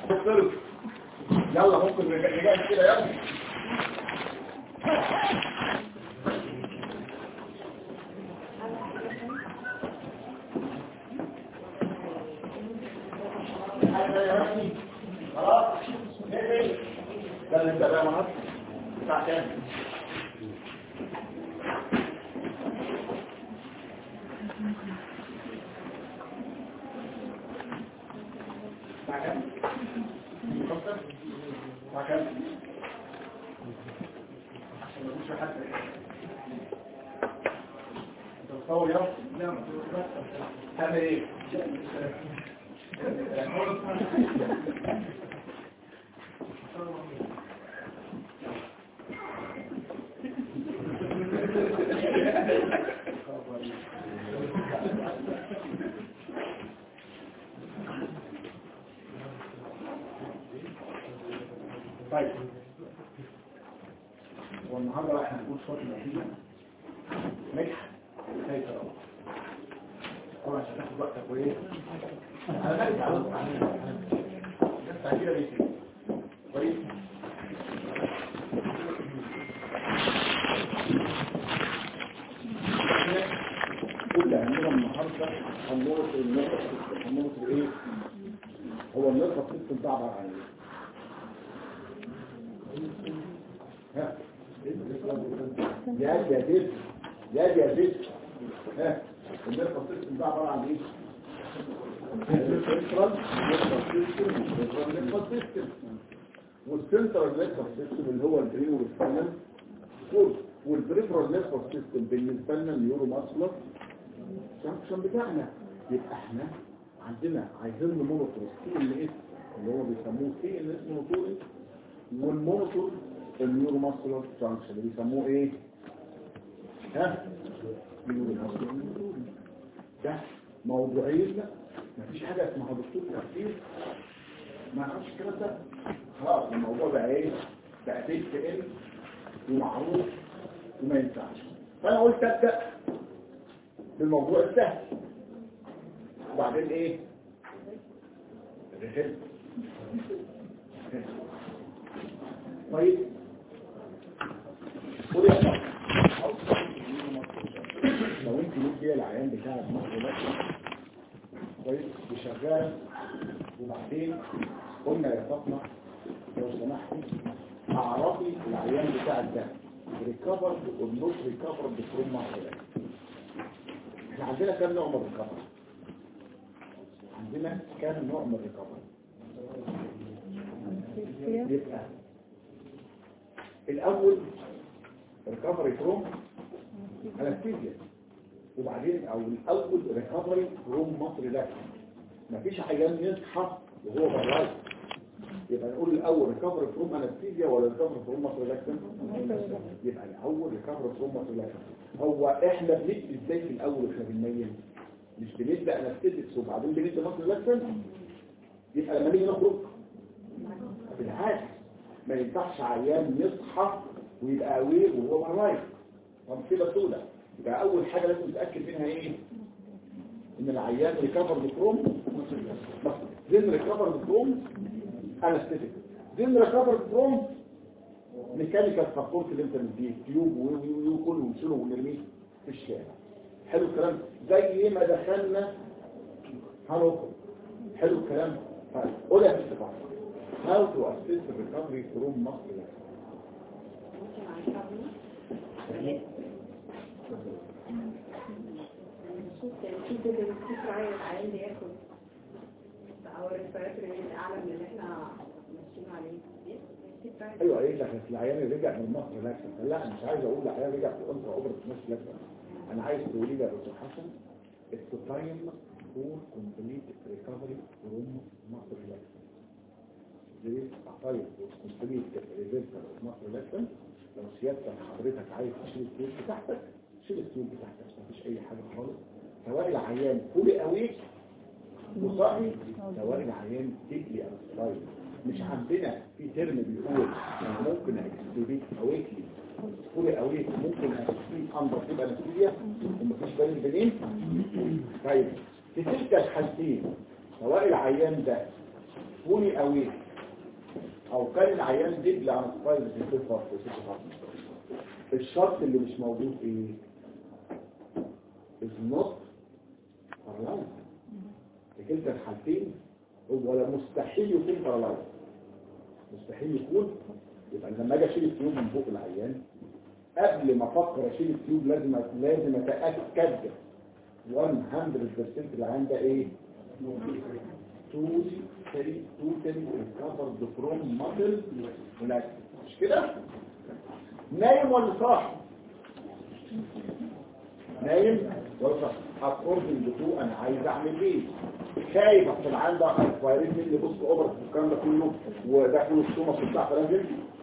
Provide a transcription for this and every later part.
خلص يلا ممكن نجاهز كده يلا خلاص ده اللي انت بقى معاك بتاع كام بتاع كام خمسة بتاع كام عشان ما يكونش حد انت بتصور يلا لا ما تعمل ايه طيب والنهارده بقى احنا هنقول صوت النتيجه نجح كيف ترى طبعا عشان تاخد وقتك وايه انا مالك على التعديل ليه كده كويس كل عندنا النهارده هنمرة النقطة هنمرة الايه هو النقطة سيستم ده عبارة عن ايه ها يا يا زيد يا يا زيد ها النقطة سيستم ده عبارة عن ايه السنترال نيرفس سيستم والسنترال نيرفس سيستم اللي هو البرين والسبينال والبريفرال نيرفس سيستم بالنسبه لنا النيورو ماسلر الفانكشن بتاعنا يبقى احنا عندنا عايزين نمونيتور السي ال اس اللي هو بيسموه سي ال اس مونيتورنج والمونيتور النيورو ماسلر فانكشن اللي بيسموه ايه؟ ها؟ نيورو ماسلر مونيتورنج ده موضوعين لا مفيش حاجه اسمها دكتور تفكير ما اعرفش الكلام ده خلاص الموضوع بقى ايه؟ بقى تيك ان ومعروف وما ينفعش فانا قلت ابدا بالموضوع السهل وبعدين ايه الرحل طيب قول يا شباب لو انت ليك فيها العيان بتاعك مصر بس كويس وشغال وبعدين قلنا يا فاطمه لو سمحتي اعرفي العيان بتاعك ده ريكفر والنص ريكفر بفروم مصر احنا عندنا كام نوع من الريكفر عندنا كام نوع من الريكفر يبقى الاول ريكفري فروم انستيزيا وبعدين او الاول ريكفري فروم مصر لك مفيش عيان يصحى وهو براي يبقى نقول الاول ريكفري فروم انستيزيا ولا ريكفري فروم مصر لك يبقى الاول ريكفري فروم مصر لك هو احنا بنبدا ازاي في الاول احنا بنميز مش بنبدا انستيزيكس وبعدين بنبدا مصر لك يبقى لما نيجي نخرج بالعكس ما ينفعش عيان يصحى ويبقى اوير وهو براي طب كده سودة يبقى اول حاجه لازم نتاكد منها ايه ان العيان ريكفر بكروم زين ريكفر بكروم انستيتيك زين ريكفر بكروم ميكانيكال سبورت اللي انت مديه تيوب وكله ونشيله ونرميه في الشارع حلو الكلام زي ما دخلنا هنخرج حلو الكلام قول يا مستر فاطمه how to assist the recovery from muscle شوف الفكرة العيال اللي ياخد او الريسبيراتوري الاعلى من اللي احنا ماشيين عليه ايوه ايه لك العيان اللي رجع من مصر لاكسن لا مش عايز اقول العيان رجع في انترا اوبرت مصر لاكسن انا عايز تقولي لي يا دكتور حسن التايم فور كومبليت ريكفري فروم مصر لاكسن دي طيب كومبليت ريفيرسال مصر لاكسن لو سيادتك حضرتك عايز تشيل السيول بتاعتك شيل السيول بتاعتك مفيش اي حاجه خالص سواء العيان فولي اويك وصاحي سواء العيان تيجي او سلايد مش عندنا في ترم بيقول انا ممكن اكسبيت اويكلي فولي اويك ممكن اكسبيت اندر تبقى نتيجه ومفيش بين بينين طيب في تلك الحالتين سواء العيان ده فولي اوي او كان العيان دبل عن سبايز في ست فرق وست فرق الشرط اللي مش موجود ايه is not paralyzed في كلتا الحالتين ولا مستحيل يكون paralyzed مستحيل يكون يبقى لما اجي اشيل التيوب من فوق العيان قبل ما افكر اشيل التيوب لازم لازم اتاكد 100% العيان ده ايه توتالي توتالي ريكفرد فروم ماسل مش كده نايم ولا صاحي نايم ولا صاحي اكوردنج تو انا عايز اعمل ايه خايف اصل العيان ده فايرين مني بص اوبر الكلام ده كله وده كله السومه بتاع فلازم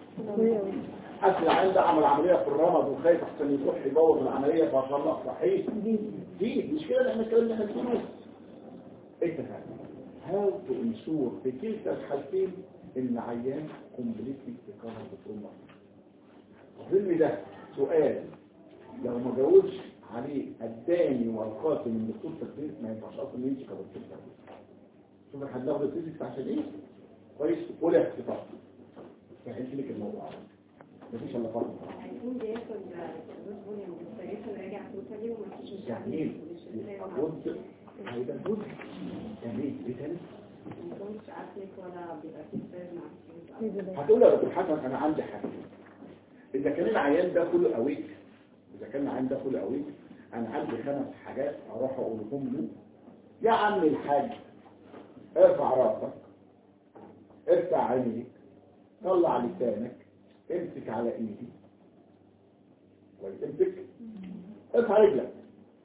اصل العيان ده عمل عمليه في الرمد وخايف احسن يروح يبوظ العمليه فعشان الله صحيح دي مش كده اللي احنا الكلام اللي احنا بنقوله انت فاهم هاو تو انشور في كلتا الحالتين ان عيان كومبليتلي ريكفر بتروما الفيلم ده سؤال لو ما جاوبش عليه الداني والقاتل من دكتور تكليف ما ينفعش اصلا يمشي كدكتور تكليف شوف احنا هناخد الفيزيكس عشان ايه كويس ولا اختطاف فهمت لك الموضوع مفيش الا فرق هيكون بياخد دوز فوليوم بالسيريشن راجع توتالي ومفيش مش جميل جزء هيبقى جزء جميل ايه تاني ما يكونش عارفك ولا بيبقى فيه سبير مع هتقول يا دكتور حسن انا عندي حاجه اذا كان العيان ده كله قويك اذا كان العيان ده كله قويك انا عندي خمس حاجات اروح اقول لكم له يا عم الحاج ارفع راسك ارفع عينيك طلع لسانك امسك على ايدي كويس امسك ارفع رجلك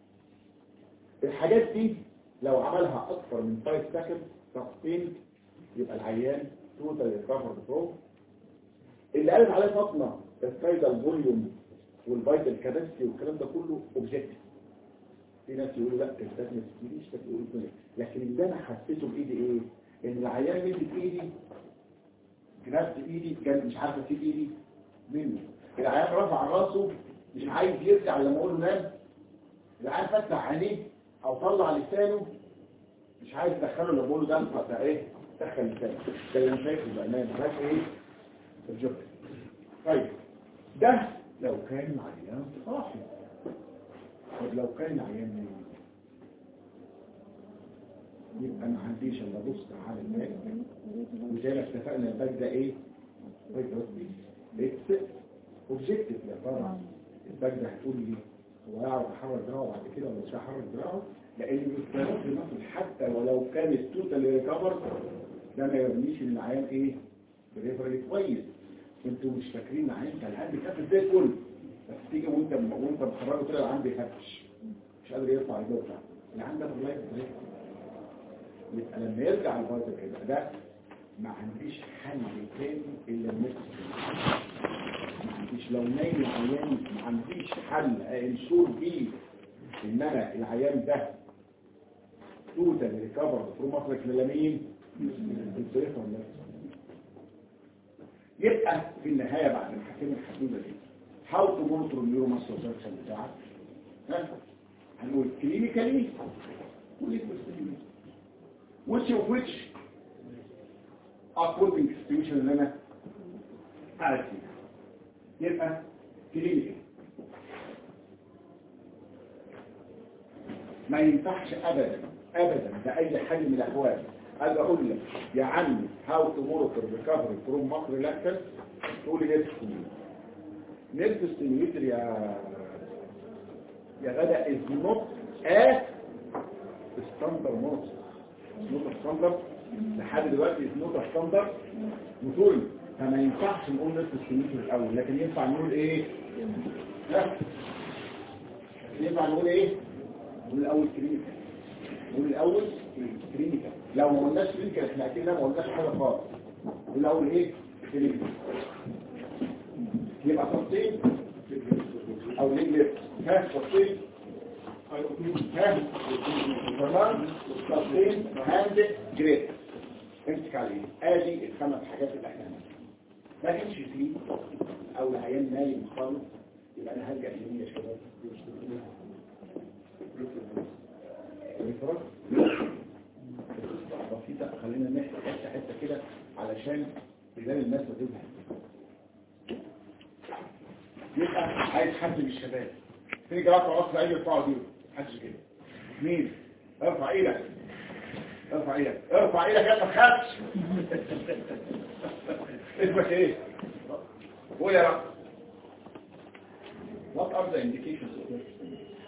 الحاجات دي لو عملها اكثر من 5 سكند تقسيم يبقى العيان توتال ريكفر برو اللي قالت عليه فاطمه الفايدال فوليوم والفايتال كاباسيتي والكلام ده كله اوبجكتيف في ناس يقولوا لا الكاباسيتي ما تجيش تقول كده لكن اللي انا حسيته بايدي ايه ان العيان مدت ايدي جنبت ايدي كانت مش عارفه تسيب ايدي مني العيان رفع راسه مش عايز يرجع لما اقول له نام العيان فتح عينيه او طلع لسانه مش عايز يدخله لما اقول له ده فتح ايه دخل لسانه ده اللي انا شايفه بامان ماشي ايه الجبر طيب ده لو كان عيان صاحي طب لو كان عيان نايم يبقى ما عنديش الا بص على الباك وزي ما اتفقنا الباك ده ايه باك ده اكس اوبجكتيف يا ترى الباك ده هتقول لي هو يعرف يحرك دراعه بعد كده ولا مش هيحرك دراعه لان الاضطراب في مصر حتى ولو كان التوتال ريكفر ده ما يرميش ان العيان ايه بريفرالي كويس انتوا مش فاكرين العيان كان عندي كف زي الفل بس تيجي وانت وانت مخرجه كده العيان بيفتش مش قادر يرفع ايده بتاعه العيان ده والله يبقى لما يرجع الفايتر كده ده ما عنديش حل تاني الا النفس ما عنديش لو نايم العيان ما عنديش حل انشور بيه ان انا العيان ده توتال ريكفر ثرو مخرج للامين الطريقه والنفس يبقى في النهايه بعد ما حكينا الحدوده دي حاول تمونتر النيورو ماسل بتاعك ها هنقول كلينيكالي وليكوستيميوليشن which of which according to situation اللي انا عارف فيها يبقى كلينيكال ما ينفعش ابدا ابدا باي حال من الاحوال اجي اقول لك يا عمي هاو تو مونيتور ريكفري فروم مصر لاكتس تقول لي نيرف نيرف ستيميوليتر يا يا غدا از نوت ا ستاندر مونيتور نوتة ستاندر لحد دلوقتي نوتة ستاندر موتوري فما ينفعش نقول نفس السميتر الاول لكن ينفع نقول ايه لا ينفع نقول ايه نقول الاول كلينيكال نقول الاول كلينيكال لو ما قلناش كلينيكال احنا اكيد ما قلناش حاجه خالص نقول الاول ايه كلينيكال يبقى تفصيل او ليه ها تفصيل ها كمان تصميم هاند جريد امسك عليه ادي الخمس حاجات اللي احنا ما كانش فيه او العيان نايم خالص يبقى انا هرجع لمين يا شباب بسيطة خلينا نحكي حتة حتة كده علشان بلاد الناس ما تزهق يبقى عايز حد من الشباب تيجي رفع راس ايدي ارفعوا دي محدش كده مين ارفع ايدك ارفع ايدك ارفع ايدك يا ما تخافش اسمك ايه قول يا رب What are the indications of nervous stimulation?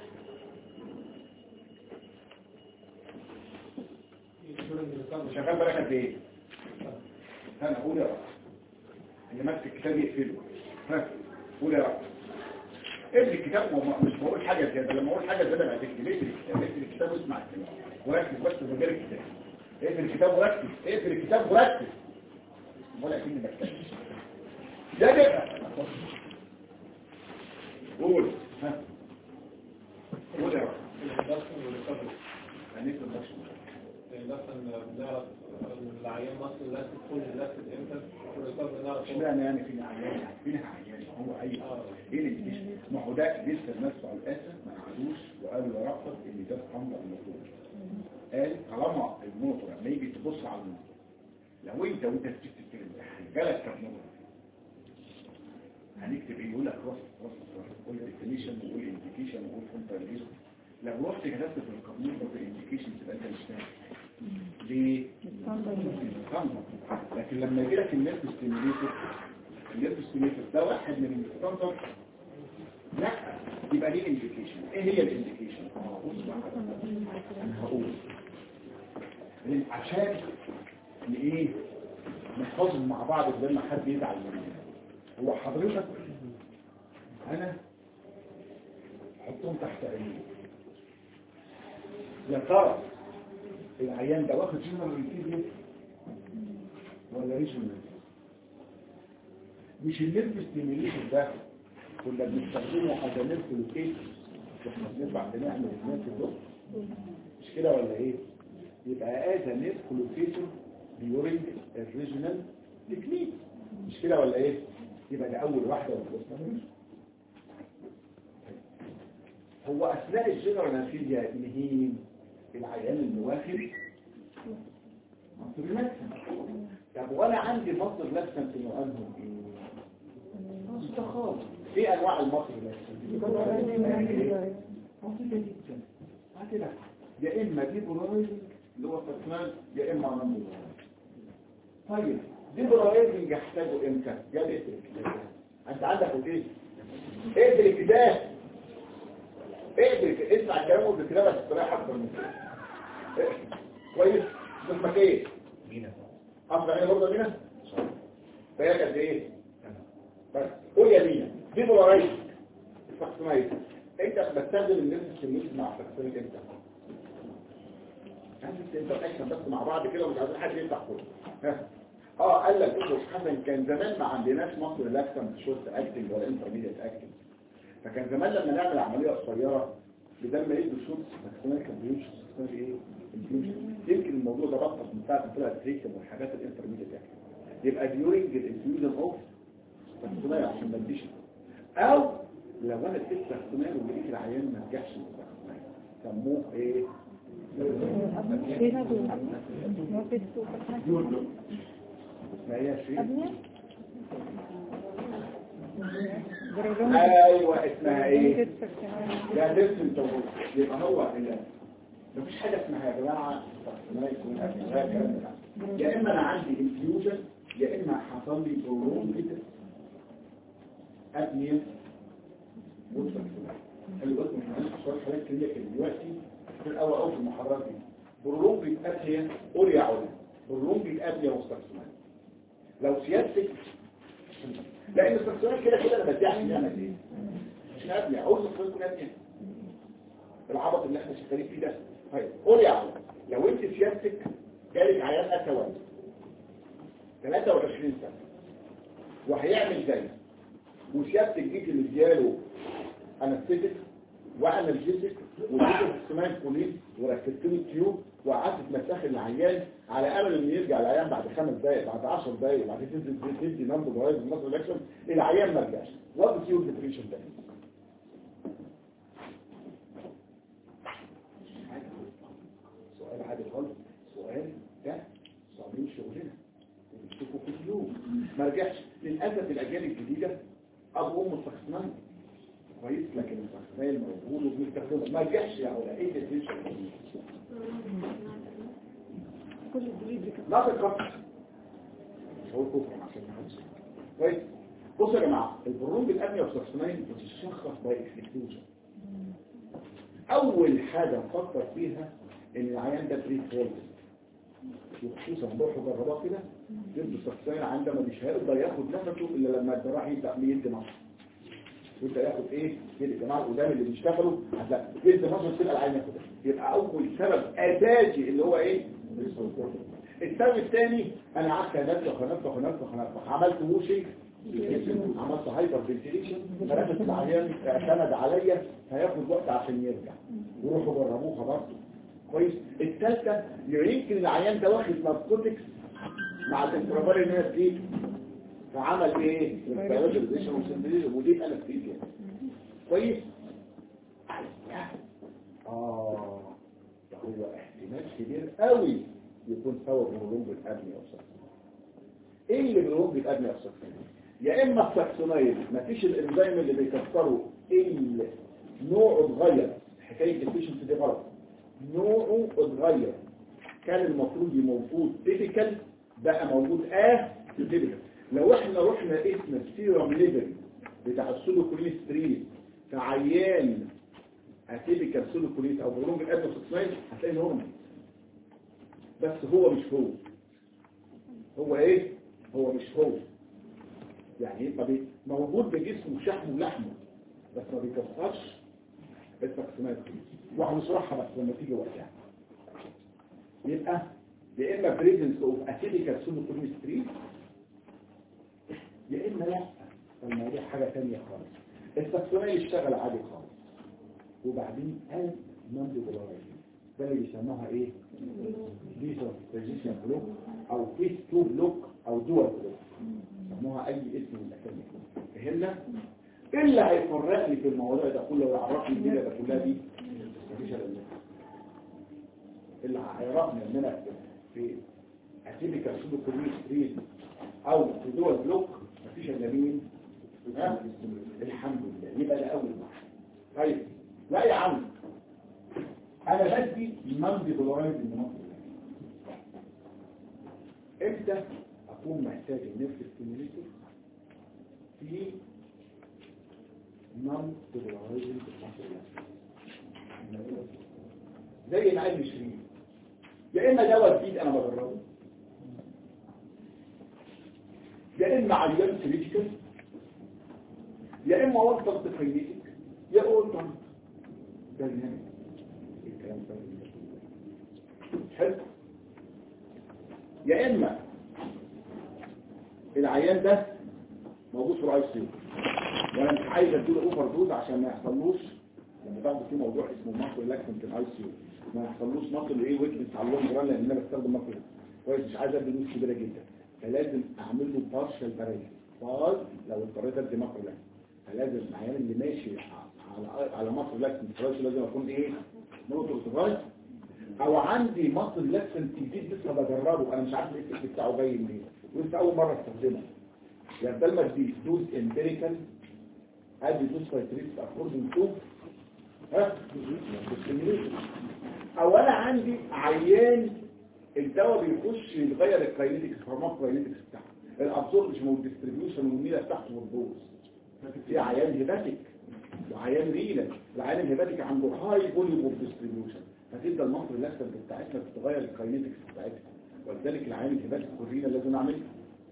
شغال بالك قد ايه؟ انا قول يا رب اللي ماسك الكتاب يقفله ها قول يا رب اقفل الكتاب وما- مش بقول حاجه زياده لما اقول حاجه زياده بقى تكتب اقفل الكتاب اقفل الكتاب واسمع الكلام وركز بس من غير الكتاب اقفل الكتاب وركز اقفل الكتاب وركز ولا اكني بتكلم ده كده قول ها قول يا رب يعني ايه production؟ مثلا بنعرف العيان مصر لا تكون لا امتى ونقدر نعرف اشمعنى يعني في عيان فيها عيان هو اي ايه اللي بيجيش ما هو ده لسه الناس بتوع الاسا ما قعدوش وقالوا يا رفض ان ده حمض الموتور قال طالما الموتور لما يجي تبص على الموتور لو انت وانت بتكتب كده جالك كموتور هنكتب ايه يقول لك راس راس راس قول ديفينيشن وقول انديكيشن وقول كونتريشن لو رحت كتبت في القانون في الانديكيشن تبقى انت مش فاهم ليه؟ الستاندرد. لكن لما يجي لك النيرف ستيميليتور النيرف ستيميليتور ده واحد من الستاندرد لا يبقى ليه انديكيشن ايه هي الانديكيشن بص بقى انا هقول ليه؟ عشان ن- ايه نحفظهم مع بعض بدل ما حد يزعل مننا هو حضرتك انا حطهم تحت عيني يا ترى العيان ده واخد جنرال انفيزيا ولا ريجنال مش النيرف ستيميليشن ده كنا بنستخدمه از نيرف لوكيشن واحنا بنطلع بنعمل النيرف دول مش كده ولا ايه يبقى از نيرف لوكيشن ديورنج الريجنال تكنيك مش كده ولا ايه يبقى ده اول واحده وخلصنا هو اثناء الجنرال انفيزيا مين العيان اللي واخد مصر لكسن طب وانا عندي مصر لكسن في نوعانهم ايه مستخاض ايه انواع المصر لكسن بسيطة جدا هكذا يا اما دي برايزنج اللي هو التصنيع يا اما نمو طيب دي برايزنج يحتاجوا امتى جاب اقفل الكتاب انت عندك ايه اقفل الكتاب اقفل اسمع الكلام والكتابة تستريح اكتر من كده إيه؟ كويس اسمك ايه مينا اصبح هنا برضه مينا فهي قد ايه بس قول يا مينا دي بولارايز التقسيمات انت بتستخدم النفس السميت مع التقسيمات انت انت انت اكشن بس مع بعض كده ومش عايزين حد يفتح كله ها. اه قال لك بص حسن كان زمان ما عندناش مصر لاكسن شورت اكتنج ولا انترميديت اكتنج فكان زمان لما نعمل عمليه قصيره بدل ما يدوا شورت تقسيمات كان بيمشي تقسيمات ايه الفيوجن يمكن الموضوع ده بطل من ساعه ما طلعت تريكم والحاجات الانترميديت اكتنج يبقى ديورنج الانفيوجن اوف تقسيمات عشان ما تديش او لو انا اديت تقسيمات ولقيت العيان ما نجحش من التقسيمات سموه ايه يورلو اسمها ايه يا شيخ ايوه اسمها ايه ده لسه انت يبقى هو ال- مفيش حاجه اسمها يا جماعه تقسيمات يكون اسمها الكلام ده يا اما انا عندي انفيوجن يا اما حصل لي برونكيت ابنيه متفكرة خلي بالكم احنا هناخد شويه حاجات كلينيكال دلوقتي في الاول او في المحاضرات دي برونكيت ابنيه قول يا علي برونكيت ابنيه مستقسمات لو سيادتك لان السكسونات كده كده انا بديها عشان نعمل ايه مش ابنيه عاوز السكسونات تكون ابنيه العبط اللي احنا شغالين فيه ده طيب قول يا علي لو انت سيادتك جالك عيان اسود 23 سنه وهيعمل زي وسيادتك جيت مدياله انستيتك وانرجيتك واديته سمان كولين وركبت له تيوب وقعدت تمسخ العيان على امل انه يرجع العيان بعد خمس دقائق بعد 10 دقائق وبعدين تنزل تدي نمبر جواز المصر الاكشن العيان ما رجعش وات تيوب ديبريشن ده سؤال عادي خالص سؤال ده ما رجعش للاسف الاجيال الجديده ابو ام السكسنان كويس لكن السكسنان موجود وبنستخدمه ما رجعش يا ولا ايه الديفينيشن كل الجديد اللي كان لا تتكفر مش هقول كفر عشان ما حدش كويس بصوا يا جماعه البرون بالابنيه والسكسنان بتشخص باي اكسكلوجن اول حاجه نفكر فيها ان العيان ده بري فولد وخصوصا نروحوا جربوها كده يبدو الشخصيه عندما مش هيقدر ياخد نفسه الا لما الجراح يبدا يدي مصر ويبدا ياخد ايه كده يا جماعه القدام اللي بيشتغلوا هتلاقي يدي مصر تبقى العين ياخدها يبقى اول سبب اساسي اللي هو ايه السبب الثاني انا قعدت انفخ انفخ انفخ انفخ عملت ووشنج عملت هايبر فنتيليشن فرقت العيان اعتمد عليا هياخد وقت عشان يرجع وروحوا جربوها برضه كويس الثالثه يمكن العيان ده واخد ناركوتكس مع الانترافال الناس دي فعمل ايه الفيروسيزيشن والسنتيزيشن ودي انستيزيا كويس اه ده هو احتمال كبير قوي يكون سبب هرمون الابنيه او ايه اللي بيهرب الابنيه او يا اما الساكسونايد مفيش الانزيم اللي بيكسره الا نوعه اتغير حكايه الديفيشنسي دي غلط نوعه اتغير كان المفروض يبقى موجود تيبيكال بقى موجود اه تيبيكال لو احنا رحنا اسم السيرم ليفل بتاع السولوكوليسترين في عيان اتيبيكال سولوكوليس او برونج الادوسكسنايد هتلاقي نورمال بس هو مش هو هو ايه هو مش هو يعني يبقى بي- موجود بجسمه شحمه ولحمه بس ما بيكسرش التقسيمات دي وهنشرحها بس لما تيجي وقتها يبقى يا اما بريزنس اوف اسيديكال سولوكوليسترين يا اما لا الموضوع حاجه ثانيه خالص التقسيمات يشتغل عادي خالص وبعدين قال نمضي بلارايزين ده اللي بيسموها ايه ديزر بوزيشن بلوك او فيس تو بلوك او دول بلوك سموها اي اسم من الاسامي فهمنا ايه اللي هيفرقني في الموضوع ده كله ويعرفني الدنيا ده كلها دي مفيش الا الله. اللي هيعرفني ان انا في اتيبيكال سودوكوليس ستريت او في دول بلوك مفيش الا مين ها؟ الحمد لله يبقى ده اول واحد طيب لا يا عم انا بدي ممضي دولارات المناطق امتى اكون محتاج النفس ستيميليتور في نون دولارات زي ما قال شيرين يا اما دواء جديد انا بجربه يا اما عيان كريتيكال يا اما وسط تخيلتك يا اولتر برنامج الكلام ده حلو يا اما العيان ده موجود في الاي سي وانا مش عايز اديله اوفر دوز عشان ما يحصلوش لما باخد في موضوع اسمه ماسل لاكسن في الاي سي ما يحصلوش ماسل ايه ويكنس على اللون جران لان انا بستخدم ماسل كويس مش عايز ادي دوز كبيره جدا فلازم اعمل له بارشال باريز باز لو اضطريت ادي ماسل لاكسن فلازم العيان اللي ماشي على على ماسل لاكسن في لازم اكون ايه نقطه صغير او عندي مصل لسن جديد لسه بجربه انا مش عارف الاكس بتاعه جاي منين ولسه اول مره استخدمه يعني بدل ما ادي دوز امبيريكال ادي دوز فايتريكس اكوردنج تو ها او انا عندي عيان الدواء بيخش يتغير الكاينيتكس فارماكوكاينيتكس بتاعه الابسوربشن والديستريبيوشن والميلا بتاعته والدوز في عيان هيباتيك وعيان رينا العيان الهيباتيك عنده هاي فوليوم اوف ديستريبيوشن فتبدا المصر الاكثر بتاعتنا تتغير الكاينيتكس بتاعتها ولذلك العيان الهيباتيك والرينا لازم نعمل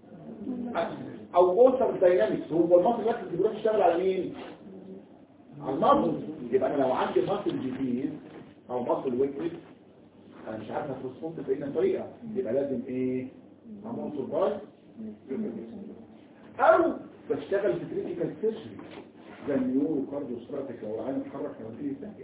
او اوتر داينامكس هو المصر الاكثر بيروح يشتغل على مين على المصر يبقى انا لو عندي مصر جديد او مصر ويكريت انا مش عارف هترسمت باي طريقه يبقى لازم ايه اعمل سربايز او بشتغل في كريتيكال سيرجري زي النيورو كارديو ستراتيك لو العين اتحرك هيبتدي يتنقل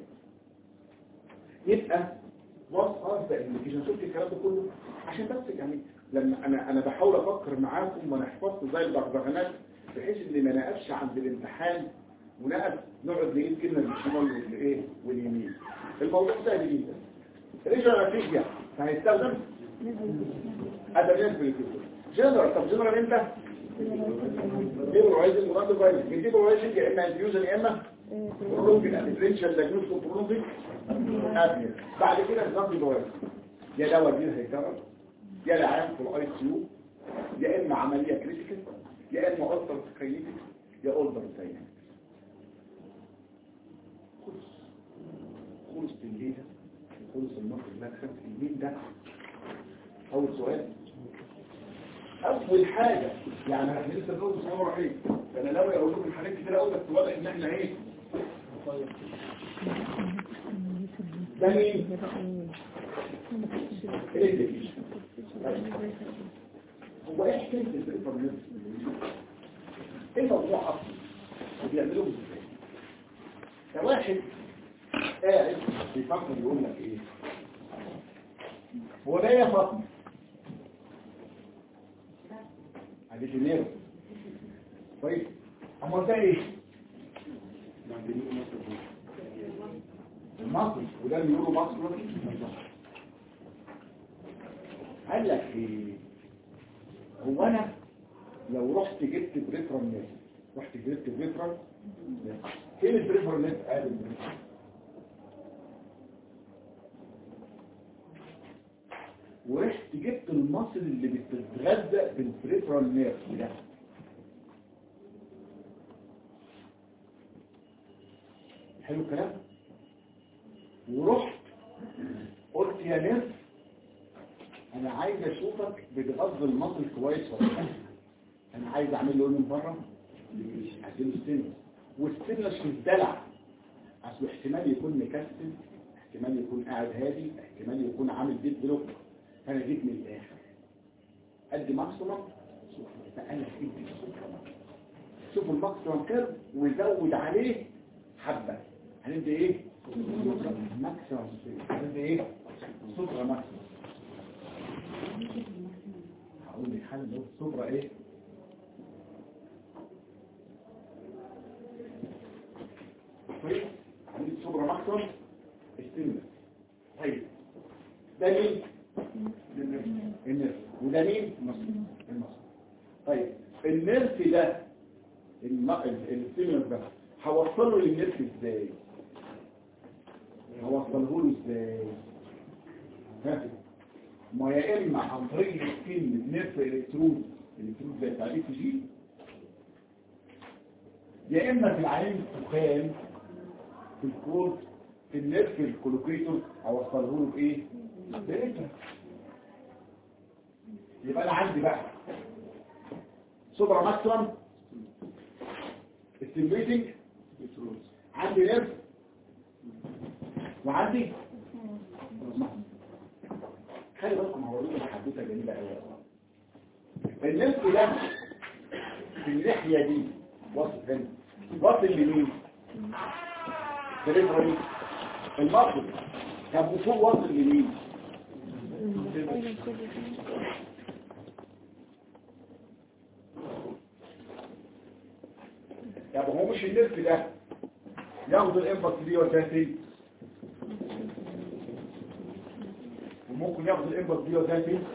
يبقى وات ار ذا انديكيشن شفت الكلام ده كله عشان بس يعني لما انا انا بحاول افكر معاكم وانا حفظت زي البغبغانات بحيث ان ما نقفش عند الامتحان ونقف نقعد نقول كلمه بالشمال والايه واليمين الموضوع سهل جدا ريجنرال فيجيا هيستخدم ادابيان بريكوشن جنرال طب جنرال امتى ديبرولايزنج وراندا فايروس الديبرولايزنج يا اما انفيوجن يا اما برونكين ادفرنشال دايجنوز برونكين ابنيا بعد كده نظام ديبرولايزنج يا دواء دي هيكرر يا العيان في الاي سي يو يا اما عمليه كريتيكال يا اما اولتر سكريتيك يا اولتر ساينس خلص خلص الليله خلص المصري المكسب المين ده اول سؤال اول حاجه يعني احنا لسه بنقول بسم الله الرحمن الرحيم انا ناوي اقول لكم حاجات كتير قوي بس واضح ان احنا ايه ده مين ايه هو ايه حكايه الانفورميشن ايه موضوع اصلا وبيعملوه ازاي ده واحد قاعد بيفكر يقول لك ايه هو ده يا فاطمه ادي جنيرو طيب اما ده ايه المصري وده اللي يقولوا مصري قال لك ايه هو انا لو رحت جبت بريفرال نت رحت جبت بريفرال نت فين البريفرال نت قال البريفرال ورحت جبت المصل اللي بتتغذى بالبريفرال نيرف ده حلو الكلام ورحت قلت يا نيرف انا عايز اشوفك بتغذى المصل كويس ولا لا انا عايز اعمل له إيه من بره اديله ستينس والستينس مش دلع اصل احتمال يكون مكسل احتمال يكون قاعد هادي احتمال يكون عامل ديد بلوك انا جيت من الاخر قد ماكسيمم فانا ادي السوبر شوف الماكسيمم كيرف وزود عليه حبه هندي ايه ماكسيمم هندي ايه سوبر ماكسيمم هقول لك حاجه ده سوبر ايه طيب هندي سوبر ماكسيمم استنى طيب ده مين النرف وده مين المصر طيب النرف ده السيمنر ده هوصله للنرف ازاي هوصله له ازاي ها ما يا اما عن طريق السكين نرف الكترود الكترود زي بتاع الاي جي يا اما في العين السخان في الكود في النرف الكولوكيتور هوصله له بايه بإنتر يبقى انا عندي بقى سوبرا ماكسيمم ستيميليتنج عندي نيرف وعندي خلي بالكم هوريكم حدوته جميله قوي النيرف ده في الناحيه دي واصل هنا واصل لمين بريفرالي المصل طب وفوق واصل لمين طب هو مش النرف ده ياخد الانبط دي وده فين وممكن ياخد الانبط دي وده فين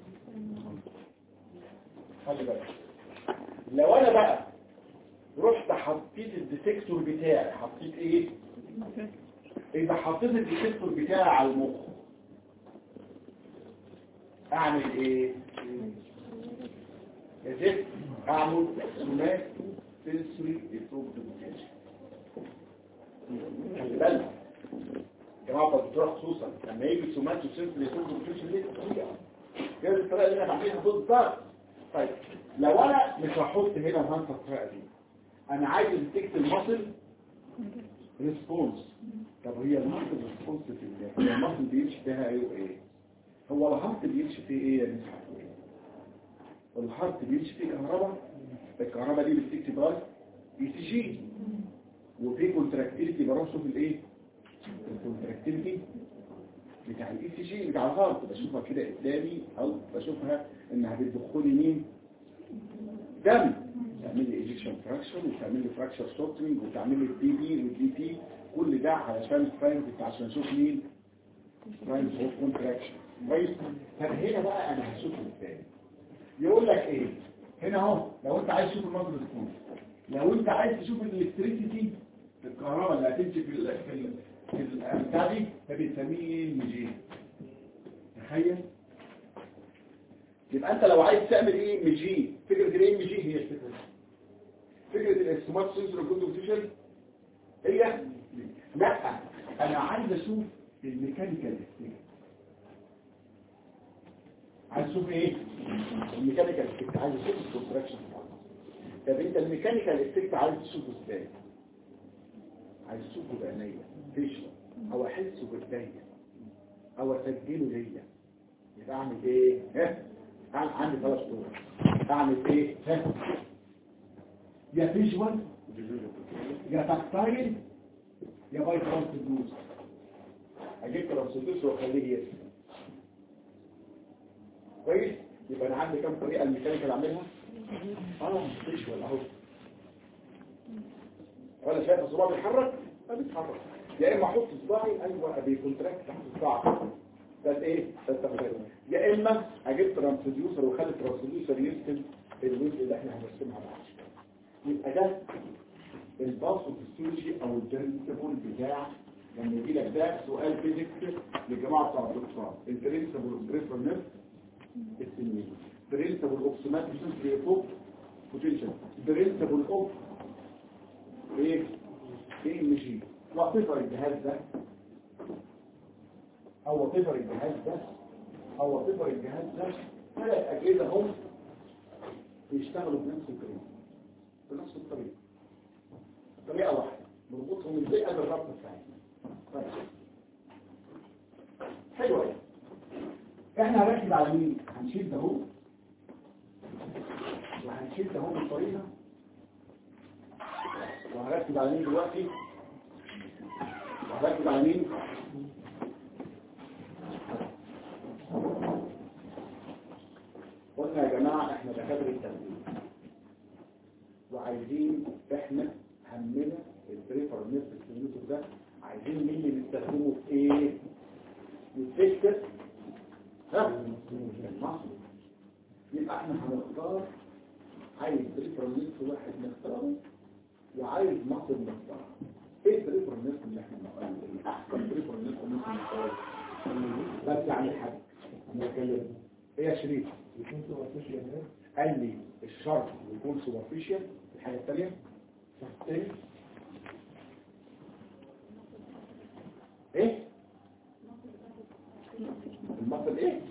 خلي بالك لو انا بقى رحت حطيت الديتكتور بتاعي حطيت ايه اذا حطيت الديتكتور بتاعي على المخ اعمل ايه يا زفت اعمل سمات سنسوري اتروب دوبوتيشن خلي بالك جماعه الدكتور خصوصا لما يجي سمات سنسوري اتروب دوبوتيشن دي طريقه غير الطريقه اللي انا بعملها بالظبط طيب لو انا مش هحط هنا وهنسى الطريقه دي انا عايز اديتكت المصل ريسبونس طب هي المصل ريسبونس في هي المصل بيمشي فيها ايه وايه هو الهارت بيمشي فيه ايه يا مسحة الهارت بيمشي فيه كهرباء الكهرباء دي بتكتب باي اي سي جي وفي كونتراكتيليتي بروح اشوف الايه الكونتراكتيليتي بتاع الاي سي جي بتاع الهارت بشوفها كده قدامي او بشوفها انها بتدخلي مين دم تعمل لي ايجكشن فراكشر وتعمل لي فراكشر شورتنج وتعمل لي الدي بي والدي تي كل ده علشان الفاينز عشان اشوف مين فاينز اوف كونتراكشن كويس طب هنا بقى انا هشوفه ازاي يقول لك ايه هنا اهو لو انت عايز تشوف المصدر السكون لو انت عايز تشوف الالكتريسيتي الكهرباء اللي هتمشي في ال في ال في البتاع دي فبنسميه ام جي تخيل يبقى انت لو عايز تعمل ايه ام جي فكره الايه ام جي هي الفكره فكره الاستمات سنسور كوندكتيشن هي لا انا عايز اشوف الميكانيكال افكت عايز اشوف ايه الميكانيكال افكت عايز اشوف الكونتراكشن طب انت الميكانيكال افكت عايز تشوفه ازاي عايز تشوفه بعينيا فيشوال او احسه بايديا او اسجله ليا يبقى اعمل ايه ها أعمل- عندي ثلاث طرق اعمل ايه ها يا فيجوال يا تكتايل يا باي ترانسدوس اجيب ترانسدوس واخليه يرسم كويس يبقى انا عندي كام طريقه الميكانيكال اعملها اه فيجوال اهو ولا شايف صباعي بيتحرك ما بيتحرك يا اما احط صباعي ايوه بيكونتراكت تحت صباعي ده ايه ده التغيير يا اما اجيب ترانسديوسر واخلي الترانسديوسر يرسم الجزء اللي احنا هنرسمها بعد شويه يبقى ده الباثوفيسيولوجي او البرنسبل بتاع لما يجي لك ده سؤال فيزيكس للجماعه بتاع الدكتوراه البرنسبل اوف بريفر نيرف السنين برنسبل اوف سوماتيك سنسوري فوق بوتنشال برنسبل اوف ايه ايه ام جي وظيفه الجهاز ده او وظيفه الجهاز ده او وظيفه الجهاز ده ثلاث اجهزه هم بيشتغلوا بنفس الطريقه بنفس الطريقه طريقه واحده نربطهم ازاي قبل الربط بتاعتنا طيب حلوه أوي. احنا هنركز على مين هنشيل ده هو وهنشيل ده هو بالطريقه وهركز على مين دلوقتي وهركز على مين قلنا يا جماعة احنا دكاترة التنبيه وعايزين احنا همنا البريفر نفس السنوتر ده عايزين مين اللي نستخدمه في ايه يتفكر ها المصر يبقى احنا هنختار عايز بريفر نفس واحد نختاره وعايز مصر نختاره ايه البريفر نفس اللي احنا نختاره الاحسن بريفر نفس اللي ممكن نختاره بس يعني حد نتكلم ايه يا شريف يكون سوبرفيشال هنا قال لي الشرط يكون سوبرفيشال الحاجة الثانية الشرط الثاني ايه المصل ايه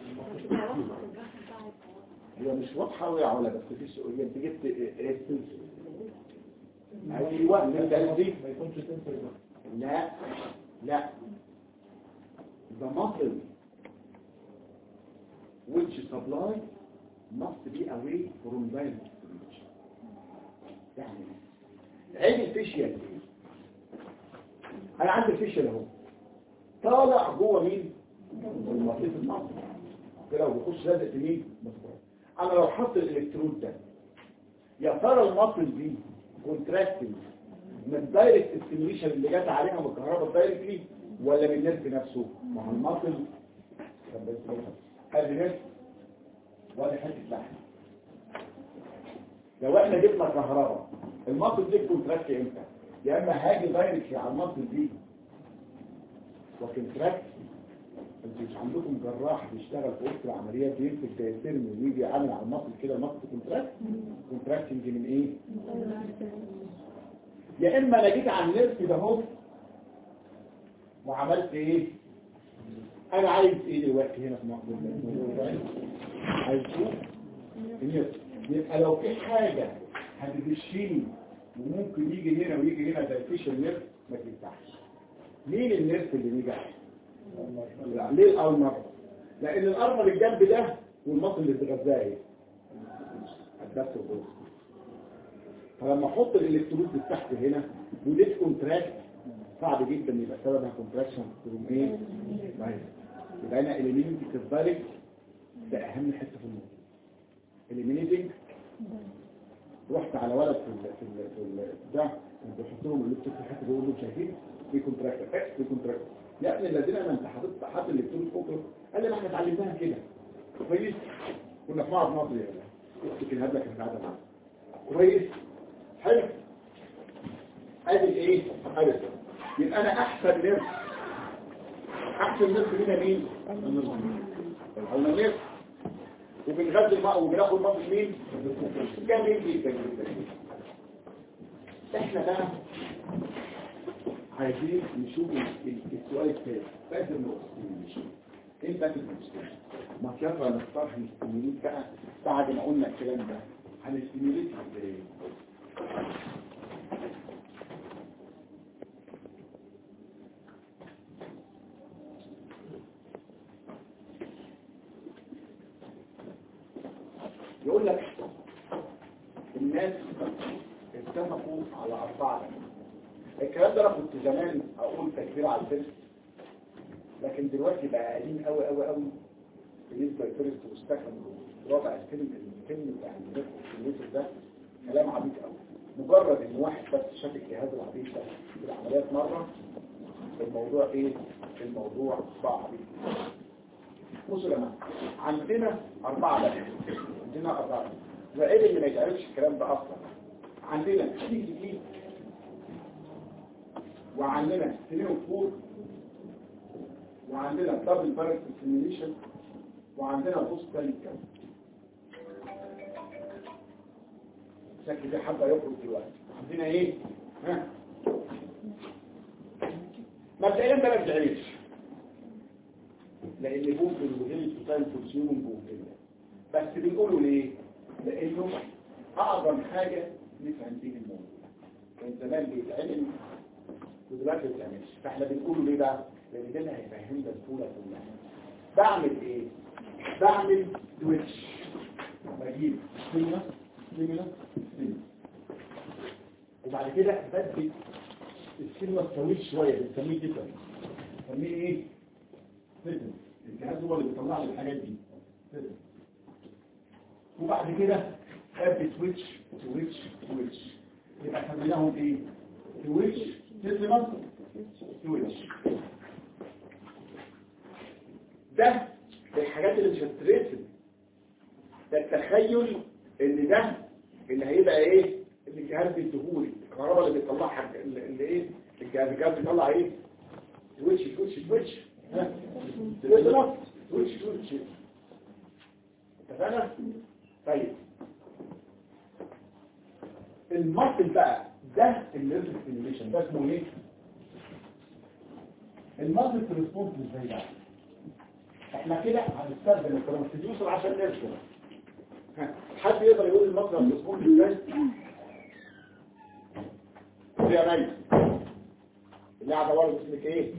هي مش واضحة أوي يا علا بس في سؤال انت جبت ايه السنسور ايوه من ده دي ما يكونش سنسور بقى لا لا the muscle which supply must be away from direct stimulation يعني عين الفيشيال ايه انا عندي الفيشيال اهو طالع جوه مين المصيف المصر كده وبيخش لازق في مين مصر. انا لو حط الالكترود ده يا ترى المصل دي كونتراكتنج من الدايركت ستيميشن اللي جت عليها من الكهرباء دايركتلي ولا من النيرف نفسه ما هو المصل طب بس ادي نيرف وادي حته لحم لو احنا جبنا كهرباء المصل دي كونتراكت امتى يا اما هاجي دايركتلي على المصل دي وكونتراكت انتوا مش عندكم جراح بيشتغل في وسط العمليات بيمسك دايترم ويجي عامل على المصل كده المصل كونتراكت كونتراكتنج من ايه يا اما انا جيت على النيرف ده اهو وعملت ايه انا عايز ايه دلوقتي هنا في مصر عايز اشوف النيرف يبقى لو في حاجه هتدشيني وممكن يجي هنا ويجي هنا زي فيش النيرف ما تفتحش مين النيرف اللي نجح لا، ليه الارمر لان الارمر الجنب ده والمصل اللي اتغذاه ايه الدس والبوز فلما احط الالكترود تحت هنا وديت كونتراكت صعب جدا يبقى سببها كونتراكشن فروم ايه بايظ يبقى انا اليمينيتنج كذلك ده اهم حته في الموضوع اليمينيتنج رحت على ولد في ال في ال في ال ده كنت بحط لهم الليبتوب في الحته بقول لهم شايفين في كونتراكت اكس في كونتراكت يا ابن الذين ما انت حاطط حاطط الالكترود فوق قال لي ما احنا اتعلمناها كده كويس كنا في معرض مصري يعني اكتب الهبله كانت قاعده معاك كويس حلو ادي الايه ادي يبقى انا احسن نفس احسن نفس لينا مين او النفس وبنغذي الماء وبناخد الماء من مين جميل جدا جدا احنا بقى عايزين نشوف ال- السؤال الثاني بدل المسلمين ايه بدل المسلمين ما يلا نختار هنستميليت بقى بعد ما قلنا الكلام ده هنستميليت ازاي يقول لك الناس اتفقوا على أربعة الكلام ده أنا كنت زمان أقول تكبير على الفيرست لكن دلوقتي بقى قديم قوي قوي قوي بالنسبة للفيرست والسكند رابع الفيلم الفيلم بتاع الفيرست ده كلام عبيط قوي مجرد ان واحد بس شاف الجهاز العبيط ده في العمليات مرة الموضوع ايه؟ الموضوع بقى عبيط بصوا يا جماعه عندنا أربعة بس عندنا أربعة وعيب اللي ما يتعرفش الكلام ده أصلا عندنا سي سي تي وعندنا سينيو فور وعندنا دبل بارك سيميليشن وعندنا بوست تاليكا شكل ده حبة يخرج دلوقتي عندنا ايه؟ ها؟ مبدئيا ده ما بتعرفش لان ممكن وغير التوتال كونسيومنج ممكن بس بنقوله ليه لانه اعظم حاجة نفهم بيه الموضوع كان زمان بيتعلم ودلوقتي ما بيتعملش فاحنا بنقوله ليه بقى لان ده اللي هيفهمنا الصوره كلها بعمل ايه بعمل سويتش بجيب سينما سينما سينما وبعد كده بدي السينما تسويه شويه بنسميه كده بنسميه ايه فيتنس الجهاز هو اللي بيطلع لي الحاجات دي فيتنس وبعد كده ادي سويتش سويتش سويتش يبقى سميناهم ايه سويتش سيستم سويتش ده الحاجات اللي مش هتترسم ده التخيل ان ده اللي هيبقى ايه اللي الجهاز بيديهولي الكهرباء اللي بيطلعها اللي اللي ايه الجهاز الجهاز بيطلع ايه سويتش سويتش سويتش ها سويتش سويتش سويتش اتفقنا طيب المصل بقى ده النيرف ستيميوليشن ده اسمه ايه المصل ريسبونس ازاي بقى احنا كده هنستخدم الترانسديوسر عشان نرسم ها، حد يقدر يقول المصل ريسبونس ازاي قول يا مي اللي قاعده ورا اسمك ايه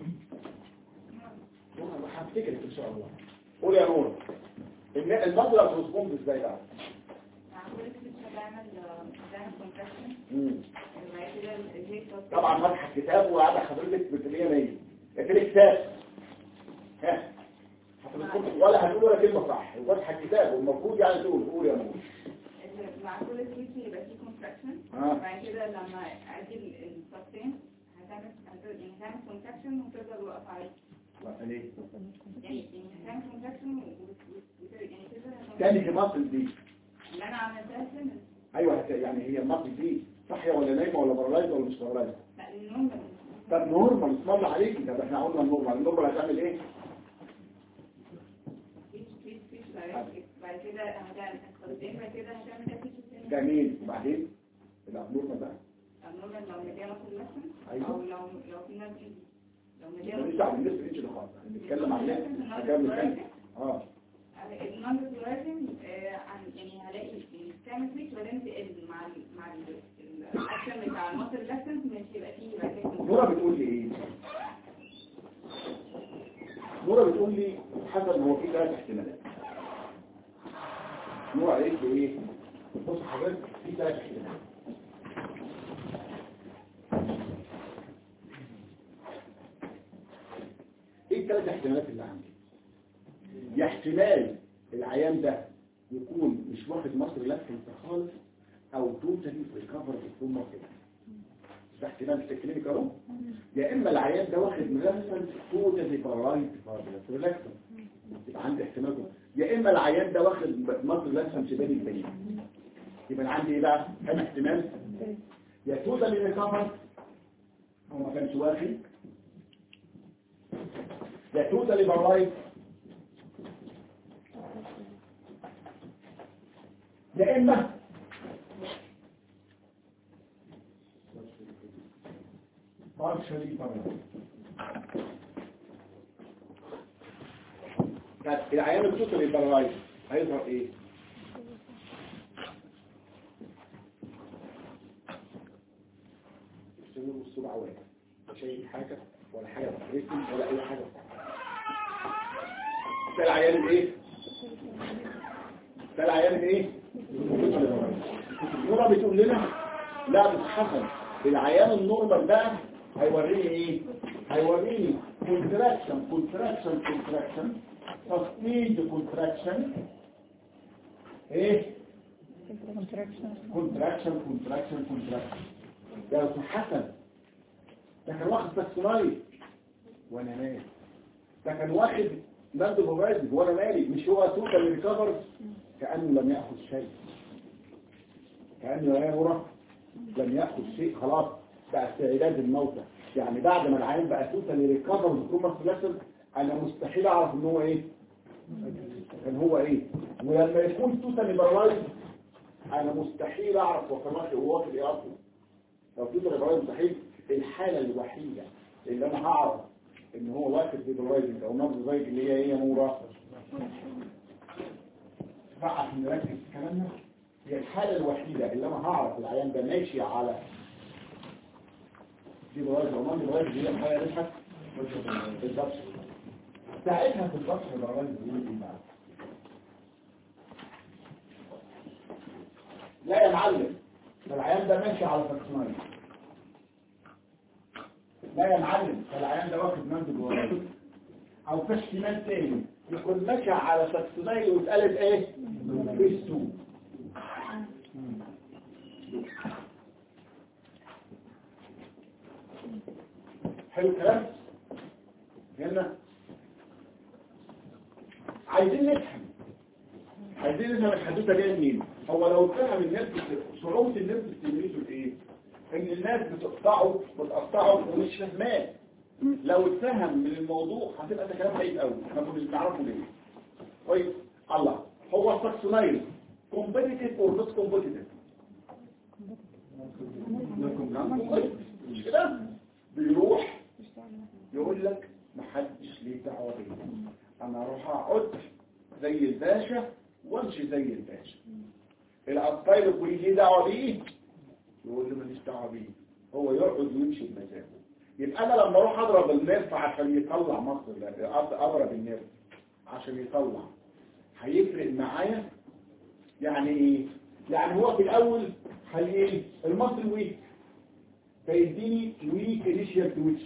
نور هفتكرك ان شاء الله قول يا نور إن المصدر ريسبونس ازاي بقى معقول كده بعمل بعمل كونتراكشن مم. وبعد كده الهيك طبعا فتح الكتاب وقاعد حضرتك بتلاقيه مية لكن الكتاب ها هتقول ولا هتقول ولا كلمة صح فتح الكتاب والمفروض يعني تقول قول يا نور مع كل سويتش يبقى فيه كونتراكشن آه. وبعد كده لما ادي السبستين هتعمل هت- يعني هتعمل كونتراكشن وتفضل واقف عليه لا، ليه؟ يعني يعني هتعمل كونتراكشن يعني تفضل تاني في مصر دي اللي انا عملتها سنة ايوه هت- يعني هي مصر دي صحية ولا نايمة ولا برالايزة ولا مش برالايزة لا النوم طب نورمال اسم الله عليك طب احنا قلنا النورمال النورمال هتعمل ايه؟ فيش فيش فيش بعد كده هتعمل السبستين بعد كده هتعمل كاتيكس جميل وبعدين الابنورمال بقى النورمال لو مديها مصر لسن أيوة. او لو لو في ناس ايدي لو مديها ماليش مصر دعوه بالنسبه للانش ده خالص نتكلم عن ايه؟ هنكمل كلام اه النمبر دلوقتي عن يعني هلاقي تعمل سويتش وبعدين تقل مع ال مع ال الاكشن بتاع المصر لسن مش هيبقى فيه بعد كده نورا بتقول لي ايه نورا بتقول لي حسب هو في ثلاث احتمالات نورا قالت لي ايه بص حضرتك في ثلاث احتمالات ايه الثلاث احتمالات اللي عندي يا احتمال العيان ده يكون مش واخد مصر لفه خالص او توتالي ريكفر في مصر ده احتمال في الكلينيكال اهو يا اما العيان ده واخد ملفن توتالي بارايت ريلاكسن يبقى عندي احتمال كده. يا اما العيان ده واخد مصر لازم شبابي البنين يبقى أنا عندي ايه بقى كم احتمال يا توتالي ريكفر هو ما كانش واخد يا توتالي بارايت يا اما partially paralyzed طب العيان التوتالي بارالايز هيظهر ايه السنور والصبع واقف مش شايف حاجه ولا حاجه بترسم ولا اي حاجه ده العيان الايه ده العيان الايه نورا بتقول لنا لا بتحصل العيان النورمال بقى هيوريني ايه هيوريني كونتراكشن كونتراكشن كونتراكشن sustained contraction ايه contraction كونتراكشن كونتراكشن كونتراكشن ده لو حسن ده كان واخد ساكسونايد وانا مالي ده كان واخد مادة موبايل وانا مالي مش هو توتال ريكفر كأنه لم يأخذ شيء كأنه يا مرة لم يأخذ شيء خلاص بقى استعداد الموتى يعني بعد ما العين بقى توتال ريكفر بكروما سلاسل انا مستحيل اعرف ان هو ايه كان هو ايه ولما يكون توتال بارالايز انا مستحيل اعرف هو كان واخد هو واخد ايه اصلا لو توتال بارالايز مستحيل الحالة الوحيدة اللي انا هعرف ان هو واخد ديبرايزنج او نبض زي اللي هي ايه يا نورة بقى عشان نركز في كلامنا هي الحالة الوحيدة اللي انا هعرف العيان ده ماشي على ديبرايزنج او نبض ديبرايزنج هي الحالة اللي نشحت بالظبط ساعتها في البصر ديبرايزنج بيقول ايه بقى لا يا معلم ده العيان ده ماشي على فاكسونايز لا يا معلم ده العيان ده واخد مند جوه او في احتمال تاني يكون ماشي على فاكسونايز واتقالت ايه فيس 2 حلو الكلام هنا عايزين نفهم عايزين نفهم الحدوته جايه منين هو لو اتفهم الناس بت- صعوبه الناس بتستميزوا ايه ان الناس بتقطعه بتقطعه ومش فاهماه لو اتفهم من الموضوع هتبقى ده كلام بعيد قوي احنا كنا بنعرفه ليه كويس الله هو الساكسونايز كومبيتيتيف اور نوت كومبيتيتيف مش كده بيروح يقول لك محدش ليه دعوه بيه انا اروح اقعد زي الباشا وامشي زي الباشا الابطال يقول ليه دعوه بيه يقول له ماليش دعوه بيه هو يقعد ويمشي بمزاجه يبقى انا لما اروح اضرب النرف عشان يطلع مصر لا، اضرب النرف عشان يطلع هيفرق معايا يعني ايه يعني هو في الاول هي ايه المصل ويك فيديني ويك انيشيال تويتش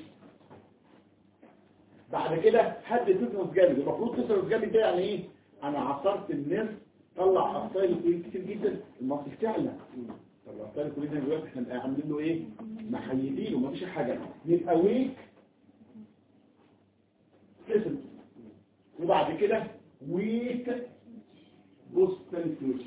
بعد كده حد تسرس جامد المفروض تسرس جامد ده يعني ايه انا عصرت النرف طلع ابطال كويس كتير جدا المصل تعلى طب الابطال كلنا دلوقتي احنا عاملين له ايه محيدينه مفيش حاجه يبقى ويك اسم وبعد كده ويك بوستن تويتش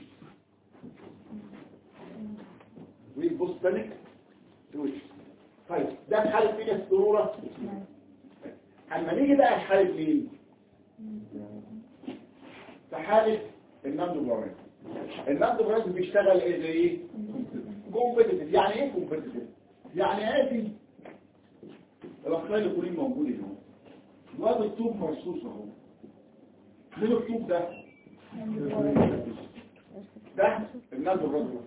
ويك بوستنك تويتش طيب ده في حاله مين السرورة اما نيجي بقى في حاله مين في حاله النمد بلارين النمد بلارين بيشتغل ايه زي ايه كومبيتيتيف يعني ايه كومبيتيتيف يعني عادي الاخطاء اللي كلهم موجودين اهو الواد الطوب مرصوص اهو مين الطوب ده ده النمد الرجل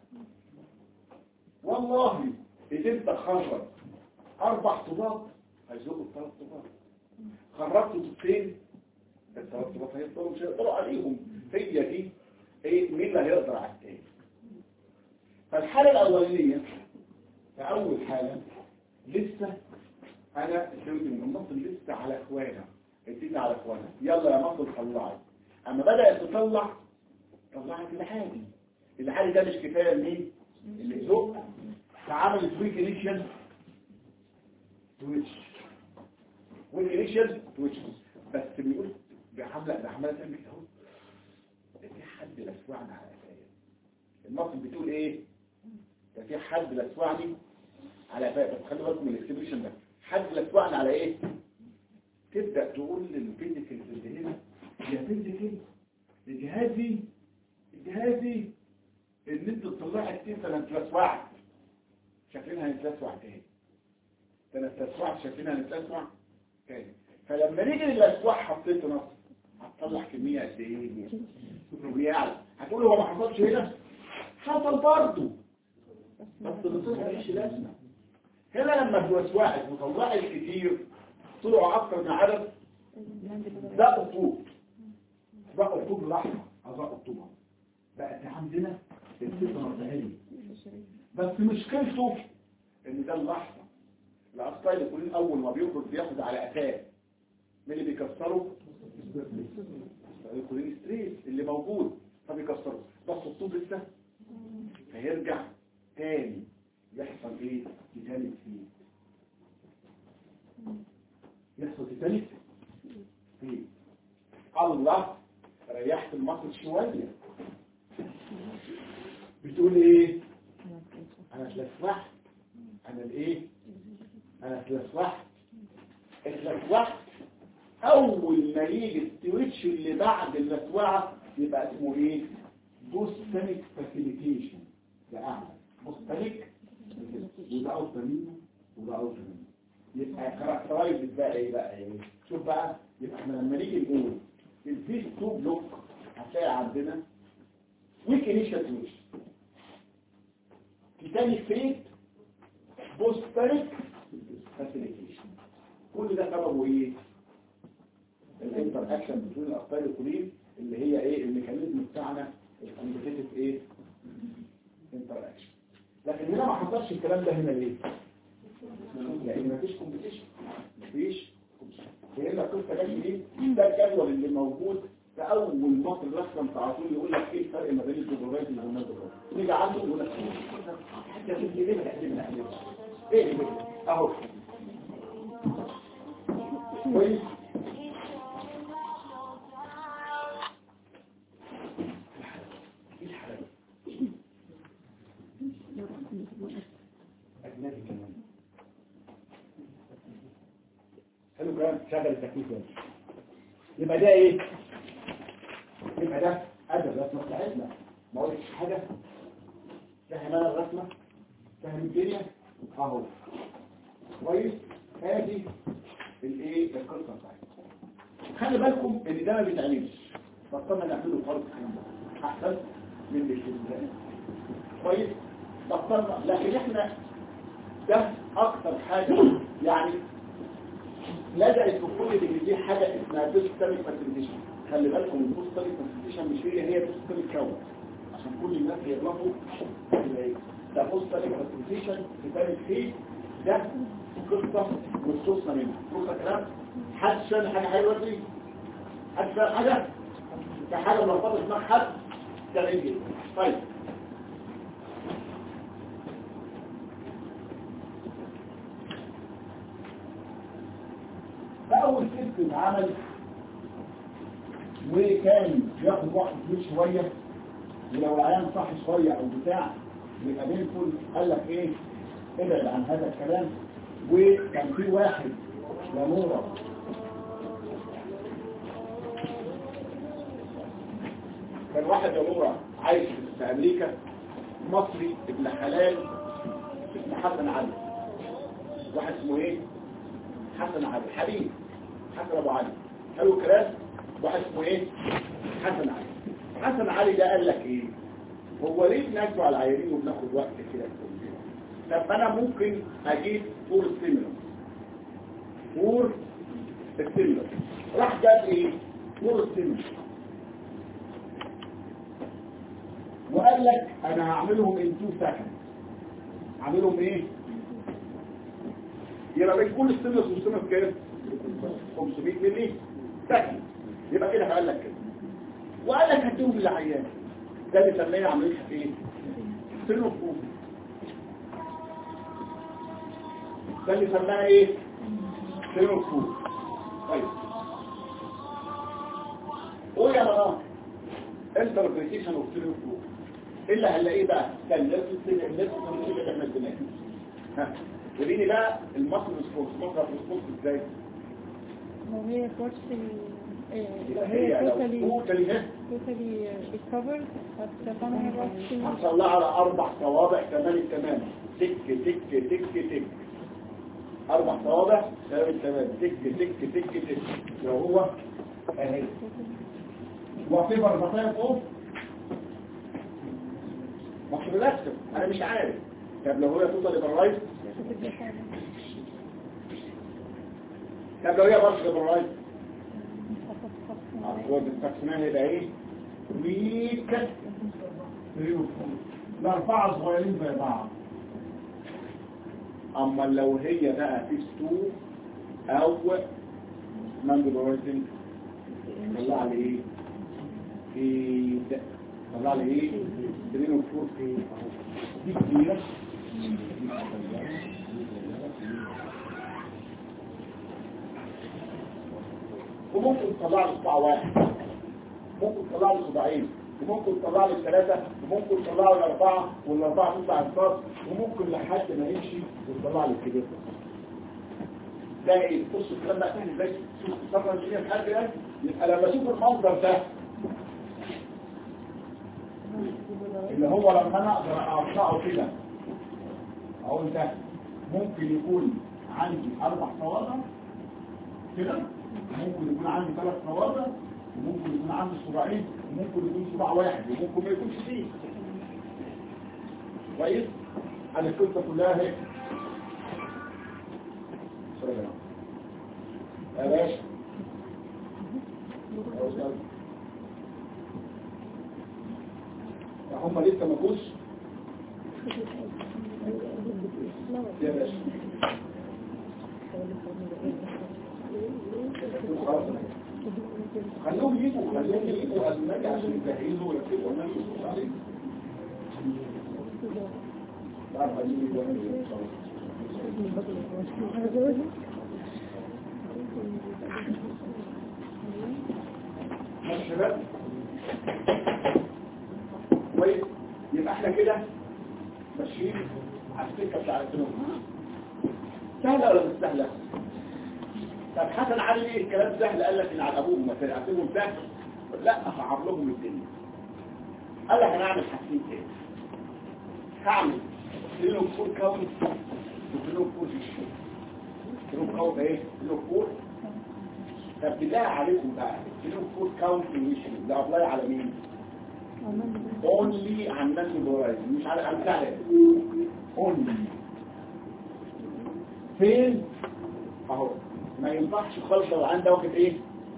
والله إذا انت خرج اربع طوبات هيزقوا الثلاث طوبات خرجت طوبتين الثلاث طوبات هيفضلوا مش هيقدروا عليهم هي دي ايه مين اللي هيقدر على التاني فالحالة الأولانية في أول حالة لسه أنا سويت من المصل لسه على إخوانا ادينا على إخوانا يلا يا مصل طلعي أما بدأت تطلع طلعت العادي العادي ده مش كفاية لمين؟ اللي يزق فعملت ويك انيشن تويتش والانيشال تويتش بس بيقول بعملة بعملة تعمل اهو في حد لسوعني على قفايا المصل بتقول ايه ده في حد لسوعني على قفايا بس خلي بالكم من الاكسبريشن ده حد لسوعني على ايه تبدا تقول للفيزيكال اللي هنا يا فيزيكال الجهازي الجهازي ان انت تطلعي كتير فانا اتلسوعت شايفينها هنتلسوع تاني ده انا اتلسوعت شايفينها هنتلسوع تاني فلما نيجي للاسواع حطيت نص هتطلع كمية قد ايه بيعلى هتقول هو ما حصلش هنا حصل برضه بس بتصير ماليش لازمه هنا لما اتوسوعت وطلعت كتير طلعوا اكتر من عدد ده الطوب بقى الطوب لحظه اضاء الطوب بقت عندنا الست مرتهية بس مشكلته ان ده اللحظه الاسطايل يكون اول ما بيخرج بياخد على قفاه مين اللي بيكسره الكولين ستريس اللي موجود فبيكسره بس الطوب لسه فيرجع تاني يحصل ايه تتالت فيه يحصل تتالت فيه الله ريحت المصل شوية بتقول ايه انا اتلسوحت انا الايه انا اتلسوحت اتلسوحت اول ما يجي السويتش اللي بعد اللسوعة يبقى اسمه ايه بوستانيك فاسيليتيشن ده اعلى بوستانيك وده اوطى منه وده اوطى منه يبقى كاركترايز بقى ايه بقى ايه شوف بقى يبقى احنا لما نيجي نقول الفيس تو بلوك هتلاقي عندنا ويك انيشال سويتش تاني فيت بوستانيك فاسيليتيشن كل ده سببه ايه الانتر اكشن بين الابطال الكلين اللي هي ايه الميكانيزم بتاعنا الكومبتيتيف ايه انتر اكشن لكن هنا ما حصلش الكلام ده هنا ليه لان مفيش كومبتيشن مفيش وهنا القصه جايه ليه ده الجدول اللي موجود في اول مصر رسم على طول يقول لك ايه الفرق ما بين الجدولات اللي هما دول نيجي عنده يقول لك حتى في ايه بتحسبنا ايه اللي اهو كويس ايه الحلاوه اجنبي كمان حلو كلام شغل التكليف يعني يبقى ده ايه يبقى ده ادب الرسمه بتاعتنا ما قلتش حاجه فاهم انا الرسمه فاهم الدنيا اهو كويس ادي الايه القصه بتاعتنا خلي بالكم ان ده ما بيتعملش بطلنا نعمله فرض احسن من الاستثناء كويس بطلنا لكن احنا ده اكتر حاجه يعني لجأت في كل دي دي حاجة اسمها بيستمك فاسيليتيشن خلي بالكم البوستمك فاسيليتيشن مش هي هي بيستمك كون عشان كل الناس يغلطوا يبقى ايه ده بوستمك فاسيليتيشن كتابة فيه ده قصة مخصوصنا منها قصة كلام حد شان حاجة حلوة دي حد شان حاجة في حاجة مرتبطة دماغ حد تغيير جدا طيب ده أول سيستم عمل وكان بياخد وقت طويل شوية ولو العيان صح شوية أو بتاع يبقى بينفل قال لك إيه ابعد عن هذا الكلام وكان في واحد لنورة كان واحد لنورة عايش في أمريكا مصري ابن حلال اسمه حسن علي واحد اسمه ايه حسن علي حبيب حسن ابو علي حلو الكلام واحد اسمه ايه حسن علي حسن علي ده قال لك ايه هو ليه بناكل على العيانين وبناخد وقت كده طب انا ممكن اجيب فور ستيمولس فور ستيمولس راح جاب ايه فور ستيمولس وقال لك انا هعملهم ان 2 سكند هعملهم ايه يبقى بين كل ستيمولس وستيمولس كام 500 مللي سكند يبقى كده فقال لك كده وقال لك هديهم للعيان ده اللي سميه عمليه ايه سينوفوم ده اللي سماها ايه سيرو فور طيب قول يا منار انتربريتيشن اوف سيرو فور ايه اللي هنلاقيه بقى كان نفس السنة نفس السنة اللي احنا اديناها ها وريني بقى المصر ريسبونس مصر ريسبونس ازاي وهي partially يبقى هي هي لو totally توتالي هنا totally recovered but طبعا about two هنطلع على اربع صوابع تمام التمام تك تك تك تك اربع صوابع تمام التمام تك تك تك تك لو هو اهي وفيبر بطايق فوق مش ملسم انا مش عارف طب لو هي توصل لبرايز طب لو هي برش لبرايز هو التقسيمات هيبقى ايه ويك الأربعة صغيرين زي بعض اما لو هي بقى في ستو او ماندوبرويزنج طلع لي ايه في ده. طلع لي ايه درينو فور في دي كبيرة وممكن تطلع لي صباع واحد ممكن تطلع لي صباعين وممكن تطلع لي ثلاثة وممكن تطلع لي أربعة والأربعة تطلع الفاس وممكن لحد ما يمشي ويطلع لي الكبير ده ايه بص الكلام ده تاني ازاي شوف الصفحة الجديدة لحد ده يبقى لما اشوف المنظر ده اللي هو لما انا اقدر اقطعه كده اقول ده ممكن يكون عندي اربع صوابع كده ممكن يكون عندي ثلاث صوابع وممكن يكون عندي صباعين وممكن يكون صباع واحد وممكن ما يكونش فيه كويس انا القصه كلها هيك سلام. يا باشا يا أستاذ. يا هم لسه ما جوش يا باشا خلوهم يجوا خلوهم يجوا أزمات عشان يجهزوا ويكتبوا الناس يصوص عليهم تعرف أجيب إيه وأنا إيه؟ ماشي بقى كويس يبقى احنا كده ماشيين على السكه بتاع الفنون سهله ولا مش سهله؟ طب حسن علي ايه الكلام سهل قال لك ان على ابوهم مثلا اعتبرهم سهل لا هصعب لهم الدنيا قال لك انا هعمل حاجتين تاني هعمل كيلو فور كاونت وكيلو فور فيشن كيلو كاونت ايه؟ كيلو فور طب بالله عليكم بقى كيلو فور كاونت ويشن ده ابلاي على مين؟ اونلي عن ناس الورايز مش على على بتاع اونلي فين اهو ما ينفعش خالص لو عندي واخد ايه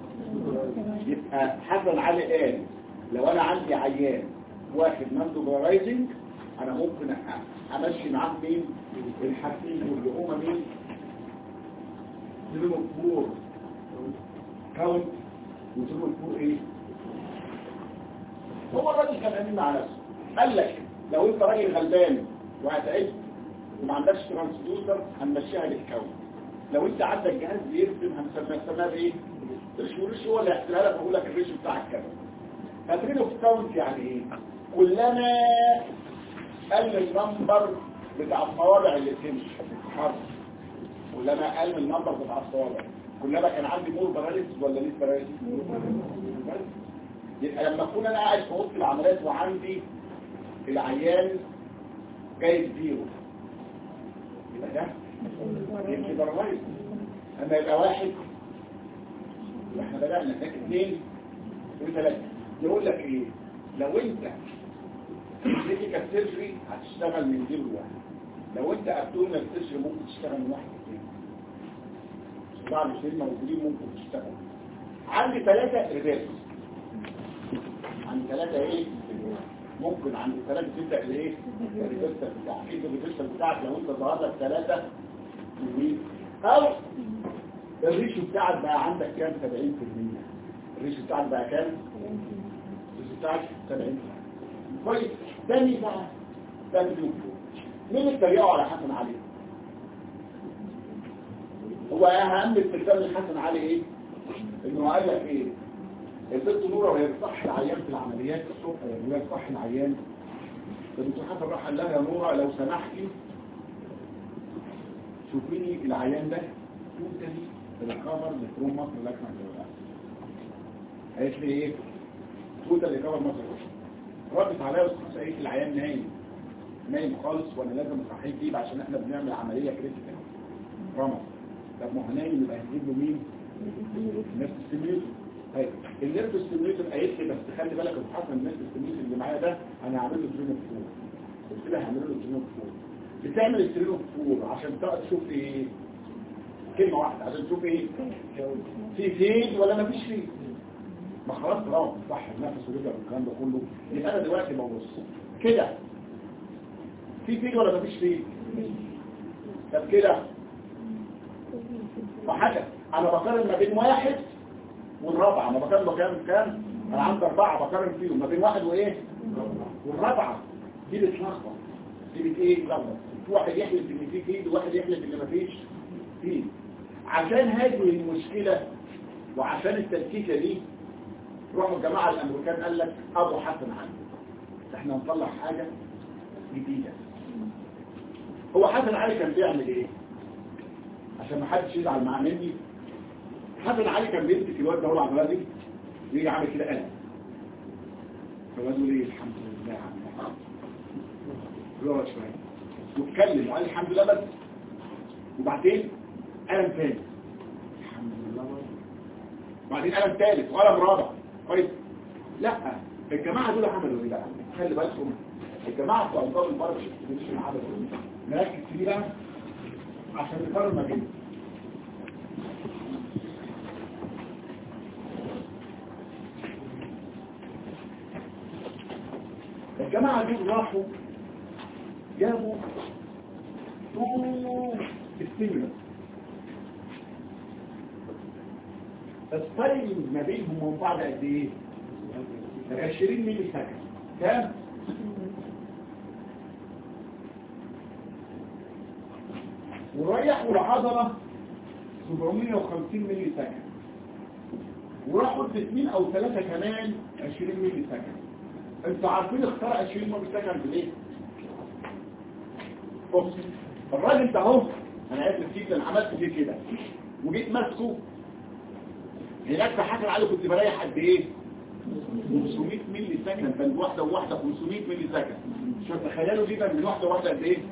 يبقى حسن علي قال لو انا عندي عيان واخد ماندو رايزنج انا ممكن أ- امشي معاه مين الحاجتين واللي هما مين زيرو فور كاونت وزيرو فور ايه هو الراجل كان امين مع نفسه قال لك لو انت راجل غلبان وهتعد وما عندكش ترانسدوسر هنمشيها للكون لو انت عندك جهاز بيرسم هنسميها هنسميها بايه ريش وريش هو اللي هيحسبها لك ويقول لك الريش بتاعك كذا فاترينه في كاونت يعني ايه كلما قل النمبر بتاع الصوابع اللي بتمشي حرف كلما قل النمبر بتاع الصوابع كلما كان عندي مور باراليس ولا ليس باراليس يبقى لما اكون انا قاعد في اوضه العمليات وعندي العيان جايب زيرو يبقى ده يمشي باراليس اما يبقى واحد واحنا بدأنا هناك اثنين وثلاثة يقول لك ايه لو انت كلينيكال سيرجري هتشتغل من زيرو لواحد لو انت ابدومينال سيرجري ممكن تشتغل من واحد لاثنين بعض الاثنين موجودين ممكن تشتغل عندي ثلاثة ريفيرس عندي ثلاثة ايه ممكن عندي ثلاثة تبدأ الايه الريفيرس بتاعك انت الريفيرس بتاعك لو انت ظهر لك ثلاثة يمين او الريشو بتاعك بقى عندك كام 70% الريشو بتاعك بقى كام الريشو بتاعك 70 كويس تاني بقى ده بدون مين اتريقوا على حسن علي هو اهم استخدام الحسن علي ايه انه قال لك ايه الست نورة وهي بتصح العيان في العمليات الصبح وهي بتصح العيان الدكتور حسن راح قال لها يا نورة لو سمحتي شوفي لي العيان ده توتالي ريكفر لفروم مصر لكنا ولا لا قالت لي ايه توتال ريكفر مصر ردت عليا واستخدمت قالت لي العيان نايم نايم خالص وانا لازم اصحيه جديد عشان احنا بنعمل عمليه كريتيكال رمض طب ما هو نايم يبقى هنجيب له مين؟ نفس السيميوتر طيب النيرف ستيميوليتور قالت لي بس خلي بالك يا حسن النيرف ستيميوليتور اللي معايا ده انا هعمل له ترينو فور قلت لها هعمل له ترينو فور بتعمل الترينو فور عشان تقعد تشوف ايه كلمه واحده عشان تشوف ايه في فيد ولا ما فيش فيد ما خلاص طالما صح النفس ورجع والكلام ده كله يبقى انا دلوقتي ببص كده في فيد ولا ما فيش فيد طب كده وحاجه انا بقارن ما بين واحد والرابعة ما بقارن بكام كام انا عندي اربعة بقارن فيهم ما بين واحد وايه والرابعة دي بتلخبط دي بت ايه لخبط في واحد يحلف ان في فيد وواحد يحلف ان مفيش فيد عشان هذه المشكلة وعشان التلكيكة دي روحوا الجماعة الامريكان قال لك ابو حسن عنه احنا نطلع حاجة جديدة هو حسن علي كان بيعمل ايه عشان ما حدش يزعل مع مني حسن علي كان بيمسك الواد ده هو العضلات دي ويجي عامل كده قلم فالواد يقول ايه الحمد لله يا عم يقعد شويه واتكلم وقال الحمد لله بس وبعدين قلم تاني الحمد لله بس وبعدين قلم تالت وقلم رابع كويس لا الجماعه دول عملوا ايه بقى خلي بالكم الجماعه بتوع نظام البرش مش عملوا ايه نركز فيه بقى عشان نقارن ما بينهم الجماعة دول راحوا جابوا ستيمولس السايلنج ما بينهم ومن بعض قد ايه 20 ملي سكند كام وريحوا العضلة 750 ملي سكند وراحوا الاثنين او ثلاثة كمان 20 ملي سكند انتوا عارفين اختار 20 ملي سكند ليه بص الراجل ده اهو انا اسف فيك لان عملت فيه كده وجيت ماسكه هناك في حاجه عليه كنت بريح قد ايه 500 ملي سكند بين واحده وواحده 500 ملي سكند شوف تخيلوا دي بين واحده وواحده قد ايه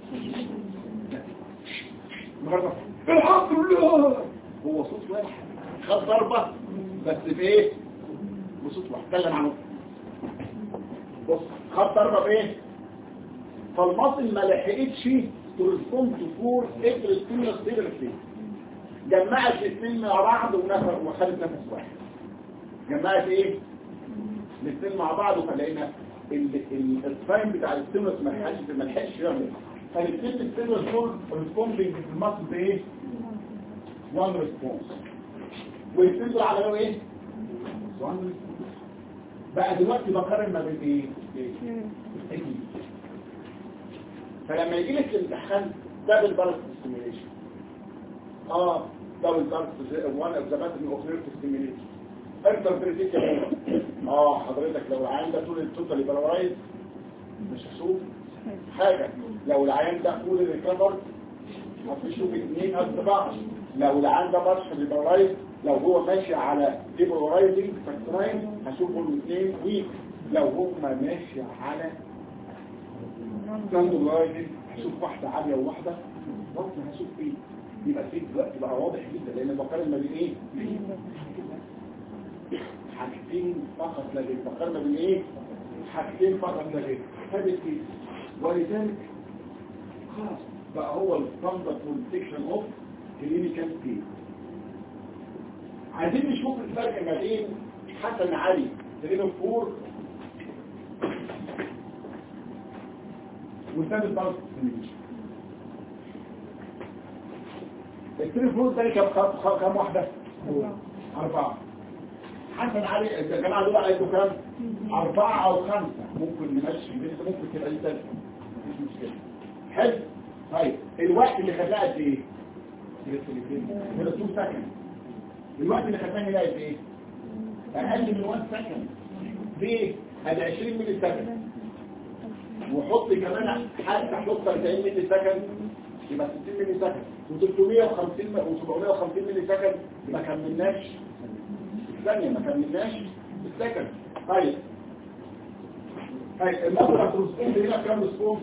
النهارده الحمد لله هو صوت واحد خد ضربه بس بايه بصوت واحد اتكلم عنه بص خد ضربه بايه فالمصل ما لحقتش ترسبون تفور ادر ستيمولس ديركتلي جمعت الاثنين مع بعض ونفر وخدت نفس واحد جمعت ايه الاثنين مع بعض فلقينا التايم بتاع الستيمولس ما لحقش ما لحقش يعمل فالاثنين الستيمولس دول ريسبوندنج في المصل بايه وان ريسبونس والاثنين دول عملوا ايه وان ريسبونس بقى دلوقتي بقارن ما بين ايه ايه فلما يجي لك الامتحان دبل بارت ستيميليشن اه دبل بارت وان اوف ذا باتن اوف نيرف ستيميليشن انتربريتيشن اه حضرتك لو العيان ده طول التوتال بارالايز مش هشوف حاجه لو العيان ده طول الريكفر هتشوف اثنين قد بعض لو العيان ده بارش بارالايز لو هو ماشي على ديبولايزنج فاكتراين هشوفه الاثنين ويك لو هو ماشي على ستاند لايف هشوف واحدة عالية وواحدة برضه هشوف ايه يبقى في دلوقتي بقى واضح جدا لان بقارن ما بين ايه حاجتين فقط لا غير بقارن ما بين ايه حاجتين فقط لا غير هذا ايه ولذلك خلاص بقى هو الستاندرد بروتكشن اوف كلينيكال كيس عايزين نشوف الفرق ما بين حسن علي تقريبا فور والثالث برضه التليفون ده كم كم واحدة؟ أربعة حسن علي الجماعة دول عايزوا كام؟ أربعة أو خمسة ممكن نمشي بنت ممكن تبقى دي ثالثة مفيش مشكلة حلو طيب الوقت اللي خدناه قد إيه؟ ولا 2 سكند الوقت اللي خدناه هنا قد ايه اقل من 1 سكند ليه ادي 20 ملي سكند وحط كمان حتى حط 40 ملي سكند يبقى 60 ملي سكند و350 و750 ملي سكند ما كملناش الثانيه ما كملناش السكند طيب طيب المصدر هترسبونس هنا كام ريسبونس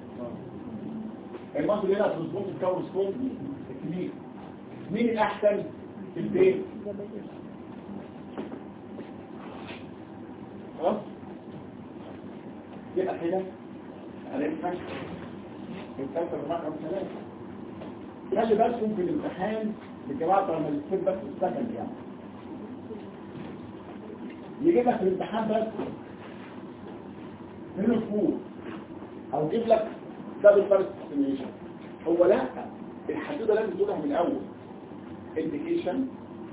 المصدر هنا هترسبونس كام ريسبونس كبير مين الاحسن في البيت خلاص يبقى كده عرفنا الفلسفه رقم ثلاثة خلي بالكم في الامتحان الجماعه لما يكتب بس السكند يعني يجيب لك في الامتحان بس من الفول او يجيب لك دبل فارس استيميشن هو لا الحدوده لازم تقولها من الاول انديكيشن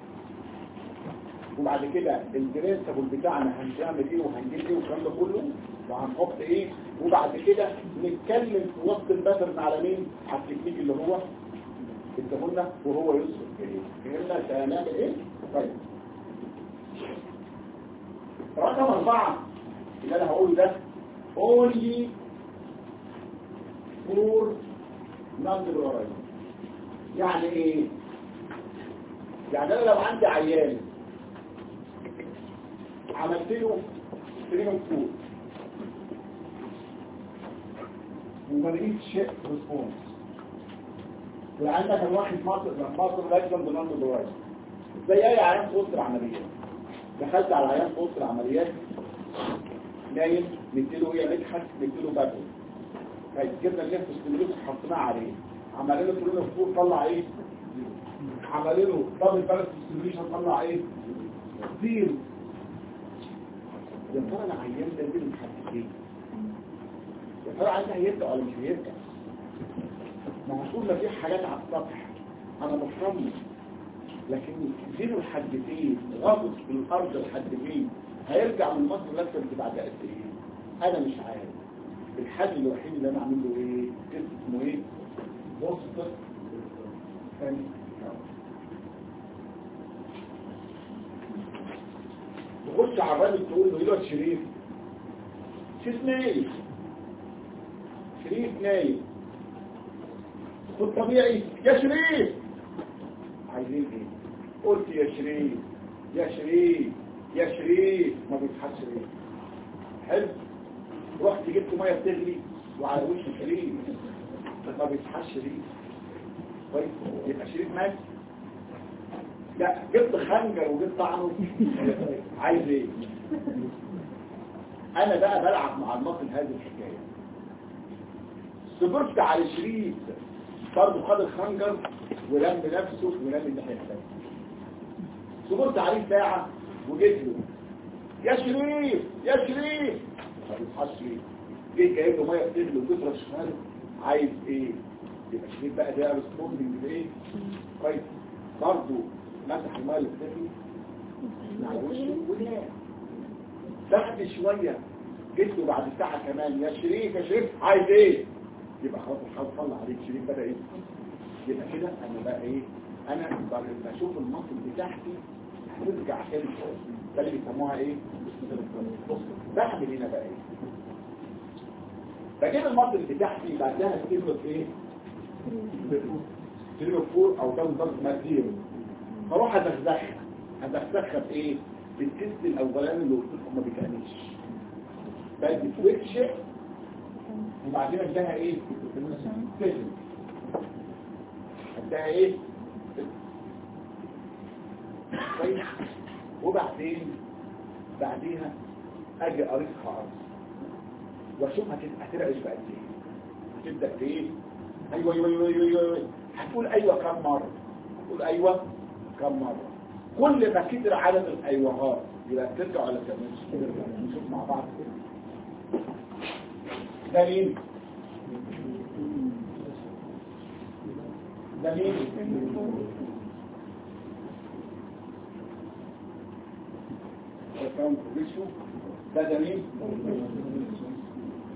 وبعد كده البرنسبل بتاعنا هنعمل ايه وهنجيب ايه والكلام ده كله وهنحط ايه وبعد كده نتكلم في وسط الباترن على مين على التكنيك اللي هو اداهولنا وهو يصرف ايه فهمنا هنعمل ايه طيب رقم أربعة اللي أنا هقوله ده only for non-liberalized يعني إيه؟ يعني أنا لو عندي عيان عملت له تريمنت فود وما لقيتش ريسبونس وعندك الواحد مصر مصر لازم بنون دلوقتي زي اي عيان في وسط العمليات دخلت على العيان في وسط العمليات نايم مديله ايه مدحت مديله بدل طيب جبنا الليفت ستيمولوس حطيناه عليه عملنا له ترينو فور طلع ايه عملنا له دبل بالانس ستيموليشن طلع ايه زيرو يا ترى العيان ده بين الحدتين يا ترى العيان ده هيبدا ولا مش هيبدا ما هو طول ما في حاجات على السطح انا مطمن لكن زيرو الحدتين غاطس في الارض الحدتين هيرجع من مصر لسه بعد قد ايه انا مش عارف الحل الوحيد اللي انا اعمل له ايه تيست اسمه ايه بوست ثاني تخش على الراجل تقول له يقول شريف شريف نايم شريف نايم في الطبيعي يا شريف عايزين ايه قلت يا شريف يا شريف يا شريف ما بيتحسش ليه حلو رحت جبت ميه بتغلي وعلى وش شريف ما بيتحسش ليه طيب يبقى شريف مات لا جبت خنجر وجبت طعنه عايز ايه انا بقى بلعب مع المصل هذه الحكايه صبرت على شريف برضه خد الخنجر ولم نفسه ولم الناحيه الثانيه صبرت عليه ساعه وجيت له يا شريف يا شريف ما بيصحاش شريف جيت جايب له ميه بتغلي وبتفرش شماله عايز ايه يبقى شريف بقى ده ريسبوندنج بايه كويس برضه مسح الميه اللي بتغلي على وشه ونام بعد شويه جيت له بعد ساعه كمان يا شريف يا شريف عايز ايه يبقى خلاص الحال طلع عليك شريف بدا ايه يبقى كده انا بقى ايه انا بشوف المصل بتاعتي هترجع تاني ده اللي بيسموها ايه بعمل هنا بقى ايه بجيب المصل بتاعتي بعدها ستيبل ايه ستيبل فور او داون ضغط ماديرو فاروح ادخدخها ادخدخها بايه بالتست الاولاني اللي قلت لكم ما بيكانيش بدي سويتش وبعدين اديها ايه سيجن اديها ايه كويس وبعدين بعديها اجي اقرصها ارض واشوف هتبقى هتبقى بقى ايه هتبدا بايه ايوه ايوه ايوه ايوه, أيوة. هتقول ايوه كم مره هتقول ايوه كم مره كل ما كتر عدد الايوهات يبقى ترجع ولا تمشي نشوف مع بعض كده ده مين ده مين ده ده مين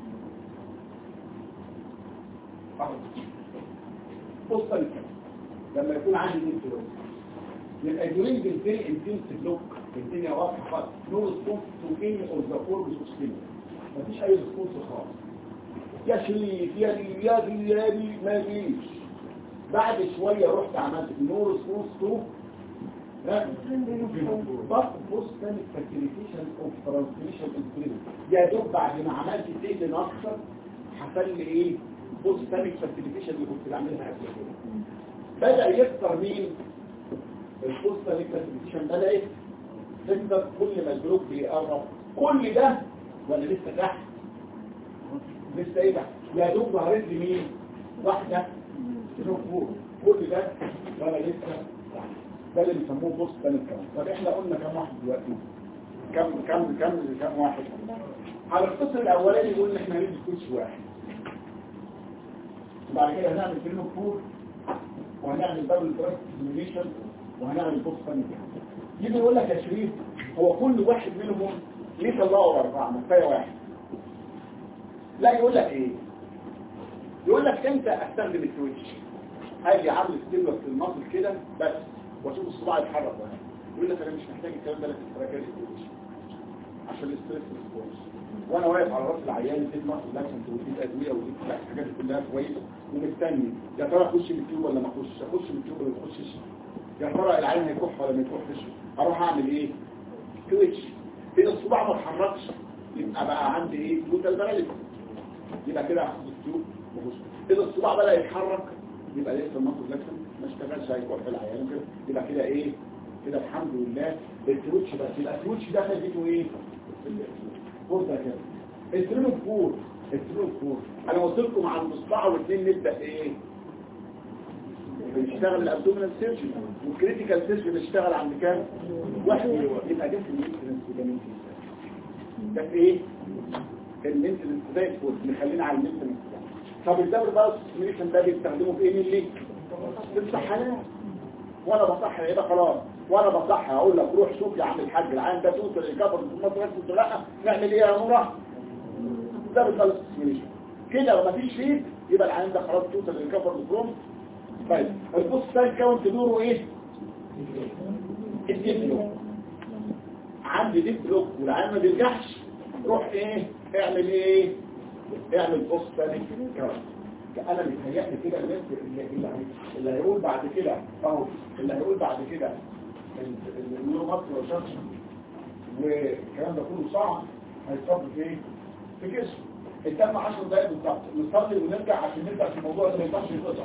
بص الكلام لما يكون عندي ديب بلوك يبقى during the very intense block الدنيا واضحه خالص no response to any of the forms of stimulus مفيش اي ريسبونس خالص يا شريف يا دي يا دي يا دي ما فيش بعد شويه رحت عملت نو ريسبونس تو بس بص كان فاسيليتيشن اوف ترانسميشن انكريز يا دوب بعد ما عملت تيل اكثر حصل لي ايه بص تاني فاسيليتيشن اللي كنت بعملها قبل كده بدا يكتر مين البوست فاسيليتيشن بدات تكتر كل ما الجروب بيقرب كل ده ولا لسه تحت لسه ايه تحت يا دوب ظهرت لي مين واحده جروب فوق كل ده ولا لسه تحت ده اللي بيسموه بوست تاني الكلام طب احنا قلنا كم واحد دلوقتي كم كم كم كم واحد على القسم الاولاني قلنا احنا هندي كوتش واحد وبعد كده هنعمل كلمه فور وهنعمل دبل تراست سيميوليشن وهنعمل بوست تاني كلام يجي يقول لك يا شريف هو كل واحد منهم ليه طلعوا اربعه ما كفايه واحد لا يقول لك ايه يقول لك انت استخدم التويتش اجي عامل ستيبلر في المصل كده بس واشوف الصباع يتحرك وانا يقول لك انا مش محتاج الكلام ده لك استراكاري التويتش عشان الاستريس ريسبونس وانا واقف على راس العيان اديت مصل لاكسنت واديت ادويه واديت الحاجات دي كلها كويسه ومستني يا ترى اخش بالتيوب ولا ما اخشش اخش بالتيوب ولا ما اخشش يا ترى العيان هيكح ولا ما يكحش اروح اعمل ايه تويتش كده الصباع ما اتحركش يبقى بقى عندي ايه توتال باراليسيس يبقى كده هاخد التيوب واخش كده الصباع بدا يتحرك يبقى لسه المصل لاكسنت ما اشتغلش هيكح العيان كده يبقى كده ايه كده الحمد لله التويتش بس يبقى التويتش ده خليته ايه فرصه كده التريمو فور التريمو فور انا قلت لكم على المصباح والاثنين نبدا ايه بنشتغل الابدومينال سيرجن والكريتيكال سيرجن بنشتغل عند كام واحد يبقى ده في المينتنس وده مينتنس ده في ايه المينتنس ده يفوت نخلينا على المينتنس طب الدور بقى السيميليشن ده بيستخدمه في ايه من ليه في الصحانات وانا بصح يبقى خلاص وانا بصح هقول لك روح شوف يا عم الحاج العين ده توصل الكفر في مصر قلت لا نعمل ايه يا نوره ده بيخلص السيميليشن كده لو مفيش فيد يبقى العين ده خلاص توصل الكفر فروم طيب البوست الثاني كاونت دوره ايه الديب بلوك عندي ديب بلوك والعين ما بيرجعش روح ايه اعمل ايه اعمل بوست ثاني كاونت انا متهيألي كده الناس اللي, اللي, هي- اللي هيقول بعد كده اهو اللي هيقول بعد كده النيو مصر وشخص والكلام ده كله صعب هيتصاب في ايه؟ في جسم الدم 10 دقايق بالظبط نصلي ونرجع عشان نرجع في الموضوع ده ما ينفعش يتقطع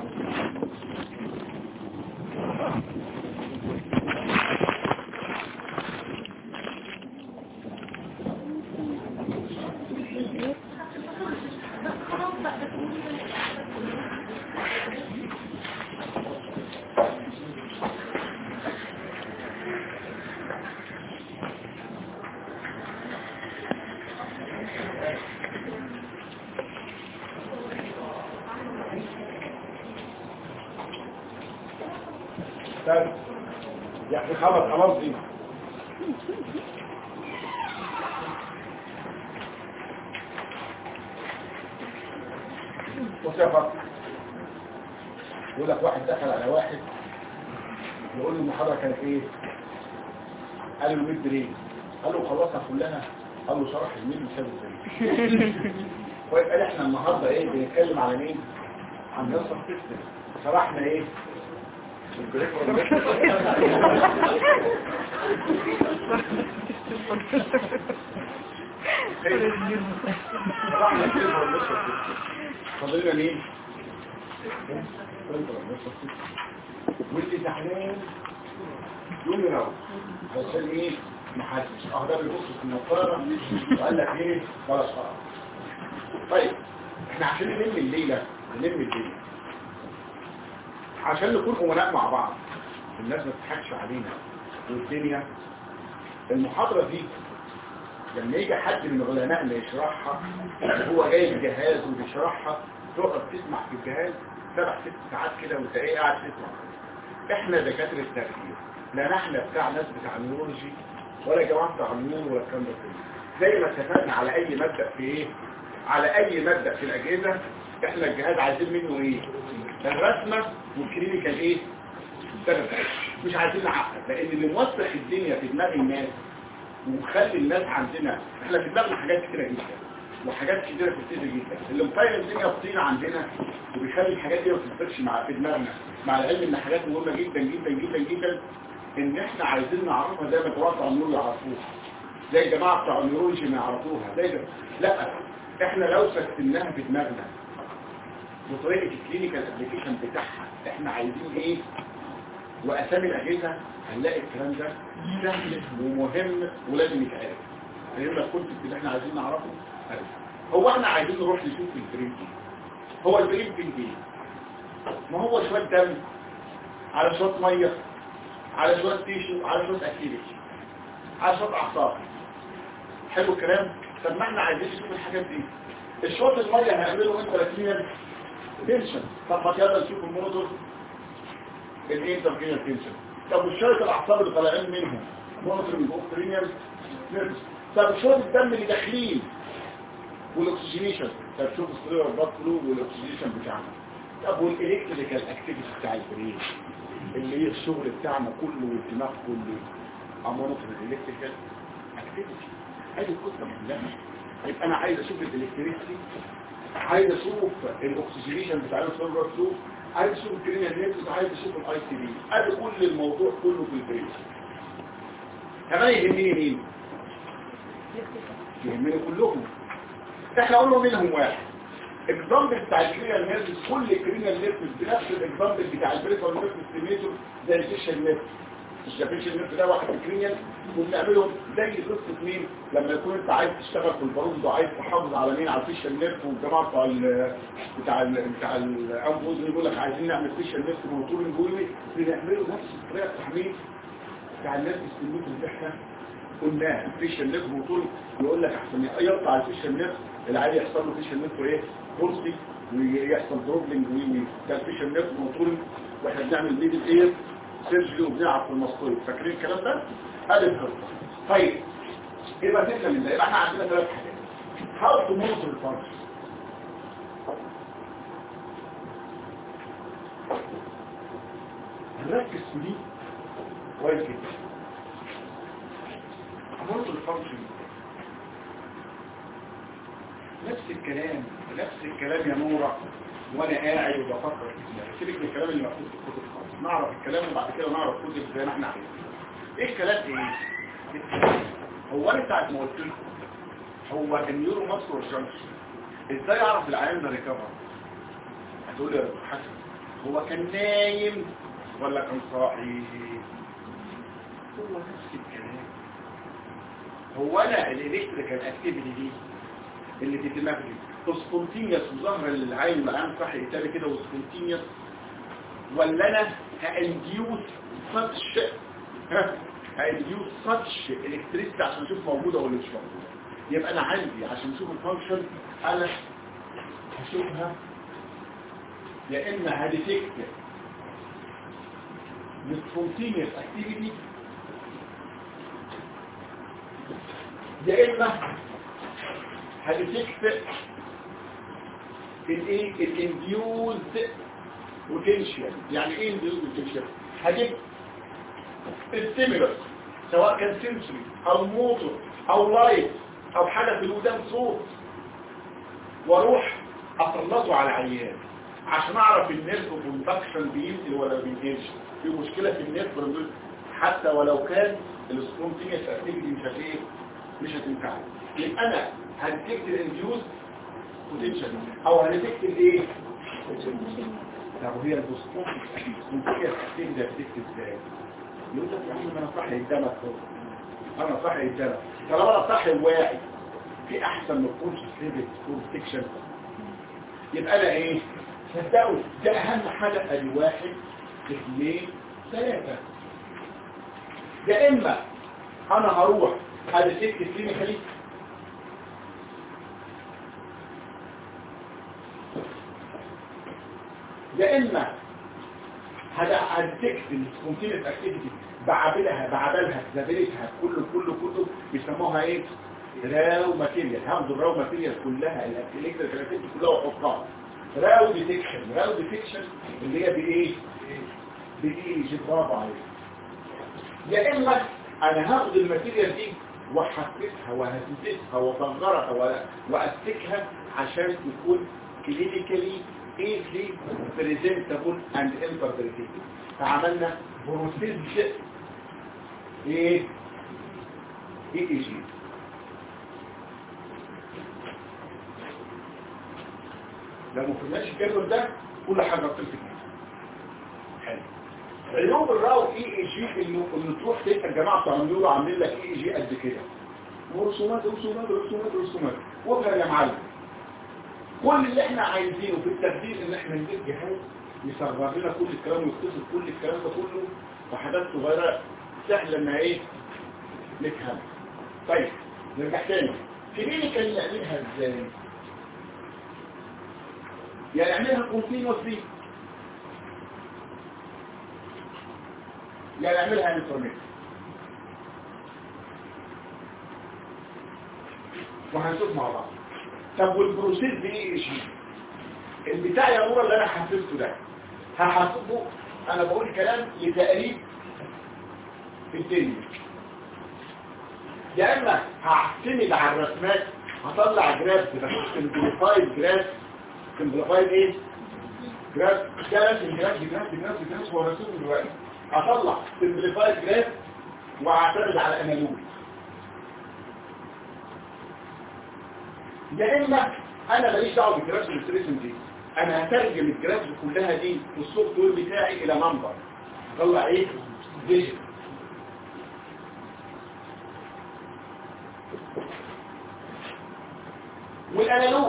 طيب يا اخي خلاص خلاص دي بص يا فاطمه يقول لك واحد دخل على واحد يقول له المحاضره كانت ايه قال له الميد ليه قال له خلصها كلها قال له شرح الميد مساوي ازاي طيب قال احنا النهارده ايه بنتكلم على مين عن نصر سيستم شرحنا ايه فضلنا مين واللي زعلان يقول لي روح عشان ايه محدش اه ده بيبص في النظاره وقال لك ايه خلاص خلاص طيب احنا عشان نلم الليله نلم الليله عشان نكون امناء مع بعض الناس ما تضحكش علينا والدنيا المحاضرة دي لما يجي حد من علمائنا يشرحها هو جايب جهاز وبيشرحها تقعد تسمع في الجهاز سبع ست ساعات كده وانت ايه قاعد تسمع احنا دكاترة التفكير لا نحن بتاع ناس بتاع النيورولوجي ولا جماعة بتاع النور ولا الكلام ده كله زي ما اتفقنا على اي مبدأ في ايه على اي مبدأ في الاجهزة احنا الجهاز عايزين منه ايه الرسمة والكلينيكال ايه اشتغل مش عايزين نعقد لان اللي موسخ الدنيا في دماغ الناس ومخلي الناس عندنا احنا في دماغنا حاجات كتيره جدا وحاجات كتيره كتيره جدا اللي مطير الدنيا بطين عندنا وبيخلي الحاجات دي ما تثبتش مع في دماغنا مع العلم ان حاجات مهمه جدا جدا جدا جدا ان احنا عايزين نعرفها زي ما توقع النور يعرفوها زي الجماعه بتوع النيورولوجي ما يعرفوها زي ده لا احنا لو سكتناها في دماغنا بطريقه الكلينيكال ابلكيشن بتاعها احنا عايزين ايه واسامي الاجهزه هنلاقي الكلام ده سهل ومهم ولازم يتعرف فهمنا الكونسيبت اللي احنا عايزين نعرفه عرف. هو احنا عايزين نروح نشوف البريمتين هو البريمتين ايه ما هو شويه دم على شويه ميه على شويه تيشو على شويه اكتيفيتي على شويه اعصاب حلو الكلام طب ما احنا عايزين نشوف الحاجات دي الشوط الميه هنعمله انت رسميا تنشن طب ما يلا نشوف المونيتور الانتركينال تنشن طب والشويه الاعصاب اللي طالعين منهم مونيتور من اوكترينيال نيرفز طب شويه الدم اللي داخلين والاكسجينيشن طب شوف السرير والبلاد فلو والاكسجينيشن بتاعنا طب والالكتريكال اكتيفيتي بتاع البرين اللي هي الشغل بتاعنا كله والدماغ كله امونيتور الالكتريكال اكتيفيتي هذه القصه كلها يبقى انا عايز اشوف الالكتريسيتي عايز اشوف الاكسجينيشن بتاع السيرفر فلو عايز اشوف الكرينيال نيرفز عايز اشوف الاي سي بي ادي كل الموضوع كله في البرين كمان يهمني مين يهمني كلهم احنا قلنا منهم واحد اكزامبل بتاع الكرينيال نيرفز كل كرينيال نيرفز بنفس الاكزامبل بتاع البريفر نيرفز ستيميتور زي الفيشل نيرفز الفيشل نيرف ده واحد الكرينيال وبنعملهم زي قصه مين لما يكون انت عايز تشتغل في البارود وعايز تحافظ على مين على الفيشل نيرف والجماعه بتاع ال بتاع ال بتاع الانفوز يقول لك عايزين نعمل فيشل نيرف موتورين جوي بنعمله نفس الطريقه التحميل بتاع النيرف ستيميتور اللي احنا قلناها فيشل نيرف موتورين يقول لك احسن يقطع الفيشل نيرف العادي يحصل له فيشل نيرف ايه بولسي ويحصل دروبلينج وي ده الفيشل نيرف موتورين واحنا بنعمل ميدل اير سيرجري وبنلعب في المسطول فاكرين الكلام ده ادي الخطه طيب يبقى تفهم من ده يبقى احنا عندنا ثلاث حاجات how to monitor the function هنركز في دي كويس جدا monitor the function نفس الكلام نفس الكلام يا نورة وانا قاعد وبفكر فيه سيبك من الكلام اللي مكتوب في الكتب خالص نعرف الكلام وبعد كده نعرف كتب زي ما احنا عايزين ايه الكلام ايه هو انا ساعه ما قلت لكم هو النيورو ماسكولار جانكشن ازاي اعرف العيان ده ريكفر هتقول لي يا دكتور حسن هو كان نايم ولا كان صاحي هو نفس الكلام هو انا الالكتريكال اكتيفيتي دي اللي في الدماغ دي سبونتينيوس وظهر للعين العام صحي قدامي كده وسبونتينيوس ولا انا هانديوس ساتش هانديوس ساتش الكتريستي عشان اشوف موجوده ولا مش موجوده يبقى انا عندي عشان اشوف الفانكشن انا هشوفها يا اما هديتكت السبونتينيوس اكتيفيتي يا اما هديتكت الايه الانديوز بوتنشال يعني ايه انديوز بوتنشال هجيب الستيمولس سواء كان سنسوري او موتور او لايت او حاجه في الودان صوت واروح اسلطه على العيان عشان اعرف النيرف كوندكشن بينزل ولا بينزلش في مشكله في النيرف حتى ولو كان السبونتينيوس اكتيفيتي مش هتلاقيه مش هتنفعني يبقى انا هنتكت الانديوز بوتنشال او هنتكت الايه طب هي البوستونتيك اكتيفيتي ده بتكتب ازاي يقول لك يا عم انا صاحي قدامك اهو انا صاحي قدامك طالما انا صاحي واعي في احسن من كورس ليفل بروتكشن يبقى انا ايه صدقوا ده اهم حاجه ادي واحد اثنين ثلاثه يا اما انا هروح ادي ست كلينيكالي يا اما هديكت السبونتينيوس اكتيفيتي بعبلها بعبلها زبلتها كله كله كله بيسموها ايه راو ماتيريال هاخد الراو ماتيريال كلها الالكتريكال اكتيفيتي كلها واحطها راو ديتكشن راو ديتكشن اللي هي بايه بايجي برافو عليك يا اما انا هاخد الماتيريال دي وحفزها وهززها وصغرها ولا- واسكها عشان تكون كلينيكالي easily presentable and interpretated فعملنا بروسيس ايه اي اي جي لو ما فهمناش الجدول ده كل حاجه بتمسك حلو عيوب الراو اي اي جي انه انه تروح تلقى الجماعه بتوع النيورو عاملين لك اي اي جي قد كده ورسومات رسومات رسومات رسومات وافهم يا معلم كل اللي احنا عايزينه في التخدير ان احنا نجيب جهاز يصغر لنا كل الكلام ويختصر كل الكلام ده كله في حاجات صغيره سهله انها ايه نفهم طيب نرجع تاني كلينيكال نعملها ازاي يعني نعملها كونتينوسلي يعني نعملها انترنت وهنشوف مع بعض طب والبروسيس دي ايه شيء البتاع يا نورا اللي انا حسبته ده هحسبه انا بقول كلام لتقريب في الدنيا يا اما هعتمد على الرسمات هطلع جراف بس سمبليفايد جراف سمبليفايد ايه جراف جراف جراف جراف جراف جراف هو رسوم دلوقتي اطلع سمبليفايد جراف واعتمد على انالوج يا اما انا ماليش دعوه بالجراف الستريسن دي انا هترجم الجراف كلها دي في السوفت وير بتاعي الى نمبر اطلع ايه فيجن والانالوج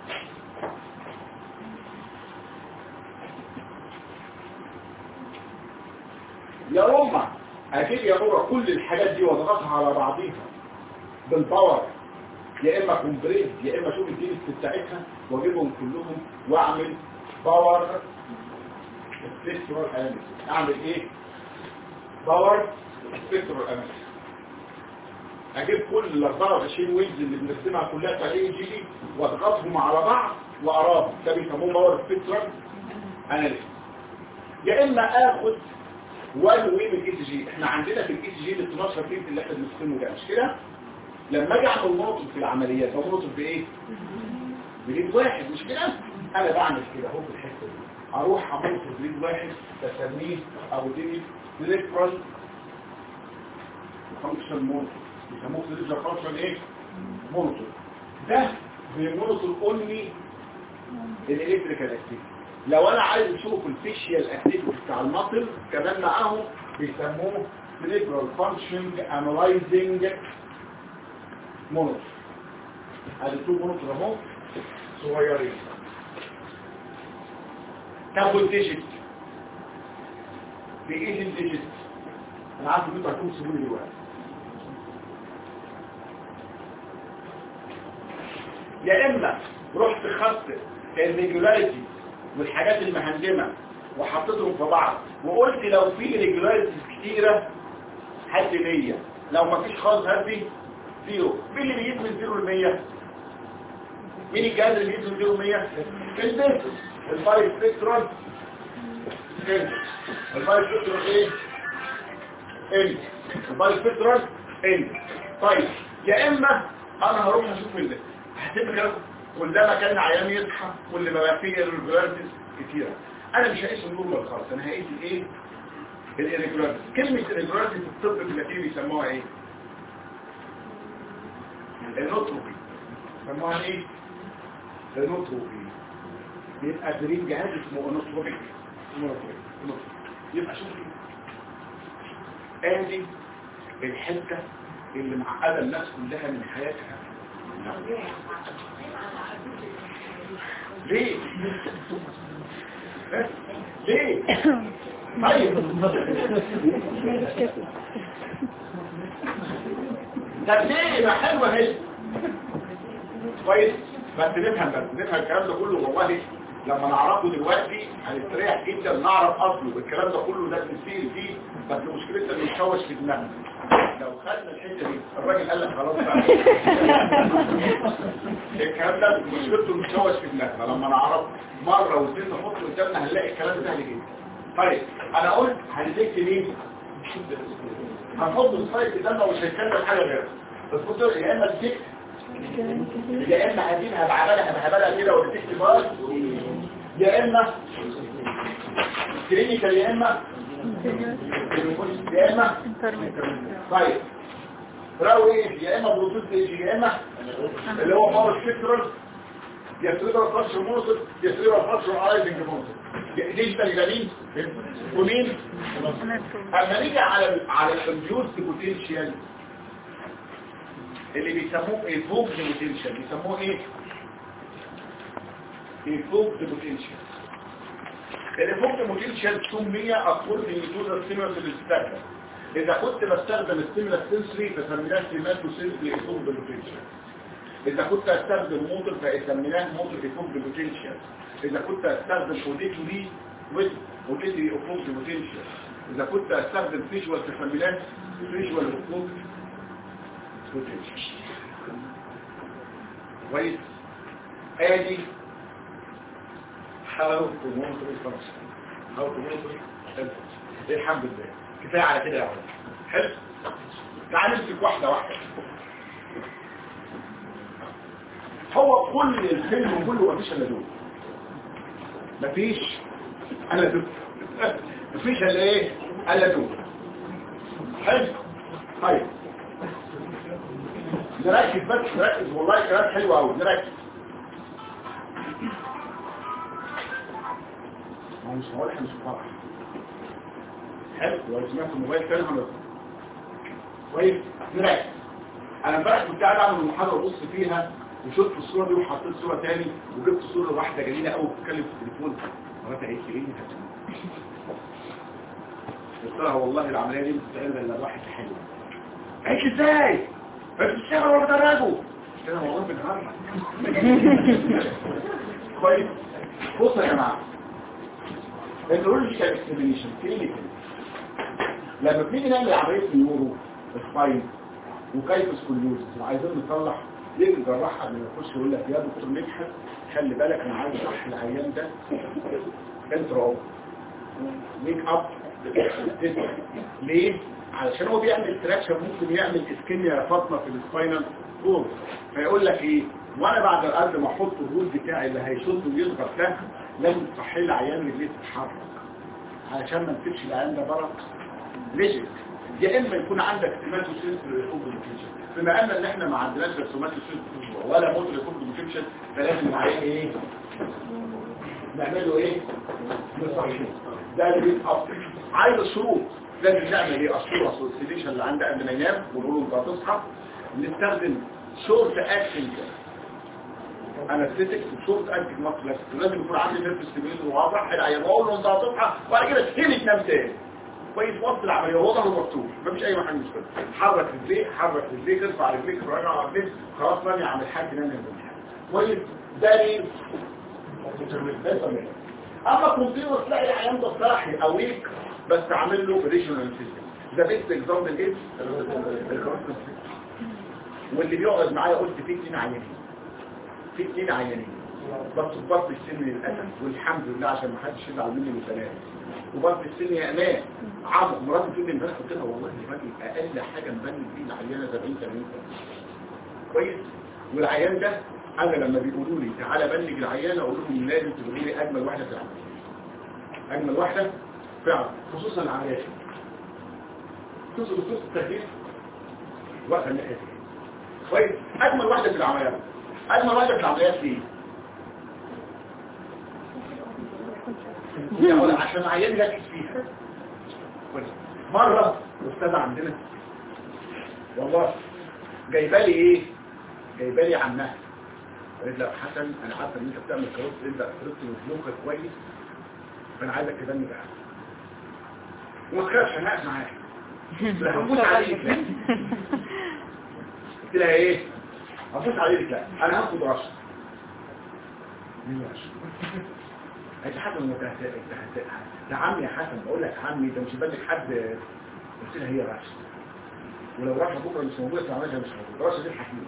يا روما اكيد يا نورا كل الحاجات دي واضغطها على بعضيها بالباور يا اما كومبريس يا اما اشوف الدينس بتاعتها واجيبهم كلهم واعمل باور سبيكترال اناليسيس اعمل ايه باور سبيكترال اناليسيس اجيب كل ال 24 ويلز اللي بنرسمها كلها بتاع الاي جي دي واضغطهم على بعض واقراهم ده بيسموه باور سبيكترال اناليسيس يا اما اخد وان وي من الاي جي احنا عندنا في الاي جي ال 12 بيت اللي احنا بنرسمه ده مش كده لما اجي اعمل مناطق في العمليات بمناطق بايه بريد واحد مش كده انا بعمل كده اهو في الحته دي اروح امر في بريد واحد بسميه او دي سيلكترال فانكشن مونيتور بيسموه سيلكترال فانكشن ايه مونيتور ده بمونيتور اونلي الالكتريكال اكتيفيتي لو انا عايز اشوف الفيشيال اكتيفيتي بتاع المصل كمان معاهم بيسموه سيلكترال فانكشن انالايزنج مونوتر ادي تو مونوتر اهو صغيرين طب والديجيت بايه الديجيت انا عارف ان انتوا هتكونوا سيبوني دلوقتي يا اما رحت خدت الريجولاريتي والحاجات المهندمه وحطيتهم في بعض وقلت لو في ريجولاريتيز كتيره هات لي 100 لو ما فيش خالص هات لي زيرو مين اللي بيجيب من زيرو ل 100 مين الجهاز اللي بيجيب من زيرو ل 100 البنت الفايف سبيكترال انت الفايف سبيكترال ايه انت الفايف سبيكترال انت طيب يا اما انا هروح اشوف اللي هتبقى كده كلما كان عيان يصحى كل ما بقى فيه irregularities كتيره انا مش هقيس النورمال خالص انا هقيس الايه الirregularities كلمه irregularities في الطب اللاتيني بيسموها ايه النوتروبي سموها ايه النوتروبي يبقى دريم جهاز اسمه نوتروبي يبقى شوف ادي الحته اللي معقده الناس كلها من حياتها ليه ها؟ ليه طيب طب ليه ما حلوه هي كويس بس نفهم بس نفهم الكلام ده كله والله لما نعرفه دلوقتي هنستريح جدا نعرف اصله الكلام ده كله ده بنسير فيه بس مشكلتنا انه يتشوش في دماغنا لو خدنا الحته دي الراجل قال لك خلاص بقى الكلام ده مشكلته انه يتشوش في دماغنا لما نعرف مره واثنين نحط قدامنا هنلاقي الكلام ده سهل جدا طيب انا قلت هنديك مين هنحط السلايد قدامنا ومش هنتكلم حاجه غيرها بس كنت يا اما تكتب يا اما هجيبها بعملها بهبلها كده وتكتب بقى يا اما كلينيكال يا اما يا اما طيب راو ايه يا اما بلوتوث ايه يا اما اللي هو باور سبيكترال يا سيريبرال فاكشن مونوتر يا سيريبرال فاكشن ايزنج مونوتر ديجيتال جميل ومين اما نيجي على ال على الكمبيوتر بوتنشال اللي بيسموه الفوق بوتنشال بيسموه ايه الفوق بوتنشال الفوق بوتنشال سمي اقول في ميثود ستيمولس الاستاكر اذا كنت بستخدم الستيمولس سنسوري فسميناه ستيمولس سنسوري الفوق بوتنشال اذا كنت استخدم موتور فسميناه موتور الفوق بوتنشال اذا كنت استخدم اوديتوري with اوديتوري افوق بوتنشال اذا كنت استخدم فيجوال فسميناه فيجوال افوق بوتنشال كويس ادي how to monitor the function how to monitor the function الحمد لله كفايه على كده يا عمر حلو تعال نمسك واحده واحده هو كل الفيلم كله مفيش الا دول مفيش الا دول مفيش الا ايه الا دول حلو طيب نركز بس نركز والله كلام حلو قوي نركز ما هو مش هقول احنا مش فرح حلو لو سمعت الموبايل تاني هنطلع كويس نركز انا امبارح كنت قاعد اعمل محاضره ابص فيها وشفت الصوره دي وحطيت صوره تاني وجبت صوره واحده جميله قوي بتتكلم في التليفون مراتي قالت لي ايه اللي قلت لها والله العمليه دي مش بتتعمل الا واحد حلو قالت لي ازاي؟ بس بتشتغل ولا بتدرجه؟ قلت لها والله بنهرج كويس بصوا يا جماعه النيورولوجيكال اكسبليشن كلينيكال لما بنيجي نعمل عمليه نيورو سباين وكيف سكوليوزس وعايزين نصلح يجي الجراح قبل ما يخش يقول لك يا دكتور مدحت خلي بالك انا عايز اصح العيان ده انترو ميك اب ليه؟ علشان هو بيعمل تراكشن ممكن يعمل اسكيميا يا فاطمه في السباينال كورد فيقول لك ايه وانا بعد الارض ما احط الرول بتاعي اللي هيشد ويضغط ده لازم تصحي لي عيان رجليه تتحرك علشان ما نسيبش العيان ده بره ليجيك يا اما يكون عندك سيماتوسينس للكومبليكيشن بما ان ان احنا ما عندناش سيماتوسينس ولا موتور للكومبليكيشن فلازم عليه ايه نعمله ايه نصحيه ده اللي بيتقف عايز الشروط لازم نعمل ايه الصوره السيليشن اللي عند قبل ما ينام ونقول له انت هتصحى نستخدم شورت اكشن انستيتكس وشورت اكتنج ماسل لازم يكون عندي نيرف ستيميوليتور واضح العيان واقول له انت هتصحى وبعد كده تسيبني تنام تاني كويس وسط العمليه واضح ومفتوح مفيش اي حاجه مشكله حرك رجليك حرك رجليك ارفع رجليك راجع على رجليك خلاص نامي عم الحاج نام يا كويس ده ليه اما كونتينوس تلاقي العيان ده صاحي او ويك بس عامل له ريجنال سيستم ده بيست اكزامبل ايه واللي بيقعد معايا قلت في اتنين عيانين في اتنين عيانين بس ضغط السن للاسف والحمد لله عشان ما حدش يزعل مني من كلامي وضغط السن يا امان عمرو مراتي تقول لي امبارح قلت لها والله الراجل اقل حاجه مبني فيه العيانه 70 80 سنه كويس والعيان ده انا لما بيقولوا لي تعالى بلج العيانه اقول لهم لازم تقولوا لي اجمل واحده في العمليه اجمل واحده فعلا خصوصا العمليات خصوصا خصوص التهديد واقفه الناحيه دي كويس اجمل واحده في العمليات اجمل واحده في العمليات ليه يعني عشان عيان يركز فيها كويس مره استاذ عندنا والله جايبه لي ايه جايبه لي عمها قالت لها حسن انا عارفه ان انت بتعمل كروت انت كروت وفلوكك كويس فانا عايزك تبني بقى وما تخافش انا قاعد معاك لا هموت عليك لا قلت لها ايه هموت عليك لا انا هاخد رشا مين رشا قالت لي حسن انت ده عمي يا حسن بقول لك عمي انت مش بالك حد قلت لها هي رشا ولو رشا بكره مش موجوده في العمليه مش موجوده رشا دي الحكيم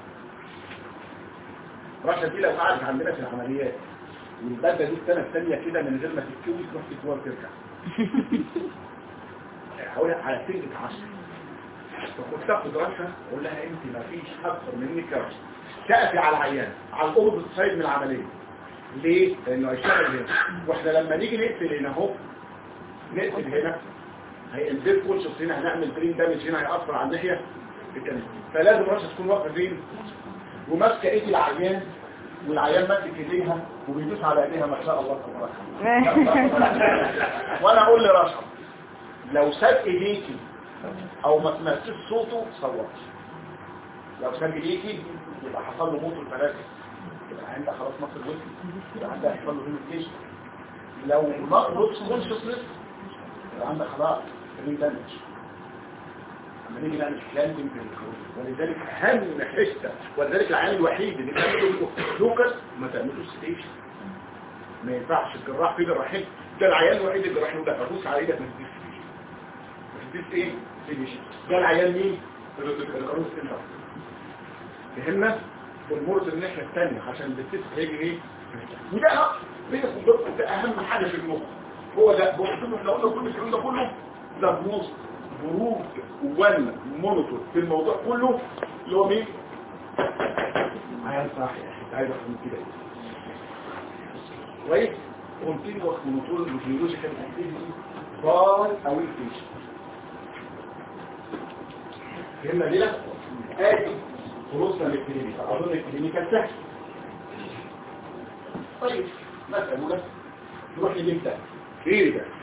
رشا دي لو قعدت عندنا في العمليات والبدله دي السنه الثانيه كده من غير ما تتكوي تروح تكوى وترجع هقول لك على سنة عشر فكنت تاخد رشا اقول لها انت ما فيش اكثر منك رشا تأتي على العيان على القرب الصيد من العملية ليه؟ لانه هيشتغل هنا واحنا لما نيجي نقفل هنا اهو نقفل هنا هينزل كل شخص هنا هنعمل برين دامج هنا هيأثر على الناحية التانية فلازم رشا تكون واقفة فين؟ وماسكة ايدي العيان والعيان ماسك ايديها وبيدوس على ايديها ما شاء الله تبارك وانا اقول لرشا لو ساب ايديكي او ما سمعتش صوته صوت لو ساب ايديكي يبقى حصل له موت الفلاسف يبقى عندها خلاص مصر الوزن يبقى عندها حصل له هيميتيشن لو نقص كونشسنس يبقى عندها خلاص رين دامج لما نيجي نعمل كلامبنج ولذلك اهم حته ولذلك العيان الوحيد اللي بيعمله لوكس ما تعملوش ستيشن ما ينفعش الجراح في جراحين ده العيان الوحيد اللي جراح له ده ادوس على ايدك ما تديش تديش ايه ستيشن ده العيان مين القانون السنتر فهمنا والمرض الناحيه الثانيه عشان البتس هيجي ايه وده بينك وبينك ده اهم حاجه في المخ هو ده بقول لو قلنا كل الكلام ده كله ده بنص برود ولا مونيتور في الموضوع كله اللي هو مين عيال صح انت عايز اخد من كده ايه كويس كونتينوس مونيتور الفيولوجيكال اكتيفيتي باي او الفيشن فهمنا دي لا ادي خلصنا للكلينيكال اظن الكلينيكال سهل طيب مسألة أولى نروح لمين ده ايه ده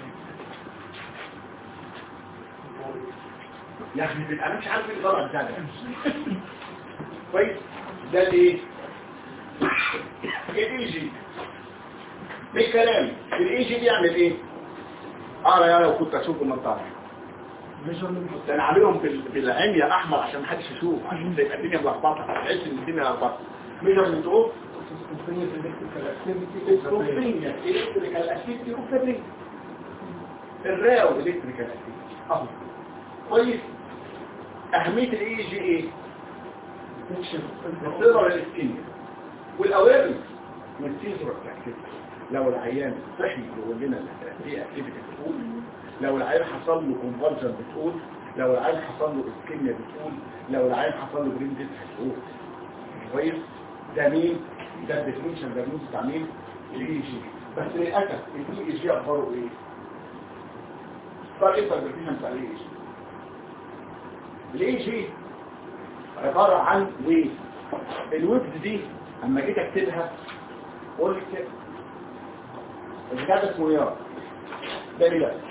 يعني انا مش عارف ايه طبعا ده كويس ده الايه الاي جي بالكلام الاي جي بيعمل ايه اقرا يا لو كنت اشوف المنطقه ده انا عاملهم بال- بالعين يا احمر عشان محدش يشوف عشان تبقى الدنيا ملخبطه تحس ان الدنيا ملخبطه ميجرمنت اوف الكترونية الكتريكال اكتيفيتي وفابريك الراو الكتريكال اكتيفيتي اهو كويس اهمية الاي جي ايه الصدر الاسكيميا والاوامر والسيزر اكتيفيتي لو العيان صحي يقول لنا في اكتيفيتي بتقول لو العيان حصل له كونفرجن بتقول لو العيان حصل له اسكيميا بتقول لو العيان حصل له برين ديت بتقول كويس ده مين ده الديفينيشن ده بنوز بتاع مين الاي جي بس للاسف الاي جي اخباره ايه طيب انت الديفينيشن بتاع الاي جي الاي جي عباره عن ويف الويف دي اما جيت اكتبها قلت الكتاب اسمه يا ده ليه لا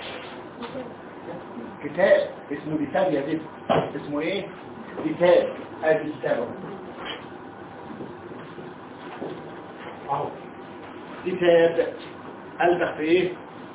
كتاب اسمه ديتاليا دي اسمه ايه كتاب ادي السبب اهو كتاب قلبك في ايه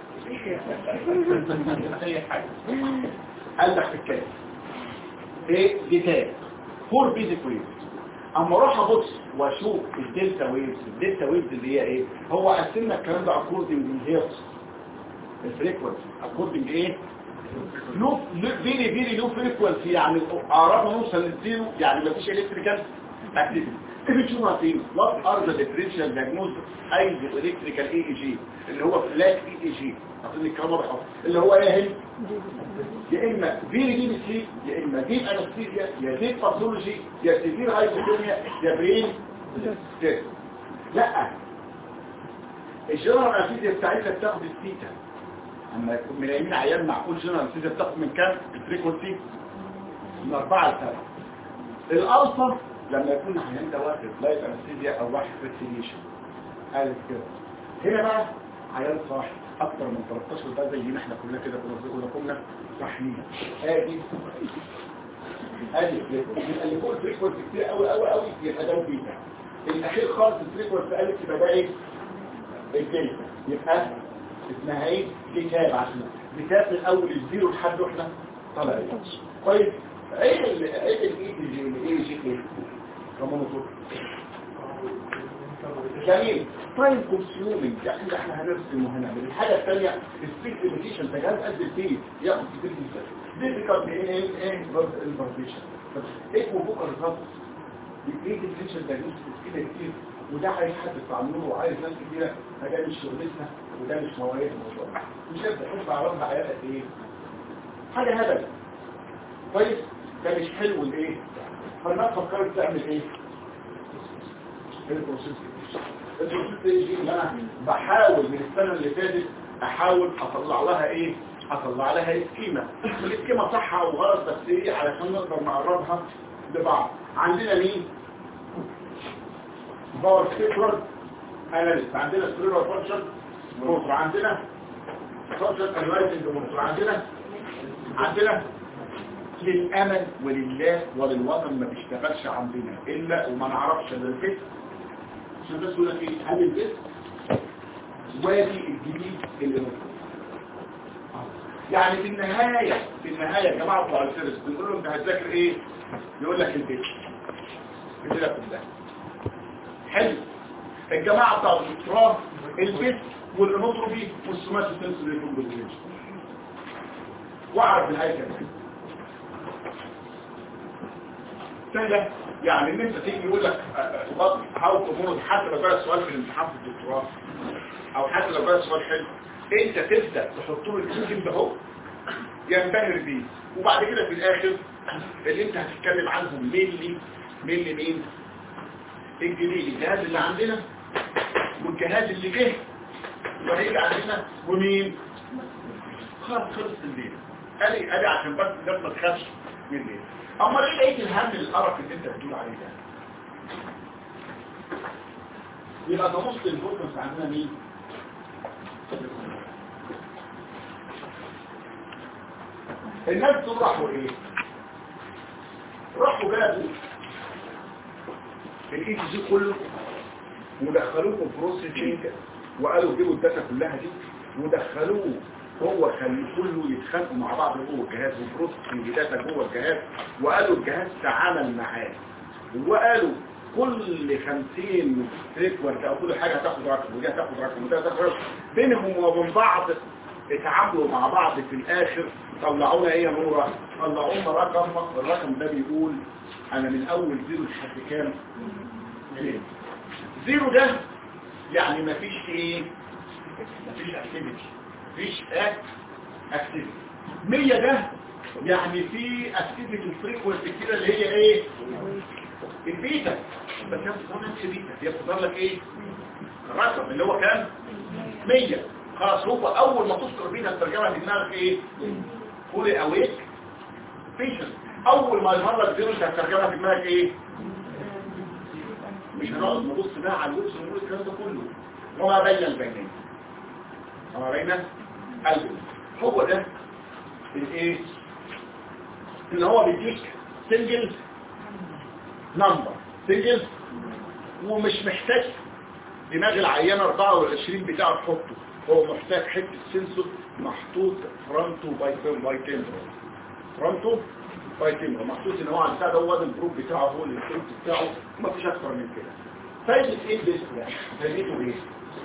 اي حاجه قلبك في الكتاب ايه كتاب فور بيزك ويفز اما اروح ابص واشوف الدلتا ويفز الدلتا ويفز اللي هي ايه هو قسمنا الكلام ده اكوردنج للهيرتز الفريكونسي اكوردنج ايه لو فيري فيري لو فريكونسي يعني قربنا نوصل للزيرو يعني مفيش الكتريكال اكتيفيتي if you want to what are the differential diagnosis ايزو electrical EEG اللي هو فلاك EEG اظن الكلام واضح أهو. اللي هو ايه هي يا اما فيري دي سي يا اما ديب انستيزيا يا ديب باثولوجي يا سيفير هايبوثيرميا يا برين ستيت لا الجنرال انستيزيا بتاعتها بتاخد الثيتا اما يكون ملايين عيان معقول جنرال انستيزيا بتاخد من كام الفريكونسي من 4 ل 7 الالفا لما يكون العيان ده واخد لايف انستيزيا او واحد فيكسيشن قالت كده هنا بقى عيان صاحي اكتر من 13 ده زينا احنا كلنا كده كنا كنا كنا صاحيين ادي ادي يبقى اللي فوق الفريكونسي كتير قوي قوي قوي يبقى ده البيتا الاخير خالص الفريكونسي قالت يبقى ده ايه الدلتا يبقى اسمها ايه كتاب عشان كتاب من اول الزيرو لحد واحنا طالع ايه كويس عيد ال عيد الاي جي الاي جي ايه كمان موتور جميل طيب كونسيومينج يعني احنا هنرسم وهنعمل الحاجه الثانيه السبيد ليميتيشن ده جهاز قد البيت ياخد كتير جدا ديفيكالت ايه ايه ايه البارتيشن ايه فوق الرصاص ايه ديفينيشن ده كده كتير وده عايز حد بتاع نور وعايز ناس كتيره فده مش شغلتنا وده مش مواعيدنا مش هتبقى تحط على رد حياتك قد ايه حاجه هبل كويس ده مش حلو الايه فالناس فكرت تعمل ايه البروسيس البروسيس دي اللي انا بحاول من السنه اللي فاتت احاول اطلع لها ايه اطلع لها اسكيمه الاسكيمه صح او غلط بس ايه علشان نقدر نقربها لبعض عندنا مين باور سبيكترال اناليست عندنا سبيكترال فانكشن موتور عندنا فانكشن انلايزنج موتور عندنا عندنا للامل ولله وللوطن ما بيشتغلش عندنا الا وما نعرفش الا الفت عشان بس يقول لك ايه هل الفت وادي الجديد اللي يعني في النهاية في النهاية يا جماعة بتوع السيرس بنقول له انت هتذاكر ايه يقول لك البيت الليلة كلها حلو الجماعة بتوع الدكتوراه البيت والانوتروبي والسومات السنسوري كومبوزيشن واعرف الهيكل كمان سهلة يعني ان انت تيجي يقول لك حاول تمر حتى لو جالك سؤال في الامتحان في الدكتوراه او حتى لو جالك سؤال حلو انت تبدأ تحط له الكلمة ده اهو ينبهر بيه وبعد كده في الاخر اللي انت هتتكلم عنهم مين مين مين الجديد الجهاز اللي عندنا والجهاز اللي جه وهيجي عندنا ومين خلاص خلص الليل قالي قالي عشان بس الناس ما تخافش من الليل اما ليه لقيت الهم القرف اللي انت بتقول عليه ده يبقى ده نص الفوكس عندنا مين الناس دول راحوا ايه راحوا جابوا الاي تي جي كله ودخلوه في بروسيسنج وقالوا جيبوا الداتا كلها دي ودخلوه هو خلي كله يتخانقوا مع بعض جوه الجهاز وبروسيسنج داتا جوه الجهاز وقالوا الجهاز تعامل معاه وقالوا كل 50 فريكوانت او كل حاجه هتاخد رقم ودي هتاخد رقم وده هتاخد رقم بينهم وبين بعض اتعاملوا مع بعض في الاخر طلعونا ايه يا نورة طلعونا رقم الرقم ده بيقول انا من اول زيرو لحد كام زيرو زيرو ده يعني مفيش ايه مفيش اكتيفيتي مفيش اكتيفيتي 100 ده يعني في اكتيفيتي فريكوانسي كده اللي هي ايه البيتا بس هي بتظهر نفس بيتا هي بتظهر لك ايه الرقم اللي هو كام 100 خلاص هو اول ما تذكر بيها الترجمه في دماغك ايه قول اويك بيشن اول ما يظهر لك زيرو هترجمها في دماغك ايه مش هنقعد نبص بقى على الويبس ونقول الكلام ده كله وما بين البينين وما بين البينين هو ده الايه ان هو بيديك سنجل نمبر سنجل ومش محتاج دماغ العيان 24 بتاعه تحطه هو محتاج حته سنسور محطوط فرونتو باي باي تمبرال فرونتو باي تمبرال محطوط ان هو على البتاع دوت الجروب بتاعه هو السنس بتاعه ما فيش اكتر من كده فايده ايه البيست ده فايدته ايه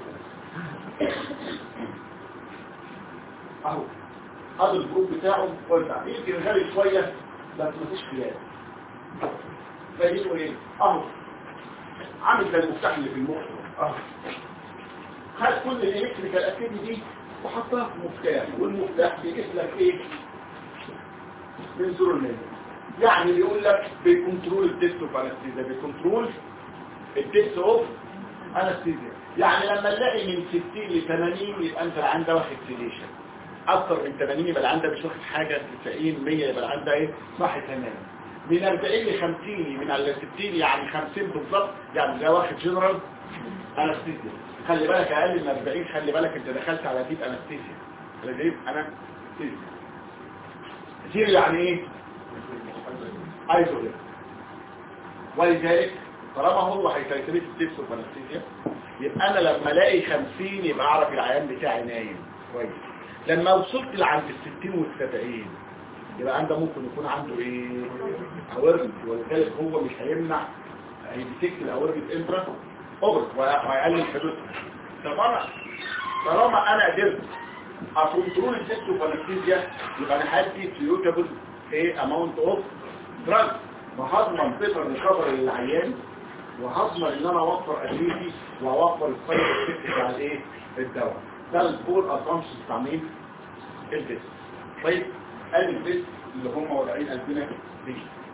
اهو هذا الجروب بتاعه وزع يمكن غالي شويه بس مفيش خيال فايدته ايه اهو عامل زي المفتاح اللي في المخ اهو خد كل الالكتريكال اكتيفيتي دي وحطها في مفتاح والمفتاح بيقيس لك ايه من زور الميل يعني بيقول لك بيكنترول التست اوف انستيزيا بيكنترول التست اوف انستيزيا يعني لما نلاقي من 60 ل 80 يبقى انت عندك واخد سيديشن اكتر من 80 يبقى العندها مش واخد حاجه 90 100 يبقى العندها ايه صح تماما من 40 ل 50 من على 60 يعني 50 بالظبط يعني ده واخد جنرال انستيزيا خلي بالك اقل من 40 خلي بالك انت دخلت على ديب انستيزيا على ديب انستيزيا زيرو يعني ايه ايزوليت ولذلك طالما هو هيسيطريت التبس والانستيزيا يبقى انا لما الاقي 50 يبقى اعرف العيان بتاعي نايم كويس لما وصلت لعند ال 60 وال 70 يبقى عنده ممكن يكون عنده ايه اورجن ولذلك هو مش هيمنع هيديتكت الاورجن انترا اوبر وهيقلل حدوثها طالما طالما انا قدرت اكنترول الجسم والانستيزيا يبقى انا هدي سيوتابل ايه اماونت اوف دراج وهضمن بيتر ريكفري للعيان وهضمن ان انا اوفر ادويتي واوفر السايد افكت بتاع الايه الدواء ده الفور ادفانتجز بتاع مين البيست طيب ادي البيست اللي هم واقعين قلبنا دي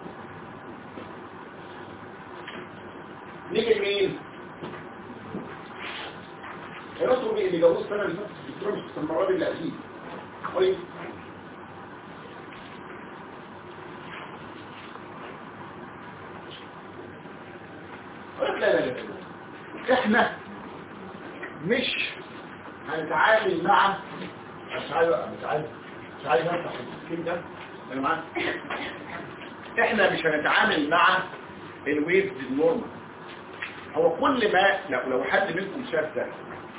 نيجي لمين الرسول اللي جابوه السنه اللي فاتت في الدكتور مش المره اللي قبليه طيب لا لا لا لا احنا مش هنتعامل مع مش عايز مش عايز مش عايز افتح السكين ده انا معاك احنا مش هنتعامل مع الويف النورمال هو كل ما لو, لو حد منكم شاف ده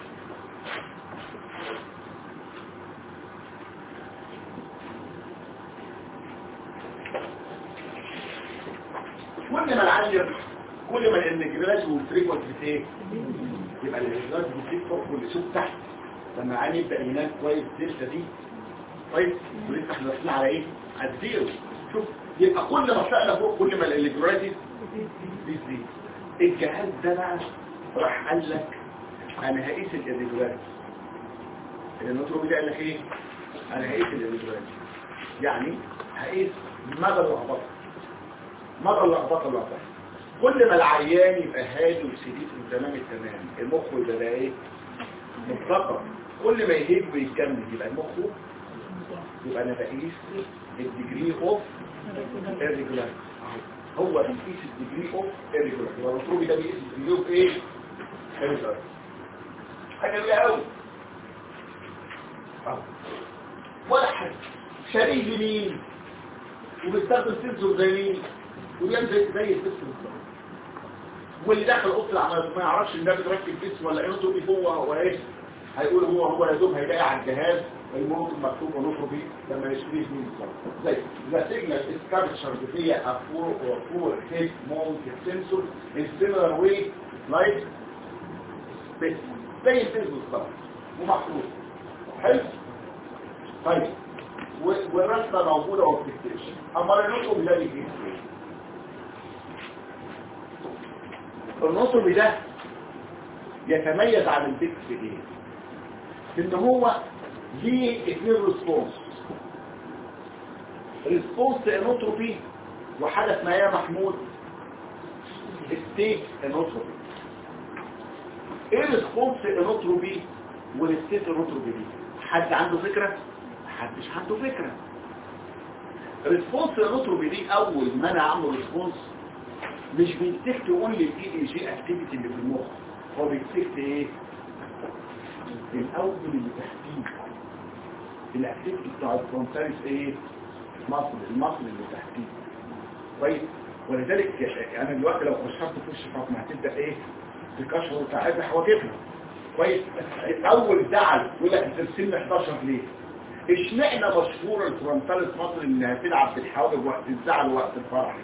كل ما العيل كل ما الانجلات والفريكوانت بتاعه يبقى الانجلات بتكبر كل سوق تحت لما العيل يبدا ينام كويس دلتا دي كويس ولسه احنا واقفين على ايه على الزيرو شوف يبقى كل ما طلعنا فوق كل ما الانجلات بتزيد الجهاز ده بقى راح قال لك انا هقيس الانجلات النوتروبي ده قال لك ايه انا هقيس الانجلات يعني هقيس مدى اللخبطه مدى اللخبطه اللي هتحصل كل ما العيان يبقى هادي وسديد وتمام التمام المخ يبقى بقى ايه متذكر كل ما يهيج ويكمل يبقى المخ يبقى انا بقيس الديجري اوف الريجولار هو بيقيس الديجري اوف الريجولار يبقى المفروض ده بيقيس الديجري اوف ايه الريجولار حاجه كبيره قوي واحد شريك لمين وبيستخدم سنسور زي مين وبيعمل زي زي السيستم واللي دخل اوضه العمليات ما يعرفش ان ده بيتركب جسم ولا ايه نطربي هو هو ايه هيقول هو هو يا دوب هيلاقي على الجهاز الموت مكتوب ونطربي لما يشتريه مين زي ذا سيجنال از كابتشرد فيا افور اور فور هيد مونت سنسور ان سيميلر واي لايك زي الفيس بالظبط ومحطوط حلو طيب والرسمه موجوده وبتكتبش اما النطربي ده بيجي النصب ده يتميز عن البيكس في ايه ان هو ليه اثنين ريسبونس ريسبونس انوتروبي وحاجه اسمها يا محمود ستيت انوتروبي ايه ريسبونس انوتروبي والستيت انوتروبي دي حد عنده فكره محدش عنده فكره ريسبونس انوتروبي دي اول ما انا اعمل ريسبونس مش بيتكت اونلي الاي اي جي اكتيفيتي اللي في المخ هو بيتكت ايه الاول اللي تحتيه الاكتيفيتي بتاع الفرونتاليس ايه مصر المصر اللي تحتيه كويس ولذلك انا دلوقتي لو خشرت في وش فاطمه هتبدا ايه تكشر وتعبح واجبها كويس اول زعل يقول لك انت السن 11 ليه اشمعنى مشهور الفرونتاليس مصر انها تلعب بالحواجب وقت الزعل ووقت الفرح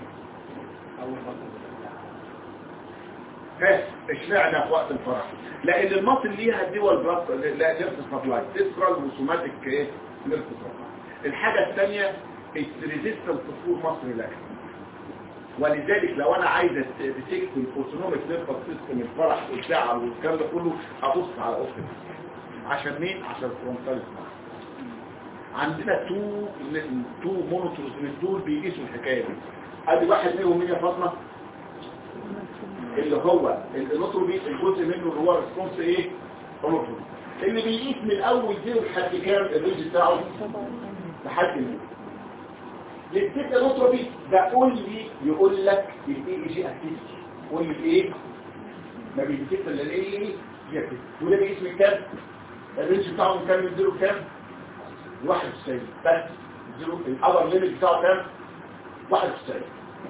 اشمعنى في وقت الفرح لان المصل ليها دول بلاس لا نيرف سبلاي تسرال وسوماتيك ايه نيرف سبلاي الحاجه الثانيه الريزيستنس فور مصر لها ولذلك لو انا عايز اتيكت الاوتونوميك نيرف سيستم الفرح والزعل والكلام ده كله ابص على اوبتيك عشان مين عشان الفرونتال عندنا تو تو مونيتورز من دول بيقيسوا الحكايه دي ادي واحد منهم مين يا فاطمه اللي هو النوتروبي الجزء منه اللي هو ريسبونس ايه نوتروبي اللي بيقيس من اول زيرو لحد كام الرينج بتاعه لحد مين للتيتا نوتروبي ده قول لي يقول لك الاي اي جي اكتيفيتي قول لي ايه ما بيديكت الا الاي اي جي اكتيفيتي وده بيقيس من كام الرينج بتاعه من كام من زيرو كام 91 بس زيرو الابر ليميت بتاعه كام 91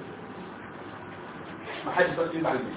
ما حدش بس يزعل مني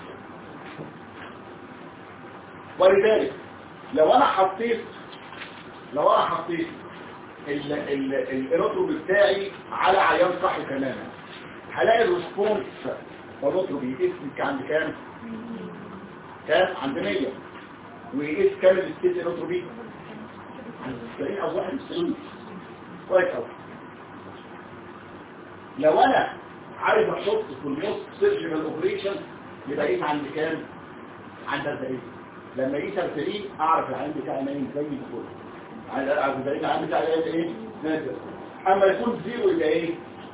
ولذلك لو انا حطيت لو انا حطيت الانوتروب بتاعي على عيان صحي تماما هلاقي الريسبونس فالانوتروب يقيس عند كام كام عند 100 ويقيس كام الستيت انوتروبي عند 90 او 91 كويس قوي لو انا عايز احط في النص سيرجيكال اوبريشن يبقى ايه عند كام عند 40 لما يقيس 40 اعرف العين بتاعي نايم زي الفل عند 40 العين بتاعي نايم ايه نازل اما يكون زيرو يبقى ايه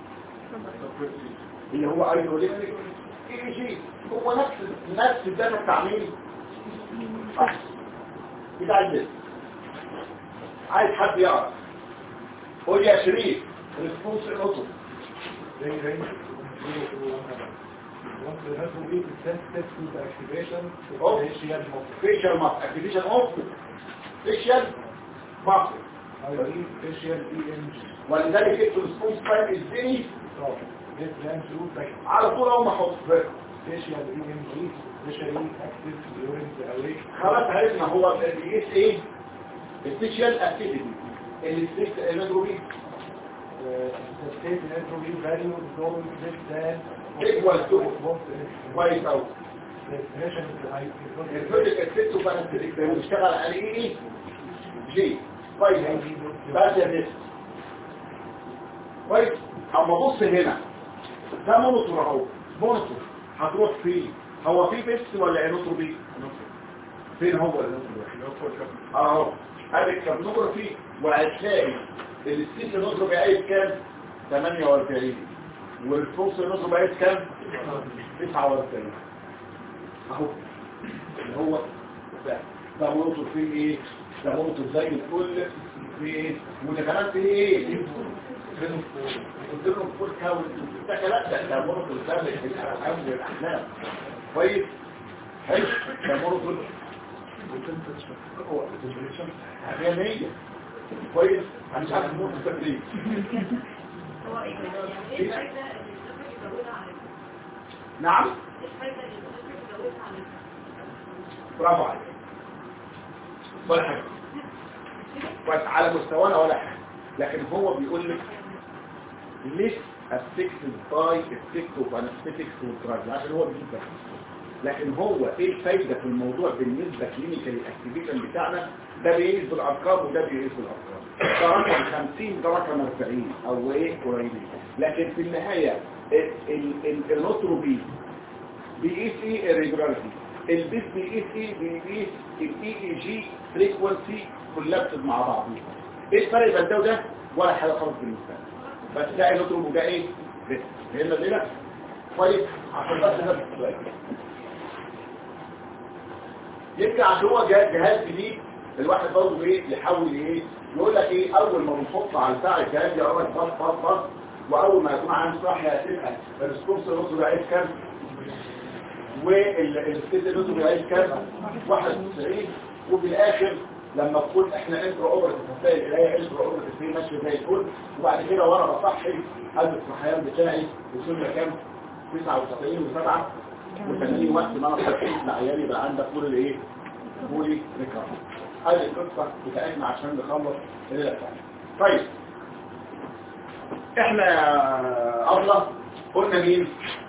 اللي هو ايزوليتريك ايه شيء هو نفس نفس الداتا التعميل صح بتاع الجسم عايز حد يعرف قول يا شريف ريسبونس القطب زي رينج 0 Once the head will be sensitive to the activation of Oh. the facial muscle. فيشال ماسك اكتيفيشن اوف فيشال ماسك i.e. facial EMG. ولذلك اكتب ريسبونس تايم ازاي So, this lens to the على طول اول ما احط facial EMG especially active during the awake خلاص عرفنا هو بيقيس ايه الفيشال اكتيفيتي الستيك النيتروبي uh, the state entropy value is always less than Equal to. what the كويس قوي the expression is the high الفيشال اكتيفيتي وبنستيك ده بيشتغل عليه ايه جي كويس قوي. بس يا بس كويس اما بص هنا ده مونيتور اهو مونيتور هتروح فين هو في بس ولا انوتروبي فين هو الانوتروبي اهو ادي الكابنوجرافي وهتلاقي الستيك انوتروبي عايز كام 48 والفوكس انوتروبي عايز كام 49 اهو اللي هو ده ده مونيتور فيه ايه ده مونيتور زي الفل في ايه وده كمان فيه ايه قلت لهم فول كاونت ده كلام ده ده مونيتور ثابت في الالعاب والاحلام كويس حلو ده مونيتور هو حاجه مية كويس انا مش عارف المونيتور ده ليه هو ايه ايه الفايدة اللي الطفل يزودها عن نعم ايه الفايدة اللي الطفل يزودها عن برافو عليك ولا حاجه كويس على مستوانا ولا حاجه لكن هو بيقول لك ليه affected by effect of anesthetics والدراج عشان هو بيجيب بس لكن هو ايه الفايدة في الموضوع بالنسبة كلينيكال الاكتيفيشن بتاعنا ده بيقيس بالارقام وده بيقيس بالارقام ده رقم 50 ده رقم 40 او ايه قريبين لكن في النهاية النوتروبي بيقيس ايه الريجولاريتي البيس بيقيس ايه بيقيس الاي اي جي فريكونسي كولابسد مع بعضهم ايه الفرق بين ده وده ولا حاجه خالص بالنسبه لي بس ده النوتروبي وده ايه بس فهمنا ليه كويس عشان بس نفس السؤال يمكن عشان هو جهاز جهاز جديد الواحد برضه ايه يحاول ايه يقول لك ايه اول ما بنحط على بتاع الجهاز يقول لك بص بص بص واول ما يكون عندي صاحيه هتبقى الريسبونس نص ده عايز كام والستيت نص عايز كام 91 وفي الاخر لما تكون احنا انترو اوبرت هتلاقي القرايه انترو اوبرت دي ماشيه زي الفل وبعد كده وانا بصحي قلب الصحيان بتاعي وصلنا كام 99 و7 وتاني وقت ما انا صحيت لعيالي بقى عندك كل الايه كولي ريكارد هذه القصه بتاعتنا عشان نخلص الليله بتاعتنا طيب احنا يا الله قلنا مين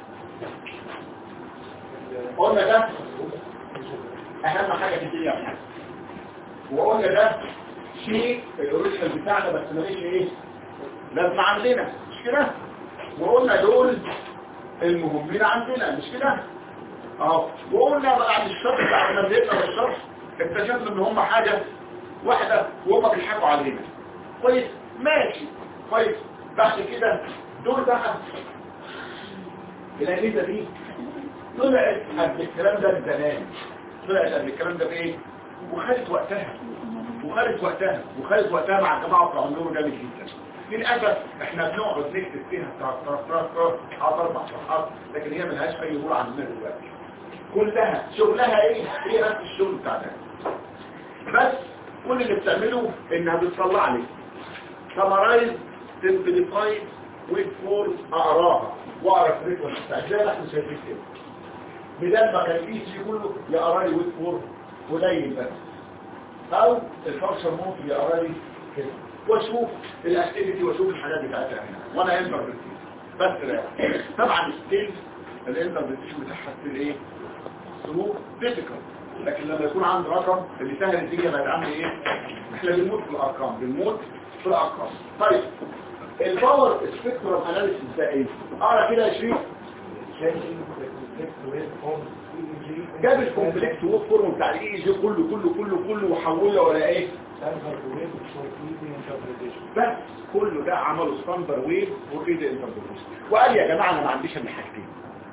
قلنا ده اهم حاجه في الدنيا وقلنا ده شيء الاوريجينال بتاعنا بس ماليش ايه لازم عندنا مش كده وقلنا دول المهمين عندنا مش كده اه وقلنا بقى عن الشرح بعد ما بدينا بالشرح اكتشفنا ان هم حاجه واحده وهم بيضحكوا علينا كويس ماشي كويس بعد كده دول بقى الاجهزه دي طلعت قبل الكلام ده بزمان طلعت قبل الكلام ده بايه وخدت وقتها وخدت وقتها وخدت وقتها مع الجماعه بتوع النور جامد جدا للاسف احنا بنقعد نكتب فيها طرف طرف طرف طرف على اربع صفحات لكن هي ملهاش اي رول عندنا دلوقتي كلها شغلها ايه هي نفس الشغل بتاعنا بس كل اللي بتعمله انها بتطلع لي سمرايز سمبليفايد ويت فورس اقراها واعرف ريكورد بتاعت زي ما احنا شايفين كده بدل ما كان ايزي كله يقرا لي ويت فورس قليل بس او الفانكشن ممكن يقرا لي كده واشوف الاكتيفيتي واشوف الحاجات بتاعتها هنا وانا انتر بس لا طبعا السكيلز الانتربريتيشن بتاعها ستيل ايه سلوك ديفيكال لكن لما يكون عندي رقم اللي سهل الدنيا بقت عامل ايه احنا بنموت في الارقام بنموت في الارقام طيب الباور سبيكترم اناليسيس ده ايه اقرا كده يا شريف complex waveform EEG جاب الكومبلكس والفورم بتاع الاي جي كله كله كله كله وحوله ولا ايه standard wave for easy interpretation بس كله ده عمله ستاندر ويف وايدي انتربريتيشن وقال يا جماعه انا ما عنديش الا حاجتين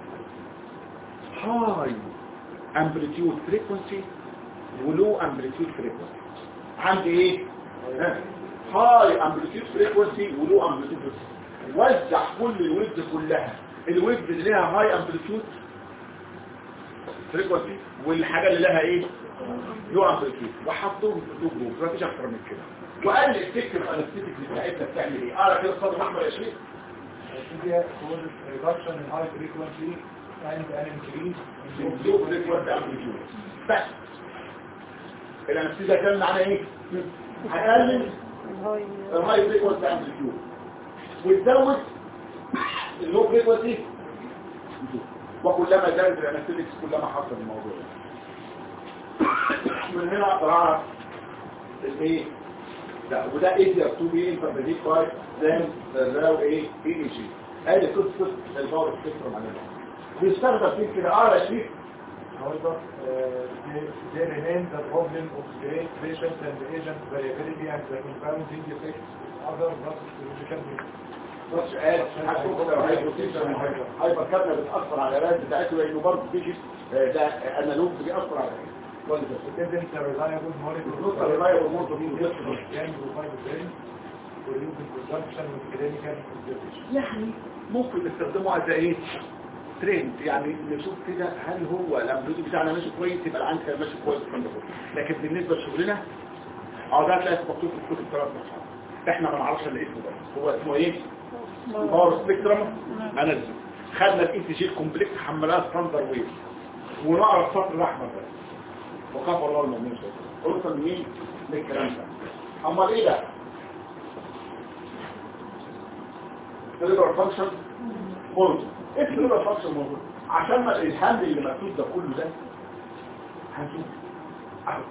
هاي امبليتيود فريكونسي ولو امبليتيود فريكونسي عندي ايه هاي امبليتيود فريكونسي ولو امبليتيود وزع كل الويفز كلها الويفز اللي لها هاي امبليتيود فريكونسي والحاجه اللي لها ايه لو امبليتيود وحطهم في تو جروب مفيش اكتر من كده وقال لي الفكر الانستيتيك بتاعتها بتعمل ايه اقرا كده الصدر الاحمر يا شريف Procedure causes reduction in high frequency and an increase in لو فريكونسي امبليتيود بس الانستيتيك كان معناه ايه هقلل الهاي الهاي فريكونسي امبليتيود وتزود اللو فريكونسي وكلما زادت الانستيتكس كلما حصل الموضوع من هنا اقدر اعرف الايه ده وده easier to be interpreted by than the raw ايه EEG ادي قصه الباور سبيكتروم عندنا بيستخدم فيه كده اه يا شريف However, uh, there, there remains the problem of great patient and agent variability and the confounding effects of other physical بص قال هتشوف لو هايبوتنشن هايبر كابلا بتاثر على الراد بتاعته لانه برضه بيجي آه، ده انالوج بيأثر على الراد It isn't a reliable monitor Not a reliable monitor. can provide them for use in conjunction with clinical observation. يعني ممكن نستخدمه على ايه ترند يعني نشوف كده هل هو الامبليتيود بتاعنا ماشي كويس يبقى العين كان ماشي كويس الكلام ده كله. لكن بالنسبه لشغلنا اه ده هتلاقي مكتوب في الكتب ثلاث صفحات احنا ما نعرفش الا اسمه ده هو اسمه ايه باور سبيكترم اناليسيس خدنا الاي تي جي كومبلكس حملناها ستاندر ويف ونقرا السطر الاحمر ده وكفر الله المؤمنين اوصل مين للكلام ده امال ايه ده سيلولار فانكشن موجود ايه السيلولار فانكشن موجود عشان ما الالهام اللي مكتوب ده كله ده هنشوف اهو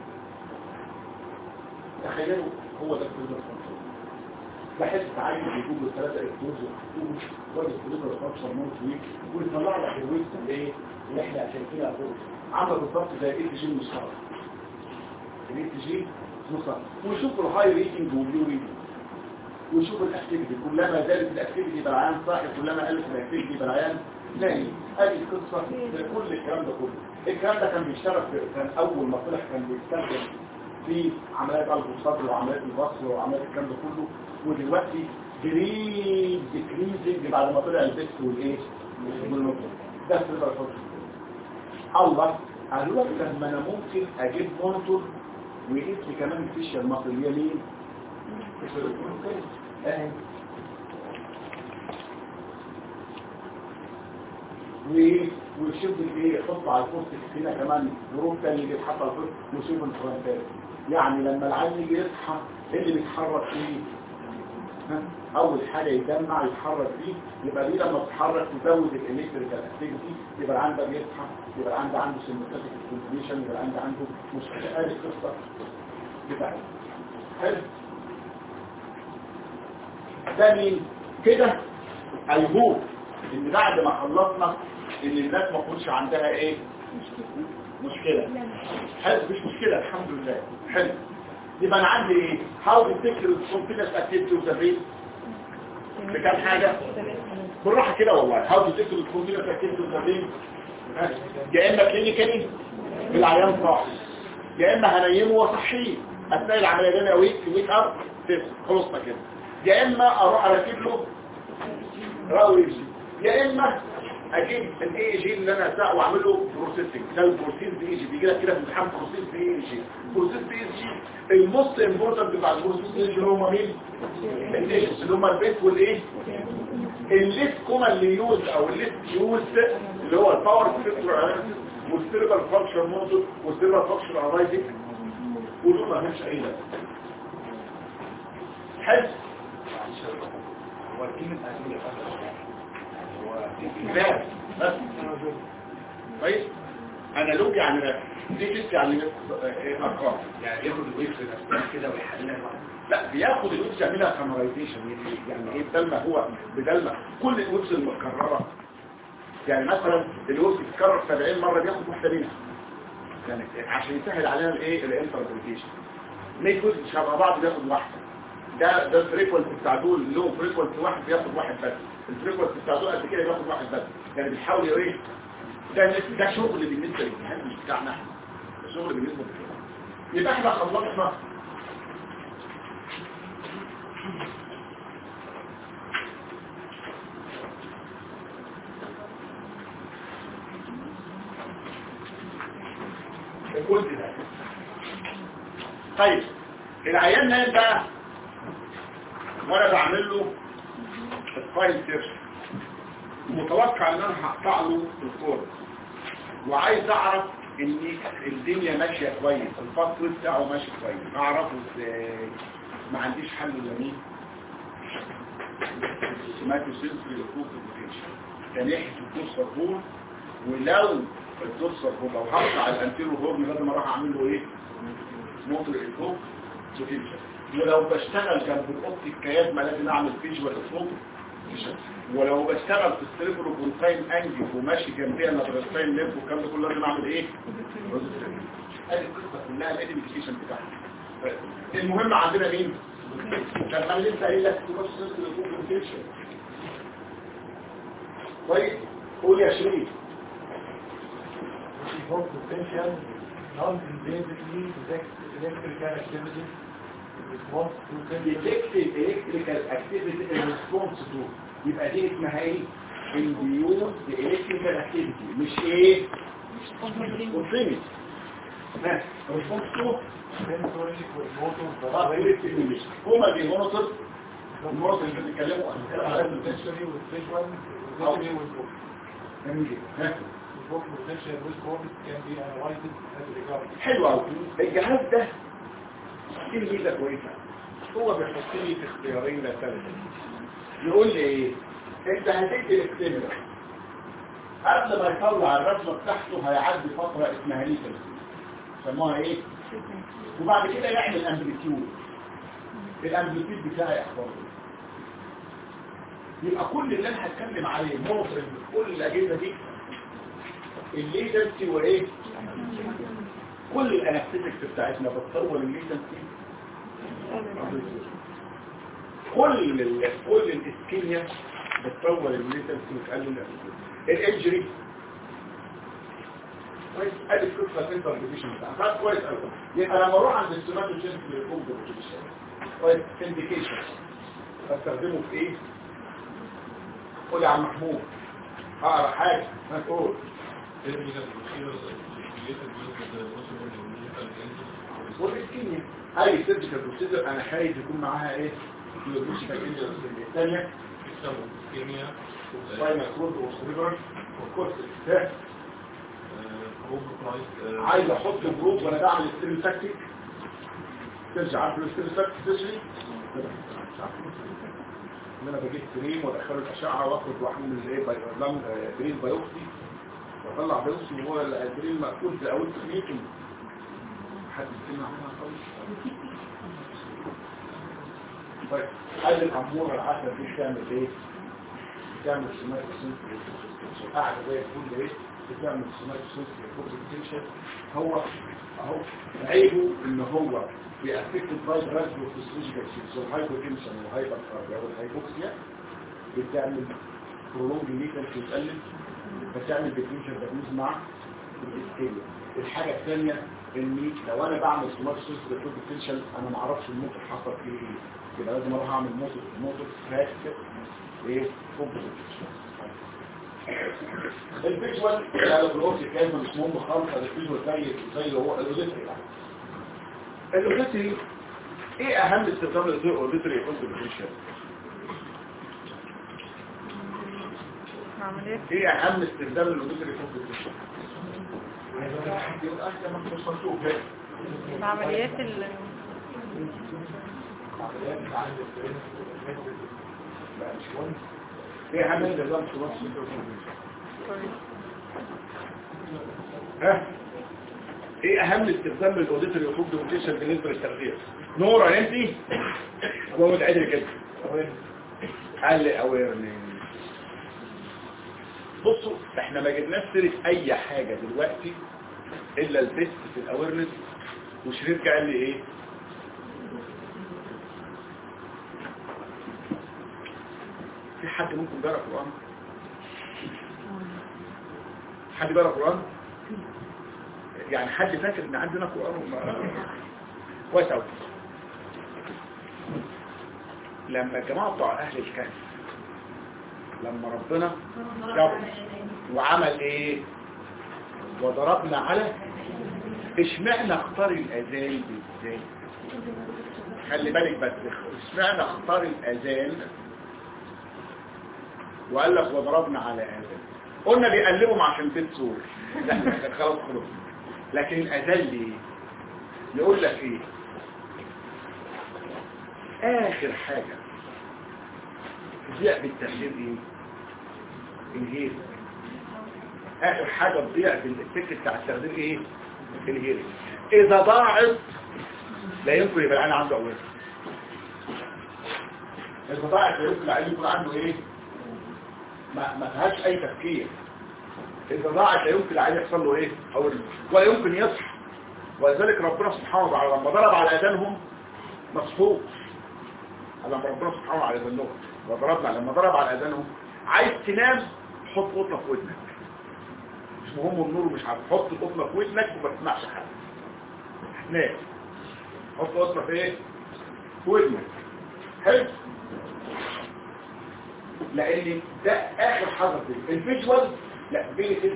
تخيلوا هو ده السيلولار فانكشن بحس عايز يجيب له ثلاثه الكتروز ويحطوهم وادي السيلولار فانكشن موجود ويطلع لك الويست اللي ايه اللي احنا شايفينها فوق عامله بالظبط زي الاي تي جي المشترك الاي تي جي مصر ويشوف الهاي ريتنج واللو ريتنج ويشوف الاكتيفيتي كلما زادت الاكتيفيتي يبقى العيان صاحي كلما قلت الاكتيفيتي يبقى العيان نايم ادي القصه كل الكلام ده كله الكلام ده كان بيشتغل في كان اول ما طلع كان بيستخدم في عمليات قلب الصدر وعمليات البصر وعمليات الكلام ده كله ودلوقتي جريد ديكريزنج بعد ما طلع البيت والايه والنقطه ده السيلفر فانكشن الله قالوا لك لما انا ممكن اجيب مونيتور ويقيس لي كمان الفيشيال ماسل اللي هي مين اهي و- ويشوف الايه يحط على الكورس هنا كمان جروب تاني يجي يتحط على الكورس ويشوف الفرنتات يعني لما العين يجي يصحى ايه اللي بيتحرك فيه ها؟ اول حاجه يجمع يتحرك فيه يبقى دي لما تتحرك تزود الالكتريكال اكتيفيتي يبقى العين ده بيصحى يبقى العين ده عنده سيمباتيك كونفيشن يبقى العين ده عنده مشكله ادي القصه بتاعتي حلو ده مين كده ايهوب ان بعد ما خلصنا ان الناس ما تكونش عندها ايه مشكلة حلو مش مشكلة الحمد لله حلو يبقى انا عندي ايه حاول تفتكر الكونفيدنس اكتيفيتي وتفريد بكام حاجة بالراحة كده والله حاول تفتكر الكونفيدنس اكتيفيتي وتفريد يا اما كلينيكالي بالعيان صاحي يا اما هنيمه واصحيه اثناء العمليه دي انا ويك ويك اب خلصنا كده يا اما اروح اركب له راوي يا اما اجيب الاي جي اللي انا ساق واعمل له بروسيسنج ده البروسيس اي جي بيجي لك كده في امتحان بروسيس اي جي بروسيس اي جي الموست امبورتنت بتاع البروسيس اي جي اللي هم مين الديشز اللي هم البيت والايه الليست كوما اللي يوز او الليست يوز اللي هو الباور سبيكتر والسيرفر فانكشن موديل والسيرفر فانكشن ارايزنج ودول ما لهمش اي لازمه حلو هو كلمة أدوية هو لا بس كويس انالوج يعني لا ديجيت يعني آه، ارقام يعني ياخد الويكس نفسها كده ويحللها لوحده لا بياخد الويبس يعملها سمرايزيشن يعني ايه بدل ما هو بدل ما كل الويبس المكرره يعني مثلا الوز بيتكرر 70 مره بياخد واحده منها يعني عشان يسهل علينا الايه الانتربريتيشن 100 جزء شبه بعض بياخد واحده ده ده الفريكونس بتاع دول له فريكونس واحد بياخد واحد بس الفريكونس بتاع دول قد كده بياخد واحد بس يعني بيحاول ايه ده ده شغل بالنسبه للجهاز مش بتاعنا احنا ده شغل بالنسبه للجهاز يبقى احنا خلصنا الجزء ده طيب العيان نايم بقى وانا بعمل له الفايل سيرش متوقع ان انا هقطع له الكور وعايز اعرف ان الدنيا ماشيه كويس الفصل بتاعه ماشي كويس اعرفه ازاي ما عنديش حل الا مين سمعتوا سنسري للكوك بوتنشال كان يحكي الدور صرفور ولو الدور صرفور لو هقطع الانتيرو هورن لازم اروح اعمل له ايه موتور الكوك بوتنشال ولو بشتغل جنب الاوبتيك كيازما لازم اعمل فيجوال افوق ولو بشتغل في السيريبرو بونتاين انجل وماشي جنبيها نظرتين ليف والكلام ده كله لازم اعمل ايه ادي القصه كلها الايدنتيفيكيشن بتاعها المهم عندنا مين لما انا لسه قايل لك تبص سيريبرو بونتيشن طيب قول يا شريف Evoke potential, non-invasively detect electrical activity, response to sensors. detect electrical activity in response to يبقى دي اسمها ايه induced electrical activity مش ايه قلتني ها response to sensory motor اه electric stimulation هما بيمونيتور المونيتور اللي بنتكلموا عنه sensory with visual, sensory with motor. جميل جدا ها Evoke potential response can be analyzed as regards. حلو قوي الجهاز ده فيه ميزه كويسه هو بيحط لي في اختيارين لا ثالثه يقول لي ايه انت هتدي الاكتمال قبل ما يطلع الرسمه بتاعته هيعدي فتره اسمها ليتل سموها ايه وبعد كده يعمل امبليتيود الامبليتيود بتاعي اخباره إيه؟ يبقى كل اللي انا هتكلم عليه مونوترنج كل الاجهزه دي الليتنسي وايه كل الانستيتكس بتاعتنا بتطور الليتنسي كل ال كل الاسكيميا بتطور الليتنسي وتقلل الانجري كويس ادي القصه الانتر ديفيشن بتاعها كويس قوي يبقى لما اروح عند السوماتوجين في الكومبوزيشن كويس انديكيشن بستخدمه في ايه قول يا عم محمود اقرا حاجه هتقول والاسكيميا اي سيرجيكال بروسيجر انا خايف يكون معاها ايه فيولوجيكال انجرز الثانيه سباينال كورد وسريبرال والكورس عايز احط جروب وانا بعمل ستيريو تاكتيك ترجع عارف الستيريو تاكتيك تشري ان انا بجيب كريم وادخله الاشعه واخد واحمل الايه بايولام برين بايوبسي واطلع بايوبسي وهو البرين مقفول في اول تخنيكم حد يسمع عنها خالص طيب هل الامور العسل دي بتعمل ايه بتعمل سمات سنسوري قاعده زي الفل ايه بتعمل سمات سنسوري بوتنشال هو اهو عيبه ان هو بيأفكت باي راسبو فيسيولوجيكال سيلز الهايبوتنشن والهايبر كارديا والهايبوكسيا بتعمل برولونج ليتنس وتقلل بتعمل ديفيوجن دابوز مع الاسكيليا الحاجه الثانيه اني لو انا بعمل سمارت سيستم بوتنشال انا ما اعرفش الموتور حصل فيه ايه يبقى لازم اروح اعمل موتور موتور كراك ايه فوق الفيجوال لا الجروس كلمه مش مهم خالص الفيجوال زي زي هو الاوديتري الاوديتري ايه اهم استخدام الاوديتري يكون في الفيجوال عمليات ايه اهم استخدام الاوديتري يكون في الفيجوال يبقى انت ما مش مكتوب هنا العمليات ال لا مش مهم ايه اهم استخدام في مصر ها ايه اهم استخدام للاوديتور يخوض دوكيشن بالنسبه للتغذيه نورا انت هو متعدل كده قال لي اويرنس بصوا احنا ما جبناش سيره اي حاجه دلوقتي الا التست في الاويرنس وشريف قال لي ايه في حد ممكن بيقرا قران حد بيقرا قران يعني حد فاكر ان عندنا قران وما كويس قوي لما الجماعه بتوع اهل الكهف لما ربنا جاب وعمل ايه وضربنا على اشمعنى اختار الاذان بالذات خلي بالك بس اشمعنى اختار الاذان وقال لك وضربنا على اذان قلنا بيقلبهم عشان بيت سور لا خلاص خلاص لكن الاذان ليه يقول لك ايه اخر حاجة تضيع بالتخدير ايه الهير اخر حاجة تضيع بالسكة بتاع التخدير ايه الهير اذا ضاعت لا يمكن يبقى العين عنده اول اذا ضاعت لا يمكن العين يكون عنده ايه ما, ما فيهاش اي تفكير اذا ضاعت لا يمكن العين يحصل له ايه اول ولا يمكن يصحى ولذلك ربنا سبحانه وتعالى لما ضرب على اذانهم مصفوف لما ربنا سبحانه وتعالى اذنهم وضربنا لما ضرب على اذانهم عايز تنام حط قطنه في ودنك مش مهم النور مش عارف حط قطنه في ودنك وما تسمعش حاجه نام حط قطنه في ايه في ودنك حلو لان ده اخر حاجه فيه الفيجوال لا بيني تنس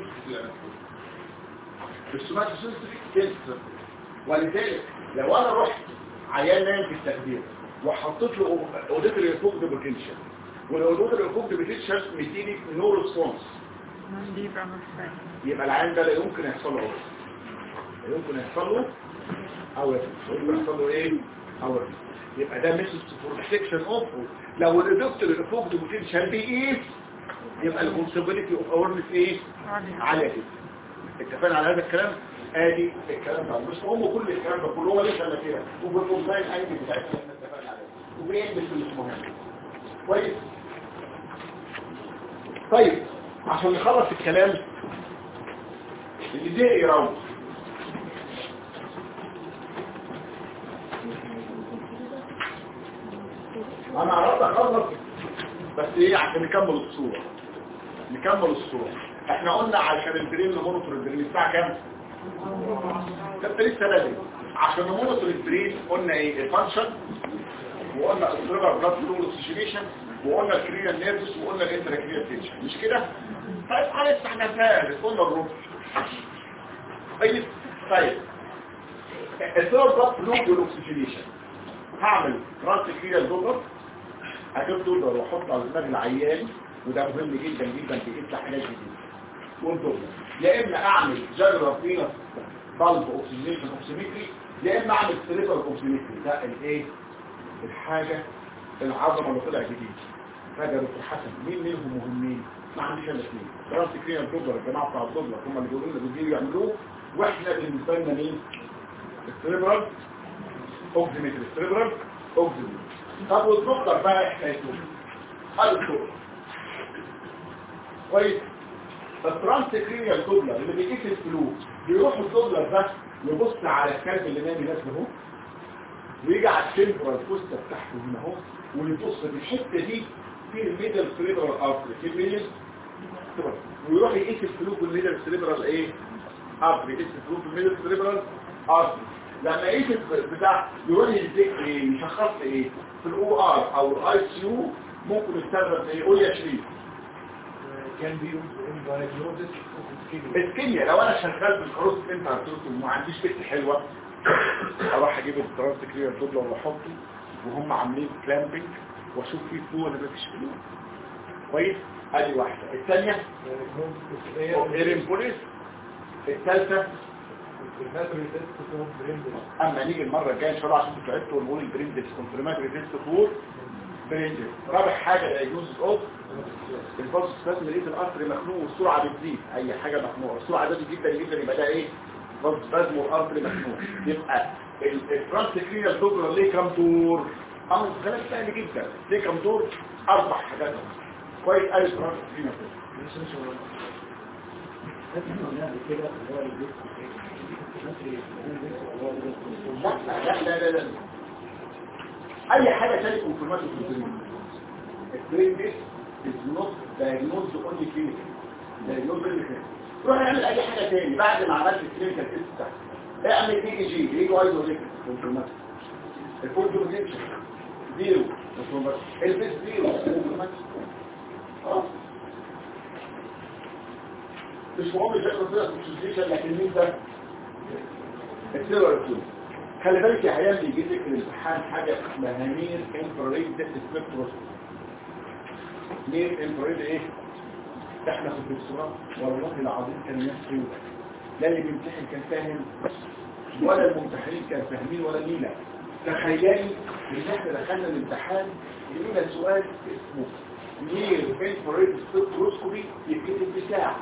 السمات سنسيتيف ولذلك لو انا رحت عيان نايم في التخدير وحطيت له اوديتري فوق ديبوتنشن والاوديتري فوق ديبوتنشن مديني نو ريسبونس بيبقى مستعد يبقى العيان ده لا يمكن يحصل له عرض لا يمكن يحصل له او يمكن يحصل له ايه او يبقى ده ميثود بروتكشن اوف لو الاوديتري فوق ديبوتنشن بيقيس يبقى الكونسبيلتي اوف اورنس ايه عاليه جدا اتفقنا على هذا الكلام ادي الكلام ده مش هم كل الكلام ده كله هو ليس الا كده وبالكومباين ايدي بتاعتنا اللي اتفقنا عليه وبيعمل في الاسمه كويس طيب عشان نخلص الكلام اللي دي يراوي انا عرفت اخلص بس ايه عشان نكمل الصورة نكمل الصورة احنا قلنا علشان البرين نمونيتور البرين الساعة كام كانت لسه بدري عشان نمونيتور البرين قلنا ايه الفانكشن وقلنا التريجر بلاد فلو اوكسجينيشن وقلنا الكريال نيرفس وقلنا الانتراكريال تنشن مش كده طيب خلاص احنا ثالث قلنا الروح طيب طيب التريجر بلاد فلو والاكسجينيشن هعمل راس كريال دولار هجيب دولار واحطه على دماغ العيان وده مهم جدا جدا في انت حاجات جديده والدولار يا اما اعمل جرر فينا بلب اوكسجينيشن اوكسيمتري يا اما اعمل سليبر اوكسيمتري ده الايه الحاجه العظمه اللي طلع جديد حاجه دكتور حسن مين منهم مهمين ما عنديش الا اثنين دراسه كريم الدولار الجماعه بتاع الدولار هم اللي بيقولوا لنا بيجوا يعملوه واحنا بالنسبه لنا مين السليبرال اوكسيمتري السليبرال اوكسيمتري طب والدكتور بقى حكايته هذا الدكتور كويس الترانسكرينيال دوبلر اللي بيقيس الفلو بيروح الدوبلر ده يبص على الكلب اللي نام نازل اهو ويجي على التمبرال كوستا بتاعته هنا اهو ويبص في الحته دي في الميدل سريبرال ارتري في الميدل ويروح يقيس الفلو في الميدل سريبرال ايه ارتري يقيس الفلو في الميدل سريبرال ارتري لما يقيس بتاع يروح يديك ايه يشخص ايه في الاو ار او الاي سي يو ممكن يستخدم ايه قول يا شريف كان بيقول in diagnosis of ischemia. الكيمياء لو انا شغال بالكروس انت هتقول وما عنديش بنت حلوه اروح اجيب الترانس كلير دوبلر واحطه وهم عاملين كلامبنج واشوف فيه فلو ولا مفيش فلو كويس ادي واحده الثانيه diagnosis of ايرين بوليس الثالثه confirmatory test for brain damage. اما نيجي المره الجايه ان شاء الله عشان انتوا تعبتوا ونقول البريندس كونفرماتوري تيست فور بريندس رابع حاجه يجوز اوف الفرص لازم لقيت القطر مخنوق والسرعه بتزيد اي حاجه مخنوقه السرعه زادت جدا جدا يبقى ده ايه فرص لازم والقطر مخنوق يبقى الترانسكرينال دوبلر ليه كام دور اه كلام سهل جدا ليه كام دور اربع حاجات كويس اي سؤال فينا لا لا لا لا لا اي حاجه تانية كونفيرماتيف في الدنيا البرين ديس is not diagnosed only clinical diagnosed only clinical روح اعمل اي حاجه تاني بعد ما عملت الكلينيكال تيست بتاعك اعمل بي اي جي ريجو ايزو ريجو كونفيرماتيف الكونفيرماتيف زيرو كونفيرماتيف البيس زيرو كونفيرماتيف خلاص مش مهم شكله كده كونسنتريشن لكن مين ده السيرو خلي بالك يا عيال بيجي لك الامتحان حاجه اسمها نير انفراريد سبيكتروسكوبي نير انفراريد ايه ده احنا في الدكتوراه والله العظيم كان ناس سودة لا اللي بيمتحن كان فاهم ولا الممتحنين كان فاهمين ولا نيلة تخيلي ان احنا دخلنا الامتحان لقينا سؤال اسمه نير انفراريد سبيكتروسكوبي يتكتب بساعة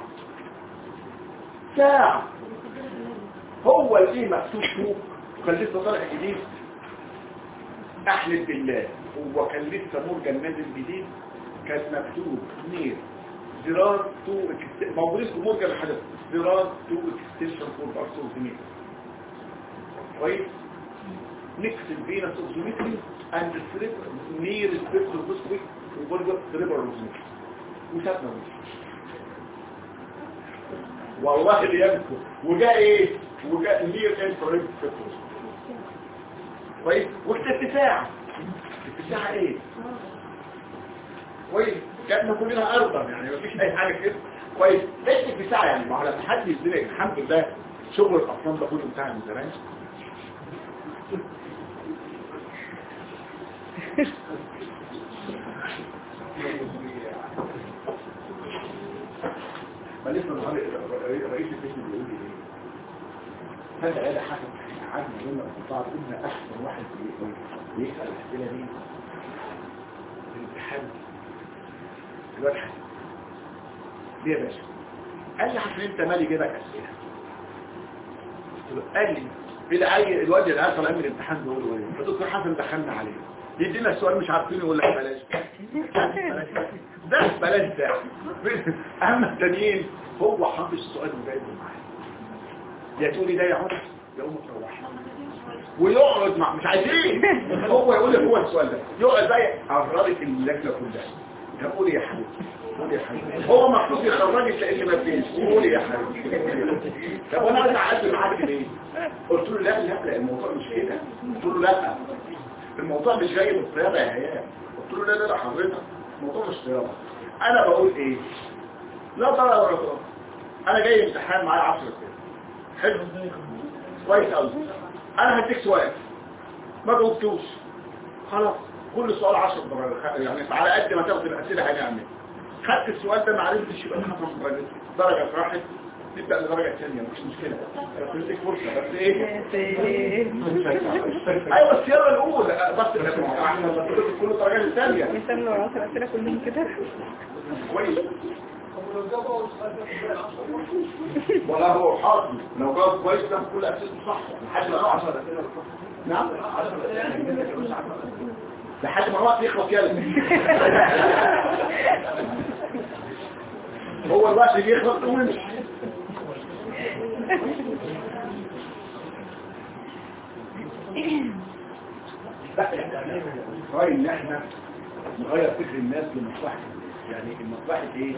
ساعة هو اللي مكتوب فوق وكان لسه طالع جديد احلف بالله هو كان لسه مورجان نازل جديد كان مكتوب نير زرار تو اكست... موجود اسمه مورجان الحدث زرار تو اكستنشن فور بارسوزيميك كويس نكس الفينس اوزوميتري اند ستريب نير سبيكتروسكوبي وبرجر سريبر اوزوميتري وسابنا والله اللي يذكر وجاء ايه وجاء نير انفراريد سبيكتروسكوبي كويس وكتبت ساعة كتبت ساعة ايه كويس جاتنا كلنا ارضا يعني مفيش اي حاجة كده كويس اكتب في ساعة يعني ما هو لما حد يزنق الحمد لله شغل الاطفال ده كله انتهى من زمان ما لسه النهارده رئيس القسم بيقول لي ايه فجأة قال حسن قعدنا يوم القطاع قلنا احسن واحد بيسأل الاسئله دي الامتحان الواد حسن ليه يا باشا قال لي حسن انت مالي جيبك اسئله قلت له قال لي العي الواد اللي قال طالع من الامتحان دول ايه فدكتور حسن دخلنا عليه يدينا السؤال مش عارفين يقول لك بلاش ده بلاش ده اما التانيين هو حافظ السؤال وجايبه معاه يا تقولي ده يا عمر يا ام تروح ويقعد مع مش عايزين هو يقول لك هو السؤال ده يقعد بقى اغربك اللجنه كلها طب قولي يا حبيبي قولي يا حبيبي هو مكتوب يخرجك لان ما فيش قولي يا حبيبي طب وانا عايز اعدي معاك ليه قلت له لا لا لا الموضوع مش كده قلت له لا الموضوع مش جاي بالطياره يا هيام قلت له لا لا لا حضرتك الموضوع مش طياره انا بقول ايه لا طبعا ولا طبعا انا جاي امتحان معايا 10 كده حلو كويس قوي انا هديك سؤال ما جاوبتوش خلاص كل سؤال 10 درجات يعني على قد ما تاخد الاسئله هنعمل خدت السؤال ده ما عرفتش يبقى خمس درجات درجه راحت تبدا للدرجه الثانيه مش مشكله بس ليك فرصه بس ايه ايوه بس يلا الاولى بس احنا بنطلب كل الدرجات الثانيه يستنوا العشر أسئلة كلهم كده كويس ولا هو حاضر لو جاوب كويس ده كل اسئلته صح لحد ما 10 اسئله نعم لحد ما الوقت يخلص يلا هو الوقت بيخلص ويمشي رأي ان احنا نغير فكر الناس لمصلحة يعني المصلحة ايه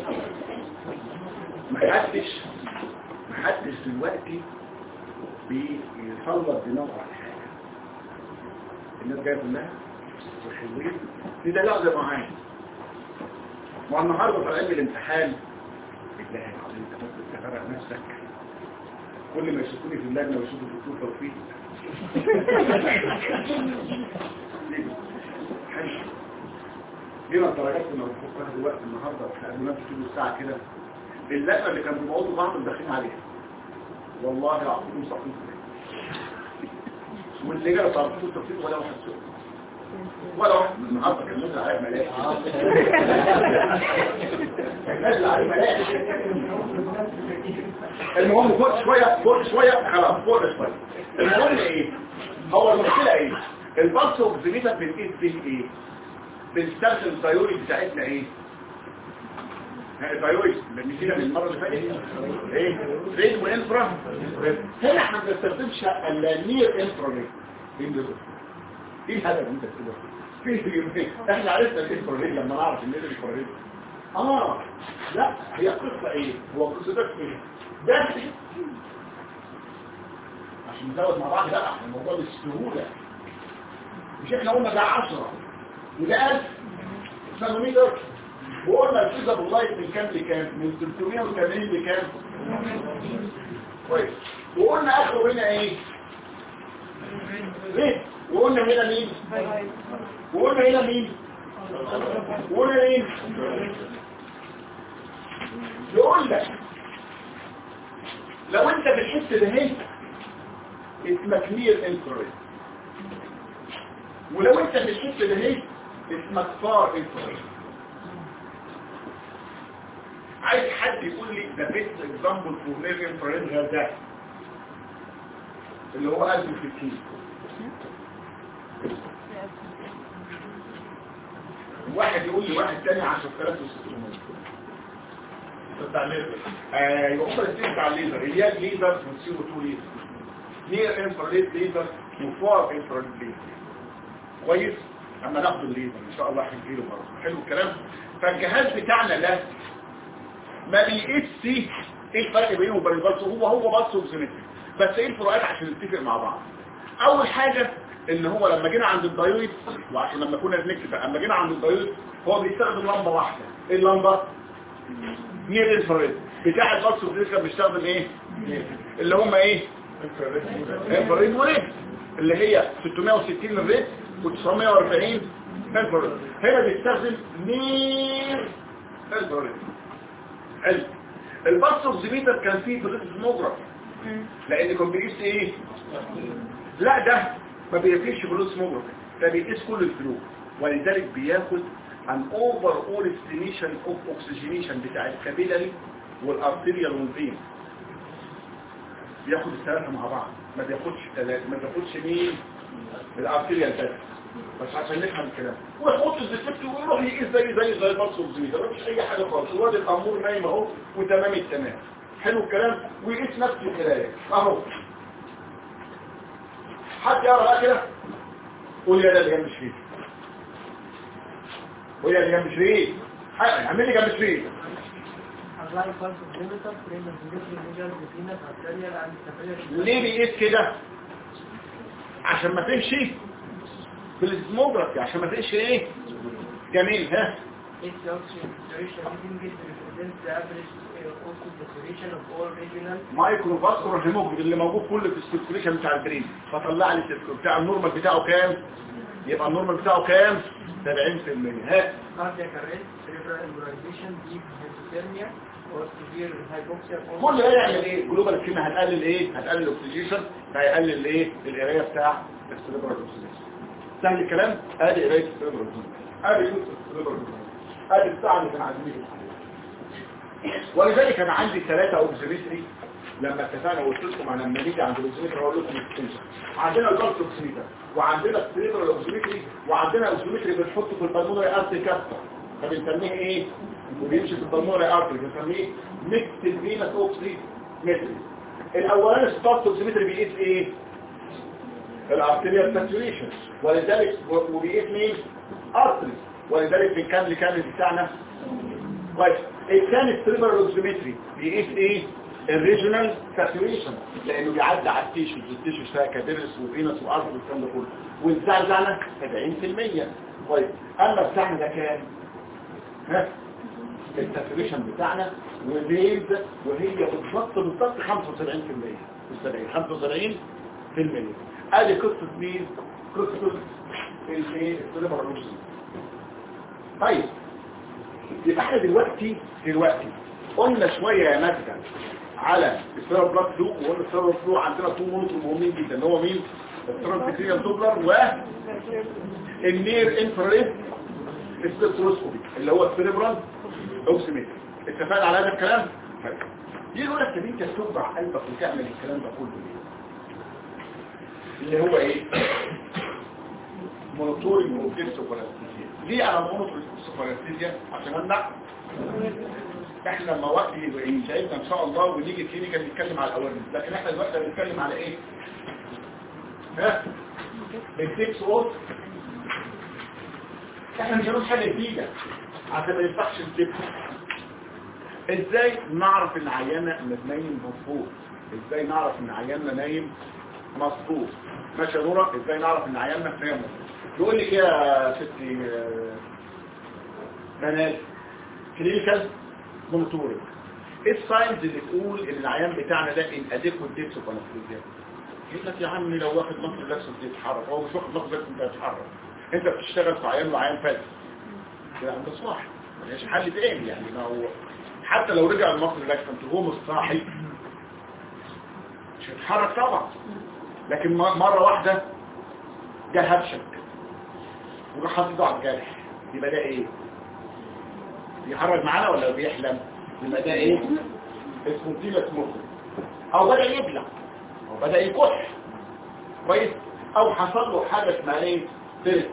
محدش محدش دلوقتي بيسلط دماغه على حاجة الناس جاية كلها وحلوين في ده لا ده معايا والنهارده طالعين من الامتحان بالله العظيم انت ممكن تفرق نفسك كل ما يشوفوني في اللجنه ويشوفوا الدكتور توفيق جينا الدرجات كنا بنفكها دلوقتي النهارده احنا قبل ما تيجي الساعه كده اللجنه اللي كانوا بيقعدوا بعض داخلين عليها والله العظيم مستقيم واللي جاي طب التوفيق ولا واحد سؤال ولا واحد النهارده كان نزل عليها ملاك نزل عليه ملاك المهم فوق شويه فوق شويه خلاص فوق شويه المهم ايه هو المشكله ايه البلس اوكسيميتر بنقيس به ايه بنستخدم الدايوري بتاعتنا ايه الفايرويد اللي نسينا من المره اللي فاتت ايه ريد وانفرا هنا احنا ما بنستخدمش الا نير انفرا ريد ايه الهدف اللي انت بتقوله في احنا عرفنا الانفرا ريد لما نعرف ان ده الانفرا ريد اه لا هي قصه ايه هو قصتك ايه ده عشان نزود مع بعض لا الموضوع بالسهوله مش احنا قلنا ده 10 وده 1000 نانومتر وقلنا الفيزابل لايت من كام لكام من 380 لكام كويس وقلنا اخره هنا ايه ليه وقلنا هنا مين وقلنا هنا مين وقلنا مين يقول لك لو انت بتحس بهي اسمك نير انفراريد ولو انت بتحس بهي اسمك فار انفراريد عايز حد يقول لي ده بيست اكزامبل فور نير انفراريد غير ده اللي هو 1060 واحد يقول لي واحد تاني 10600 بتاع الليزر آه يبقى هم الاثنين بتاع الليزر الياد ليزر والسيرو 2 ليزر نير انفراريد ليزر وفار انفراريد ليزر كويس اما ناخد الليزر ان شاء الله هنجيله برضه حلو الكلام فالجهاز بتاعنا ده ما بيقيسش ايه الفرق بينه وبين البلس هو هو بلس وزيمتري بس ايه الفروقات عشان نتفق مع بعض اول حاجه ان هو لما جينا عند الدايود وعشان لما كنا بنكتب لما جينا عند الدايود هو بيستخدم لمبه واحده ايه اللمبه نير انفراريد بتاع البلس وزيمتري بيستخدم ايه اللي هم ايه انفراريد وريد اللي هي 660 للريد و940 انفراريد هنا بيستخدم نير انفراريد حلو البلس اوكسيميتر كان فيه بلوتوث لان كان بيقيس ايه لا ده ما بيقيسش بلوتوث موجرافي ده بيقيس كل الفلو ولذلك بياخد عن اوفر اول استيميشن اوف اوكسجينيشن بتاع الكابيلاري والارتيريال والفين بياخد الثلاثه مع بعض ما بياخدش ثلاثه ما بياخدش مين الارتيريال بس بس عشان نفهم الكلام ويحط الديسبت ويروح يقيس زي زي زي البلس اوكسيميتر مفيش اي حاجه خالص الواد الامور نايم اهو وتمام التمام حلو الكلام ويقيس نفس القرايه اهو حد يقرا بقى كده قول يا ده اللي جنب شريك قول يا اللي جنب شريك اعمل لي جنب شريك Apply pulse oximeter, frame and delivery measure the venous, arterial and capillary ليه بيقيس كده عشان ما تمشي بالسموجرافي عشان ما تمشي ايه جميل ها Its oxygen saturation reading it represents the average uh, oxygen saturation of all regional مايكرو فاسكولار هيموجلوبين اللي موجود كله في السيركيوليشن بتاع البرين فطلع لي السيركيوليشن بتاع النورمال بتاعه كام يبقى النورمال بتاعه كام 70% ها cardiac arrest, cerebral embolization, deep hypothermia, or severe hypoxia. كل ده يعمل ايه جلوبال كيما هتقلل ايه هتقلل الاكسجين فهيقلل ايه القرايه بتاع السيربرال اوكسجين سهل الكلام ادي قرايه السيربرال اوكسجين ادي قصه السيربرال اوكسجين ادي الساعه اللي كان عندي ولذلك انا عندي ثلاثه اوكسيمتري لما اتفقنا وقلت لكم على لما نيجي عند الاوكسيمتري هقول لكم السنسور عندنا الجلط اوكسيمتر وعندنا السيربرال اوكسيمتري وعندنا اوكسيمتري بنحطه في البلمونري ارتي كابتر فبنسميه ايه وبيمشي في البلمونري ارتي بنسميه ميكس فينس اوكسيمتري الاولاني ستارت اوكسيمتري بيقيس ايه الارتريال ساتوريشن ولذلك وبيقيس مين ارتري ولذلك بنكمل كامل بتاعنا كويس الثاني السيربرال اوكسيمتري بيقيس ايه الريجونال ساتوريشن لانه بيعدي على التيشوز التيشوز فيها كابيرس وفينس وارض والكلام ده كله والبتاع بتاعنا 70% كويس اما بتاعنا ده كام ها الساتوريشن بتاعنا وليز وهي بالضبط بالضبط 75% مش 70 75% ادي قصه مين قصه الايه السيربرال اوكسيمتري طيب يبقى احنا دلوقتي دلوقتي قلنا شوية يا مجد على السيرال بلاد فلو وقلنا السيرال فلو عندنا تو مونوتور مهمين جدا اللي هو مين السيرال بكتيريال دوبلر و النير انفراريد سبكتروسكوبي اللي هو السيربرال اوكسيمتر اتفقنا على هذا الكلام طيب يجي يقول لك طب انت تكبر قلبك وتعمل الكلام ده كله ليه اللي هو ايه مونوتورنج اوف ديستوفارستيزيا ليه انا مونوتورنج اوف ديستوفارستيزيا عشان امنع احنا لما وقت يبقى يساعدنا ان شاء الله ونيجي كلينيكال نتكلم على الاوامر لكن احنا دلوقتي بنتكلم على ايه ها التكس اوت احنا مش هنقول حاجه جديده عشان ما يفتحش التكس ازاي نعرف ان عياننا نايم مظبوط ازاي نعرف ان عياننا نايم مظبوط ماشي يا نورة ازاي نعرف ان عياننا نايم مظبوط يقول لك يا ستي آه، بنات كلينيكال مونيتورنج ايه الساينز اللي تقول ان العيان بتاعنا ده ان اديكوت ديبس اوف انستيزيا يقول لك يا عمي لو واخد مصر لابسه بيتحرك هو مش واخد مصر لابسه بيتحرك انت بتشتغل في عيان وعيان فاسد يعني ده صح ملهاش حل تاني يعني ما هو حتى لو رجع المصر لاكسنت وهو مش صاحي مش هيتحرك طبعا لكن م- مرة واحدة جه هبشك وراح حاطط على الجرح يبقى ده ايه بيحرك معانا ولا بيحلم يبقى ده ايه اسمه تيلة مخرج او بدأ يبلع او بدأ يكح كويس او حصل له حاجة اسمها ايه تلك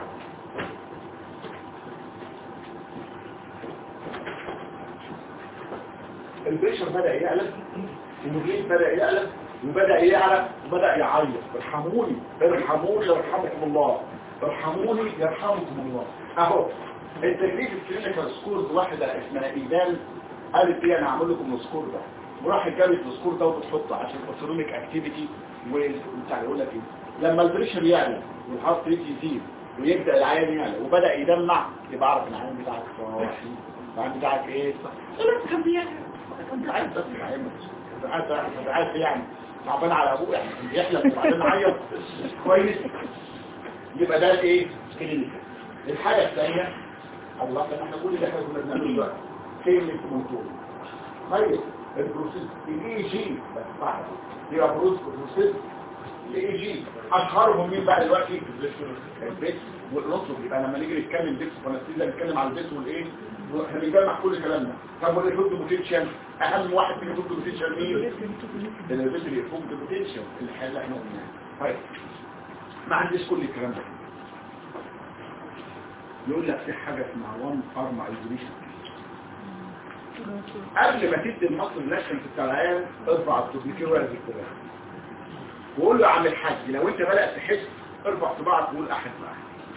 البشر بدأ يعلم المجيب بدأ يعلم وبدأ يعلم وبدأ يعيط ارحموني ارحموني يرحمكم الله ارحموني يرحمكم الله اهو التكليف الكلينيكال سكورز واحدة اسمها ايدان قالت ايه انا هعمل لكم السكور ده وراح جابت السكور ده وبتحطه عشان الاوتونوميك اكتيفيتي وبتاع يقول لك ايه لما البريشر يعلى والهارت ريت يزيد ويبدا العيان يعلى وبدا يدمع يبقى اعرف ان العيان بتاعك صاحي العيان بتاعك ايه انت عايز بس العيان انت عايز انت عايز يعني تعبان على ابوه يعني يحلم وبعدين عيط كويس يبقى ده الايه كلينيكال الحاجه الثانيه الله طب احنا كل اللي احنا كنا بنعمله دلوقتي كلمه موتور طيب البروسيس الاي جي بس بعد يبقى بروس بروسيس الاي جي اشهرهم مين بقى دلوقتي البيت والنصب يبقى لما نيجي نتكلم بيت فلسطين نتكلم على البيت والايه احنا بنجمع كل كلامنا طب والفود بوتنشال اهم واحد في الفود بوتنشال مين اللي البيت اللي يفوق بوتنشال الحاله اللي احنا قلناها طيب ما عنديش كل الكلام ده يقول لك في حاجه اسمها وان ارم ايزوليشن قبل ما تدي المصل الناشن بتاع العيان ارفع التوبيكير ولا الكلام وقول له يا عم الحاج لو انت بدأت تحس ارفع صباعك وقول احد معاك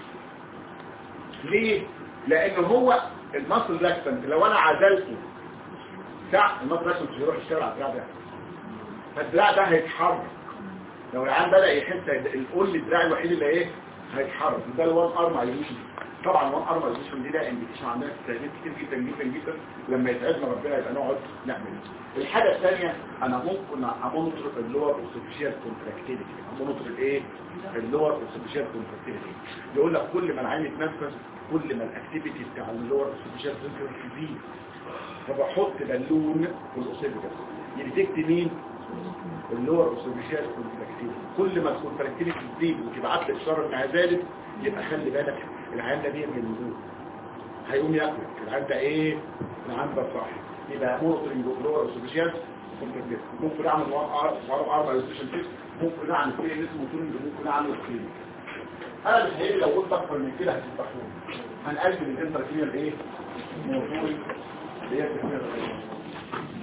ليه؟ لان هو المصل لاكسنت لو انا عزلته ساعة المصل لاكسنت مش هيروح يشتغل على الدراع ده فالدراع ده هيتحرك لو العيان بدأ يحس القول الدراع الوحيد اللي ايه هيتحرك ده الوان ارم ايزوليشن طبعا وان ارم ايزوليشن دي ده انديكيشن عندنا في التدريب كتير جدا جدا جدا لما يسعدنا ربنا يبقى نقعد نعمل الحاجه الثانيه انا ممكن امونتر اللور اوسوفيشال كونتراكتيليتي امونتر الايه اللور اوسوفيشال كونتراكتيليتي يقول لك كل ما العين يتنفس كل ما الاكتيفيتي بتاع اللور اوسوفيشال تزيد فبحط بالون في الاوسيبيكس يديتكت مين اللور اوسوفيشال كونتراكتيليتي كل ما الكونتراكتيليتي تزيد وتبعت لك اشاره انها زادت يبقى خلي بالك العيان ده بيعمل نزول هيقوم ياكلك العيان ده ايه العيان ده صح يبقى مونترنج لور اوسوفيشال ممكن اعمل وارم ارم ايزوليشن تيست ممكن اعمل فيه اسمه مونترنج ممكن اعمل كلينيك انا مش هيجي لو قلت اكتر من كده هتفتحوني هنقلب الانتركلينيال ايه موضوعي اللي هي التكنية